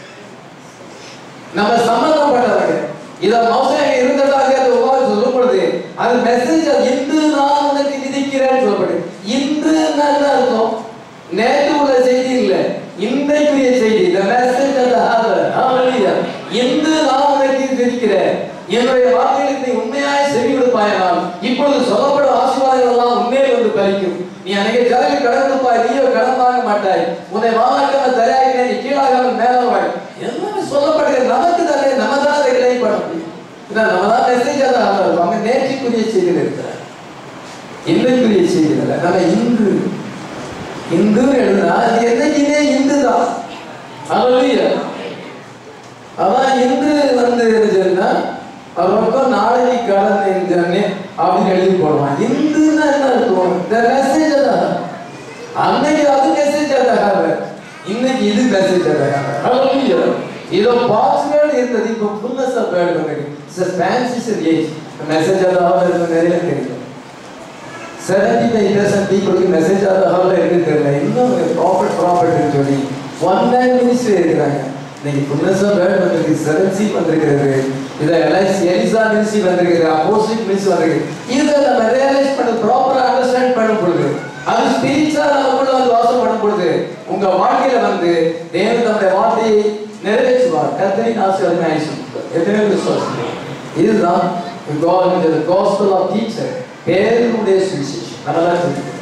நம்ம சம்பந்தப்பட்டவங்க இத மோசம் இருந்ததாக அந்த உபவாசம் சொல்லும் பொழுது அது மெசேஜ் இன்று நான் உனக்கு விதிக்கிறேன்னு சொல்லப்படுது இன்று என்ன அர்த்தம் நேற்று உள்ள செய்தி இல்ல இன்றைக்குரிய செய்தி the message of the hour hallelujah இன்று நான் உனக்கு விதிக்கிறேன் என்னுடைய வார்த்தைகளுக்கு நீ உண்மையாய் செவி கொடுப்பாயானால் இப்பொழுது சொல்லப்படும் ஆசீர்வாதங்கள் எல்லாம் உண்மையில் வந்து பலிக்கும் நீ அன்னைக்கு ஜனங்கள் கடன் கொடுப்பாய் நீயோ கடன் வாங்க மாட்டாய் உன்னை வாங்காம தயாரிக்கிறேன் நீ கீழாகாமல் மேலாவாய் எல்லாமே சொல்லப்படுகிறது நமக்கு தானே நம்ம தான் அதை கிளைம் பண்ண முடியும் இதான் நம்ம தான் மெசேஜ் தான் இருக்கும் அவங்க நேற்றுக்குரிய செய்தியில் இருக்கிறார் இன்றைக்குரிய செய்தியில் இல்லை. நம்ம இன்று இந்து எழுதுனா அது என்னைக்குமே இந்து தான் ஹalleluya அதான் இன்று வந்து இருந்துச்சுன்னா அவருக்கும் நாளைக்கு கடன் இருந்துச்சு அப்படின்னு எழுதி போடுவான் இந்துன்னா என்ன இருக்கும் இந்த மெசேஜ் தான் அன்னைக்கு அது மெசேஜ் அதாக இன்னைக்கு இது மெசேஜ் அதாக ஹalleluya இதோ பாசிபிள் இருந்தது இப்போ ஃபுல்னஸ் ஆஃப் வேர்ட் வந்திருக்கு சார் ஃபேன்சிஸ் ஏஜ் மெசேஜ் அதாக நிறைய தெரியும் செவன்டி ஃபைவ் பர்சன்ட் பீப்புளுக்கு மெசேஜ் ஆதாரம் இருக்குன்னு தெரியல இன்னும் ப்ராஃபிட் ப்ராஃபிட்னு சொல்லி ஒன் டைம் மினிஸ்ட்ரி இருக்கிறாங்க இன்னைக்கு புன்னஸா வேர்ட் வந்திருக்கு செவன் சி வந்திருக்கிறது இதை எல்ஐசி எலிசா மினிஸ்ட்ரி வந்திருக்குது அப்போசிட் மினிஸ்ட்ரி வந்திருக்கு இதை நம்ம ரியலைஸ் பண்ண ப்ராப்பரா அண்டர்ஸ்டாண்ட் பண்ணும் பொழுது அது ஸ்பிரிச்சா நமக்குள்ள வந்து வாசம் பண்ணும் பொழுது உங்க வாழ்க்கையில வந்து தேவன் தம்முடைய வார்த்தையை நிறைவேற்றுவார் கத்தரின் ஆசீர்வாதம் ஆயிடுச்சு எத்தனை விசுவாசம் இதுதான் God, the gospel of teacher பேருடைய சுவிசேஷம் நல்லா தெரியும்